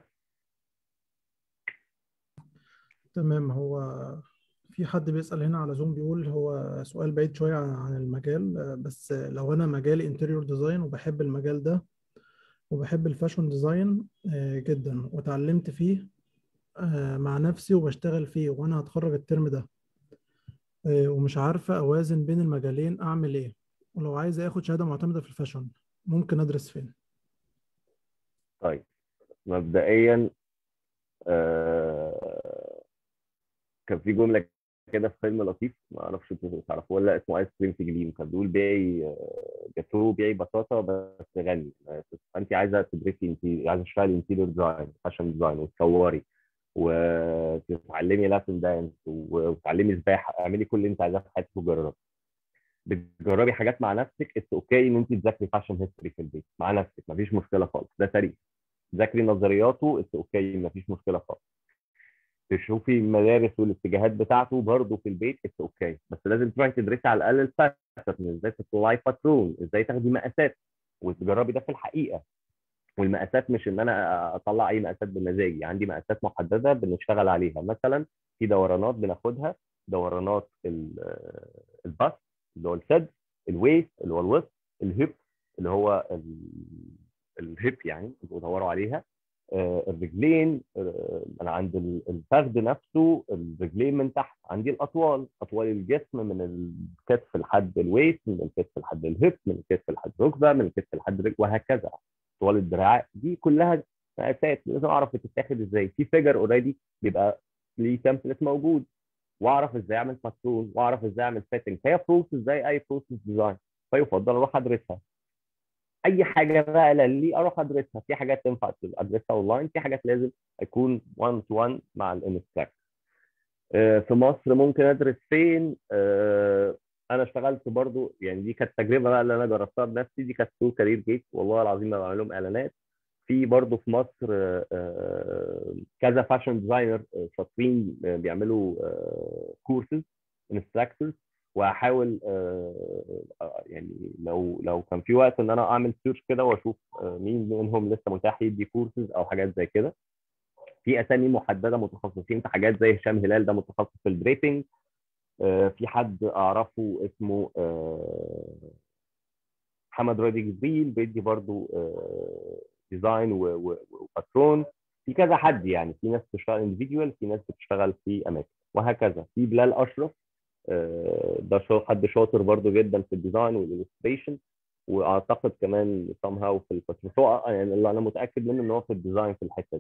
تمام هو في حد بيسأل هنا على زوم بيقول هو سؤال بعيد شوية عن عن المجال آه، بس لو أنا مجالي انتريور ديزاين وبحب المجال ده وبحب الفاشون ديزاين آه، جدا وتعلمت فيه آه، مع نفسي وبشتغل فيه وأنا هتخرج الترم ده آه، ومش عارفة أوازن بين المجالين أعمل إيه ولو عايز آخد شهادة معتمدة في الفاشون ممكن أدرس فين طيب مبدئيا آه، كان في جمله كده في فيلم لطيف ما اعرفش انتوا تعرفوه ولا لا، اسمه ايس كريم في جليم كان بيقول بيعي آه، جاتوه بيعي بطاطا بس غني آه، فانت عايزه تدرسي انت عايزه تشتغلي انتيريور ديزاين فاشن ديزاين وتصوري وتتعلمي لاتن دانس وتتعلمي سباحه اعملي كل اللي انت عايزاه في حياتك وجربي بتجربي حاجات مع نفسك اتس اوكي ان انت تذاكري فاشن هيستوري في البيت مع نفسك مفيش مشكله خالص ده تاريخ ذاكري نظرياته اتس اوكي مفيش مشكله خالص تشوفي المدارس والاتجاهات بتاعته برضه في البيت اتس اوكي بس لازم تروحي تدرسي على الاقل الباترن ازاي تطلعي باترون ازاي تاخدي مقاسات وتجربي ده في الحقيقه والمقاسات مش ان انا اطلع اي مقاسات بمزاجي عندي مقاسات محدده بنشتغل عليها مثلا في دورانات بناخدها دورانات ال- الباست اللي هو الصدر الويست اللي هو الوسط الهيب اللي هو ال- الهيب يعني بيدوروا عليها آه، الرجلين آه، انا عند ال- الفخذ نفسه الرجلين من تحت عندي الاطوال اطوال الجسم من الكتف لحد الويست من الكتف لحد الهيب من الكتف لحد الركبه من الكتف لحد الرجل وهكذا طوال الدراع دي كلها مقاسات لازم اعرف بتتاخد ازاي في فيجر اوريدي بيبقى ليه تمبلت موجود واعرف ازاي اعمل باترون واعرف ازاي اعمل سيتنج فهي بروسس زي اي بروسس ديزاين فيفضل اروح ادرسها اي حاجه بقى للي اروح ادرسها في حاجات تنفع ادرسها اونلاين في حاجات لازم اكون 1 تو 1 مع الانستراكتور في مصر ممكن ادرس فين آه، انا اشتغلت برضو يعني دي كانت تجربه بقى اللي انا جربتها بنفسي دي كانت ثرو كارير جيت والله العظيم ما بعمل لهم اعلانات في برضو في مصر آه، آه، كذا فاشن ديزاينر شاطرين آه، بيعملوا كورسز انستراكتورز وهحاول آه، آه، يعني لو لو كان في وقت ان انا اعمل سيرش كده واشوف آه، مين منهم لسه متاح يدي كورسز او حاجات زي كده في اسامي محدده متخصصين في حاجات زي هشام هلال ده متخصص في الدريبنج آه، في حد اعرفه اسمه آه، محمد راضي جبريل بيدي برضو آه، ديزاين و- و- وباترون في كذا حد يعني في ناس بتشتغل اندفيديوال في ناس بتشتغل في اماكن وهكذا في بلال اشرف آه، ده شو- حد شاطر برضو جدا في الديزاين والالستريشن واعتقد كمان somehow في الباترون هو يعني اللي انا متاكد منه ان هو في الديزاين في الحته دي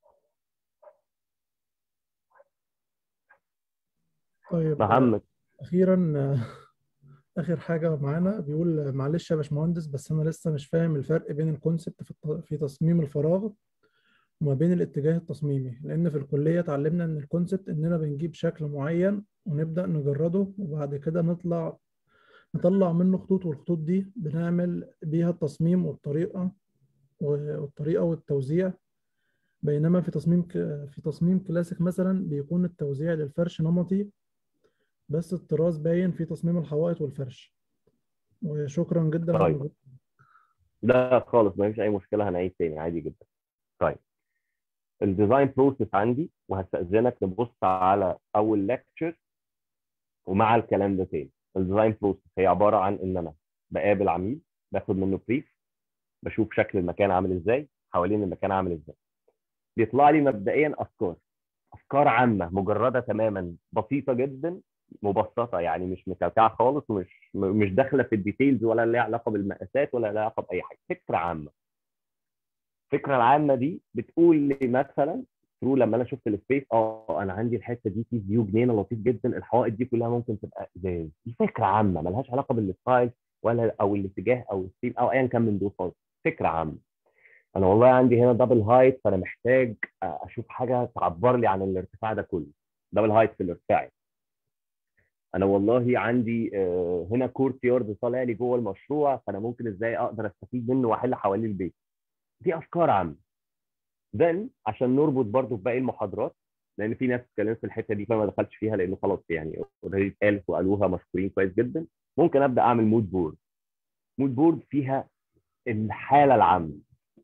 طيب محمد أخيرا آه، آخر حاجة معانا بيقول معلش يا باشمهندس بس أنا لسه مش فاهم الفرق بين الكونسبت في الت- في تصميم الفراغ وما بين الاتجاه التصميمي لأن في الكلية اتعلمنا إن الكونسبت إننا بنجيب شكل معين ونبدأ نجرده وبعد كده نطلع نطلع منه خطوط والخطوط دي بنعمل بيها التصميم والطريقة والطريقة والتوزيع بينما في تصميم ك... في تصميم كلاسيك مثلا بيكون التوزيع للفرش نمطي بس الطراز باين في تصميم الحوائط والفرش وشكرا جدا على طيب. المجهود. لا خالص ما فيش اي مشكله هنعيد تاني عادي جدا طيب الديزاين بروسيس عندي وهستاذنك نبص على اول ليكتشر ومع الكلام ده تاني الديزاين بروسيس هي عباره عن ان انا بقابل عميل باخد منه بريف بشوف شكل المكان عامل ازاي حوالين المكان عامل ازاي بيطلع لي مبدئيا افكار افكار عامه مجرده تماما بسيطه جدا مبسطه يعني مش مكلكعه خالص ومش مش داخله في الديتيلز ولا ليها علاقه بالمقاسات ولا ليها علاقه باي حاجه فكره عامه الفكره العامه دي بتقول لي مثلا ثرو لما انا شفت السبيس اه انا عندي الحته دي في فيو جنينه لطيف جدا الحوائط دي كلها ممكن تبقى ازاز دي فكره عامه ملهاش علاقه بالستايل ولا او الاتجاه او الثيم او ايا كان من دول خالص فكره عامه انا والله عندي هنا دبل هايت فانا محتاج اشوف حاجه تعبر لي عن الارتفاع ده كله دبل هايت في الارتفاع انا والله عندي هنا كورت يارد طالع لي جوه المشروع فانا ممكن ازاي اقدر استفيد منه واحل حوالين البيت دي افكار عامه then عشان نربط برضو بباقي المحاضرات لان في ناس اتكلمت في الحته دي فما دخلتش فيها لانه خلاص يعني اوريدي اتقالت وقالوها مشكورين كويس جدا ممكن ابدا اعمل مود بورد مود بورد فيها الحاله العامه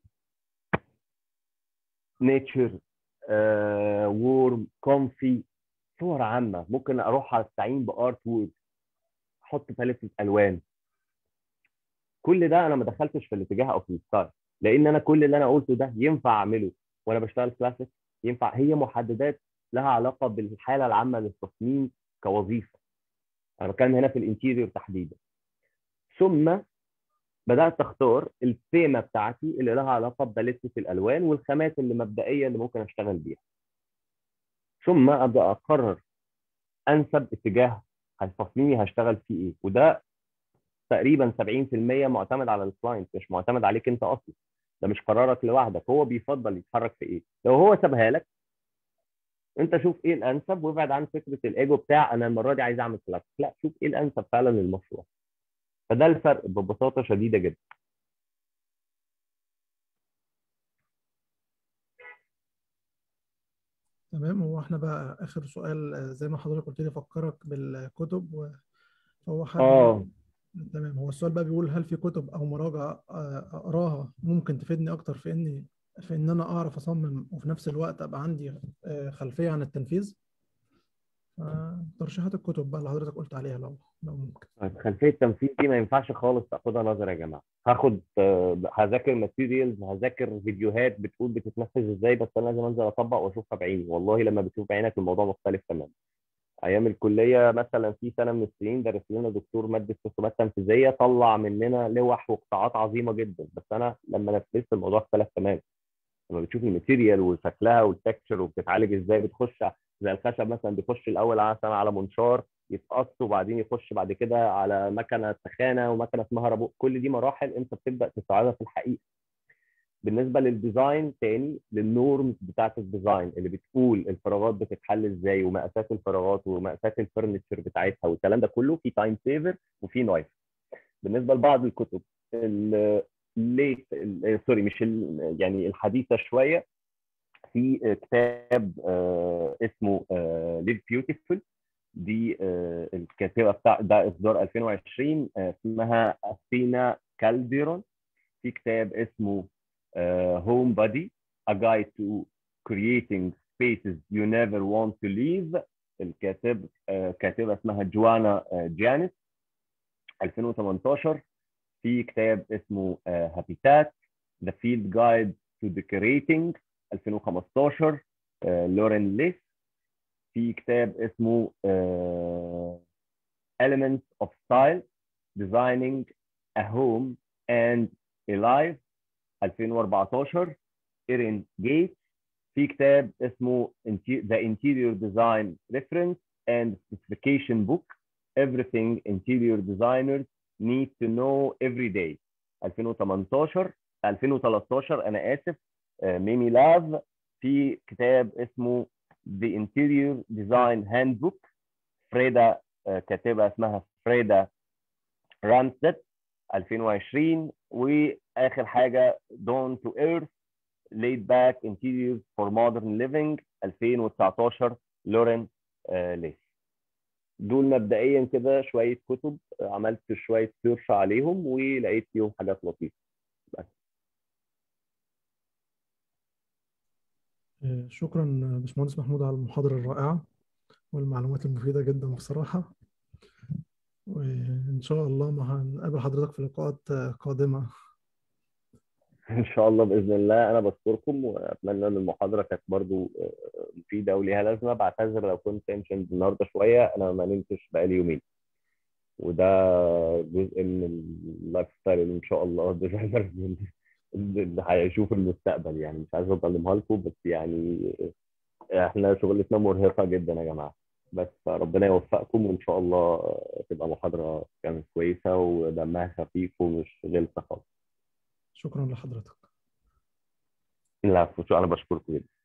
نيتشر وورم كومفي صور عامه ممكن اروح استعين بارت وورد احط باليتة الوان كل ده انا ما دخلتش في الاتجاه او في الستايل لان انا كل اللي انا قلته ده ينفع اعمله وانا بشتغل كلاسيك ينفع هي محددات لها علاقه بالحاله العامه للتصميم كوظيفه انا بتكلم هنا في الانتيريور تحديدا ثم بدات اختار الثيمه بتاعتي اللي لها علاقه بباليتة الالوان والخامات اللي مبدئيه اللي ممكن اشتغل بيها ثم ابدا اقرر انسب اتجاه تصميمي هشتغل فيه ايه وده تقريبا 70% معتمد على الكلاينت مش معتمد عليك انت اصلا ده مش قرارك لوحدك هو بيفضل يتحرك في ايه لو هو سابها لك انت شوف ايه الانسب وابعد عن فكره الايجو بتاع انا المره دي عايز اعمل كلاسيك لا شوف ايه الانسب فعلا للمشروع فده الفرق ببساطه شديده جدا تمام هو احنا بقى اخر سؤال زي ما حضرتك قلت لي فكرك بالكتب و... فهو حد اه تمام هو السؤال بقى بيقول هل في كتب او مراجع اقراها ممكن تفيدني اكتر في اني في ان انا اعرف اصمم وفي نفس الوقت ابقى عندي خلفيه عن التنفيذ ترشيحات الكتب بقى اللي حضرتك قلت عليها لو لو ممكن طيب خلفيه التنفيذ دي ما ينفعش خالص تاخدها نظر يا جماعه هاخد هذاكر ماتيريالز هذاكر فيديوهات بتقول بتتنفذ ازاي بس انا لازم انزل اطبق واشوفها بعيني والله لما بتشوف بعينك الموضوع مختلف تماما ايام الكليه مثلا في سنه من السنين درس لنا دكتور ماده رسومات تنفيذيه طلع مننا لوح وقطاعات عظيمه جدا بس انا لما نفذت الموضوع اختلف تماما لما بتشوف الماتيريال وشكلها والتكتشر وبتتعالج ازاي بتخش زي الخشب مثلا بيخش الاول مثلا على منشار يتقص وبعدين يخش بعد كده على مكنه سخانه ومكنه اسمها رابو كل دي مراحل انت بتبدا تستوعبها في الحقيقه بالنسبه للديزاين تاني للنورمز بتاعت الديزاين اللي بتقول الفراغات بتتحل ازاي ومقاسات الفراغات ومقاسات الفرنتشر بتاعتها والكلام ده كله في تايم سيفر وفي نايف بالنسبه لبعض الكتب الليت سوري مش يعني الحديثه شويه في كتاب اسمه ليف بيوتيفول دي الكاتبه بتاع ده اصدار 2020 اسمها اثينا كالديرون في كتاب اسمه هوم بادي A Guide to Creating Spaces You Never Want to Leave الكاتب كاتبة اسمها جوانا جانيس 2018 في كتاب اسمه هابيتات The Field Guide to Decorating 2015 لورين ليس في كتاب اسمه Elements of Style Designing a Home and a Life 2014 ايرين جيت في كتاب اسمه The Interior Design Reference and Specification Book Everything Interior Designers Need to Know Every Day 2018 2013 انا اسف ميمي لاف في كتاب اسمه The Interior Design Handbook فريدا كاتبه اسمها فريدا رامستد 2020 واخر حاجه Dawn to Earth Laid Back Interiors for Modern Living 2019 لورين ليس دول مبدئيا كده شويه كتب عملت شويه سيرش عليهم ولقيت فيهم حاجات لطيفه بس شكرا باشمهندس محمود على المحاضره الرائعه والمعلومات المفيده جدا بصراحه وان شاء الله ما هنقابل حضرتك في لقاءات قادمه ان شاء الله باذن الله انا بشكركم واتمنى ان المحاضره كانت برضو آه، مفيده وليها لازمه بعتذر لو كنت تنشن النهارده شويه انا ما نمتش بقالي يومين وده جزء من اللايف ستايل اللي ان شاء الله ديزاينر اللي هيشوف المستقبل يعني مش عايز اظلمها لكم بس يعني احنا شغلتنا مرهقه جدا يا جماعه بس ربنا يوفقكم وان شاء الله تبقى محاضره كانت كويسه ودمها خفيف ومش غلسه خالص شكرا لحضرتك العفو انا بشكركم جدا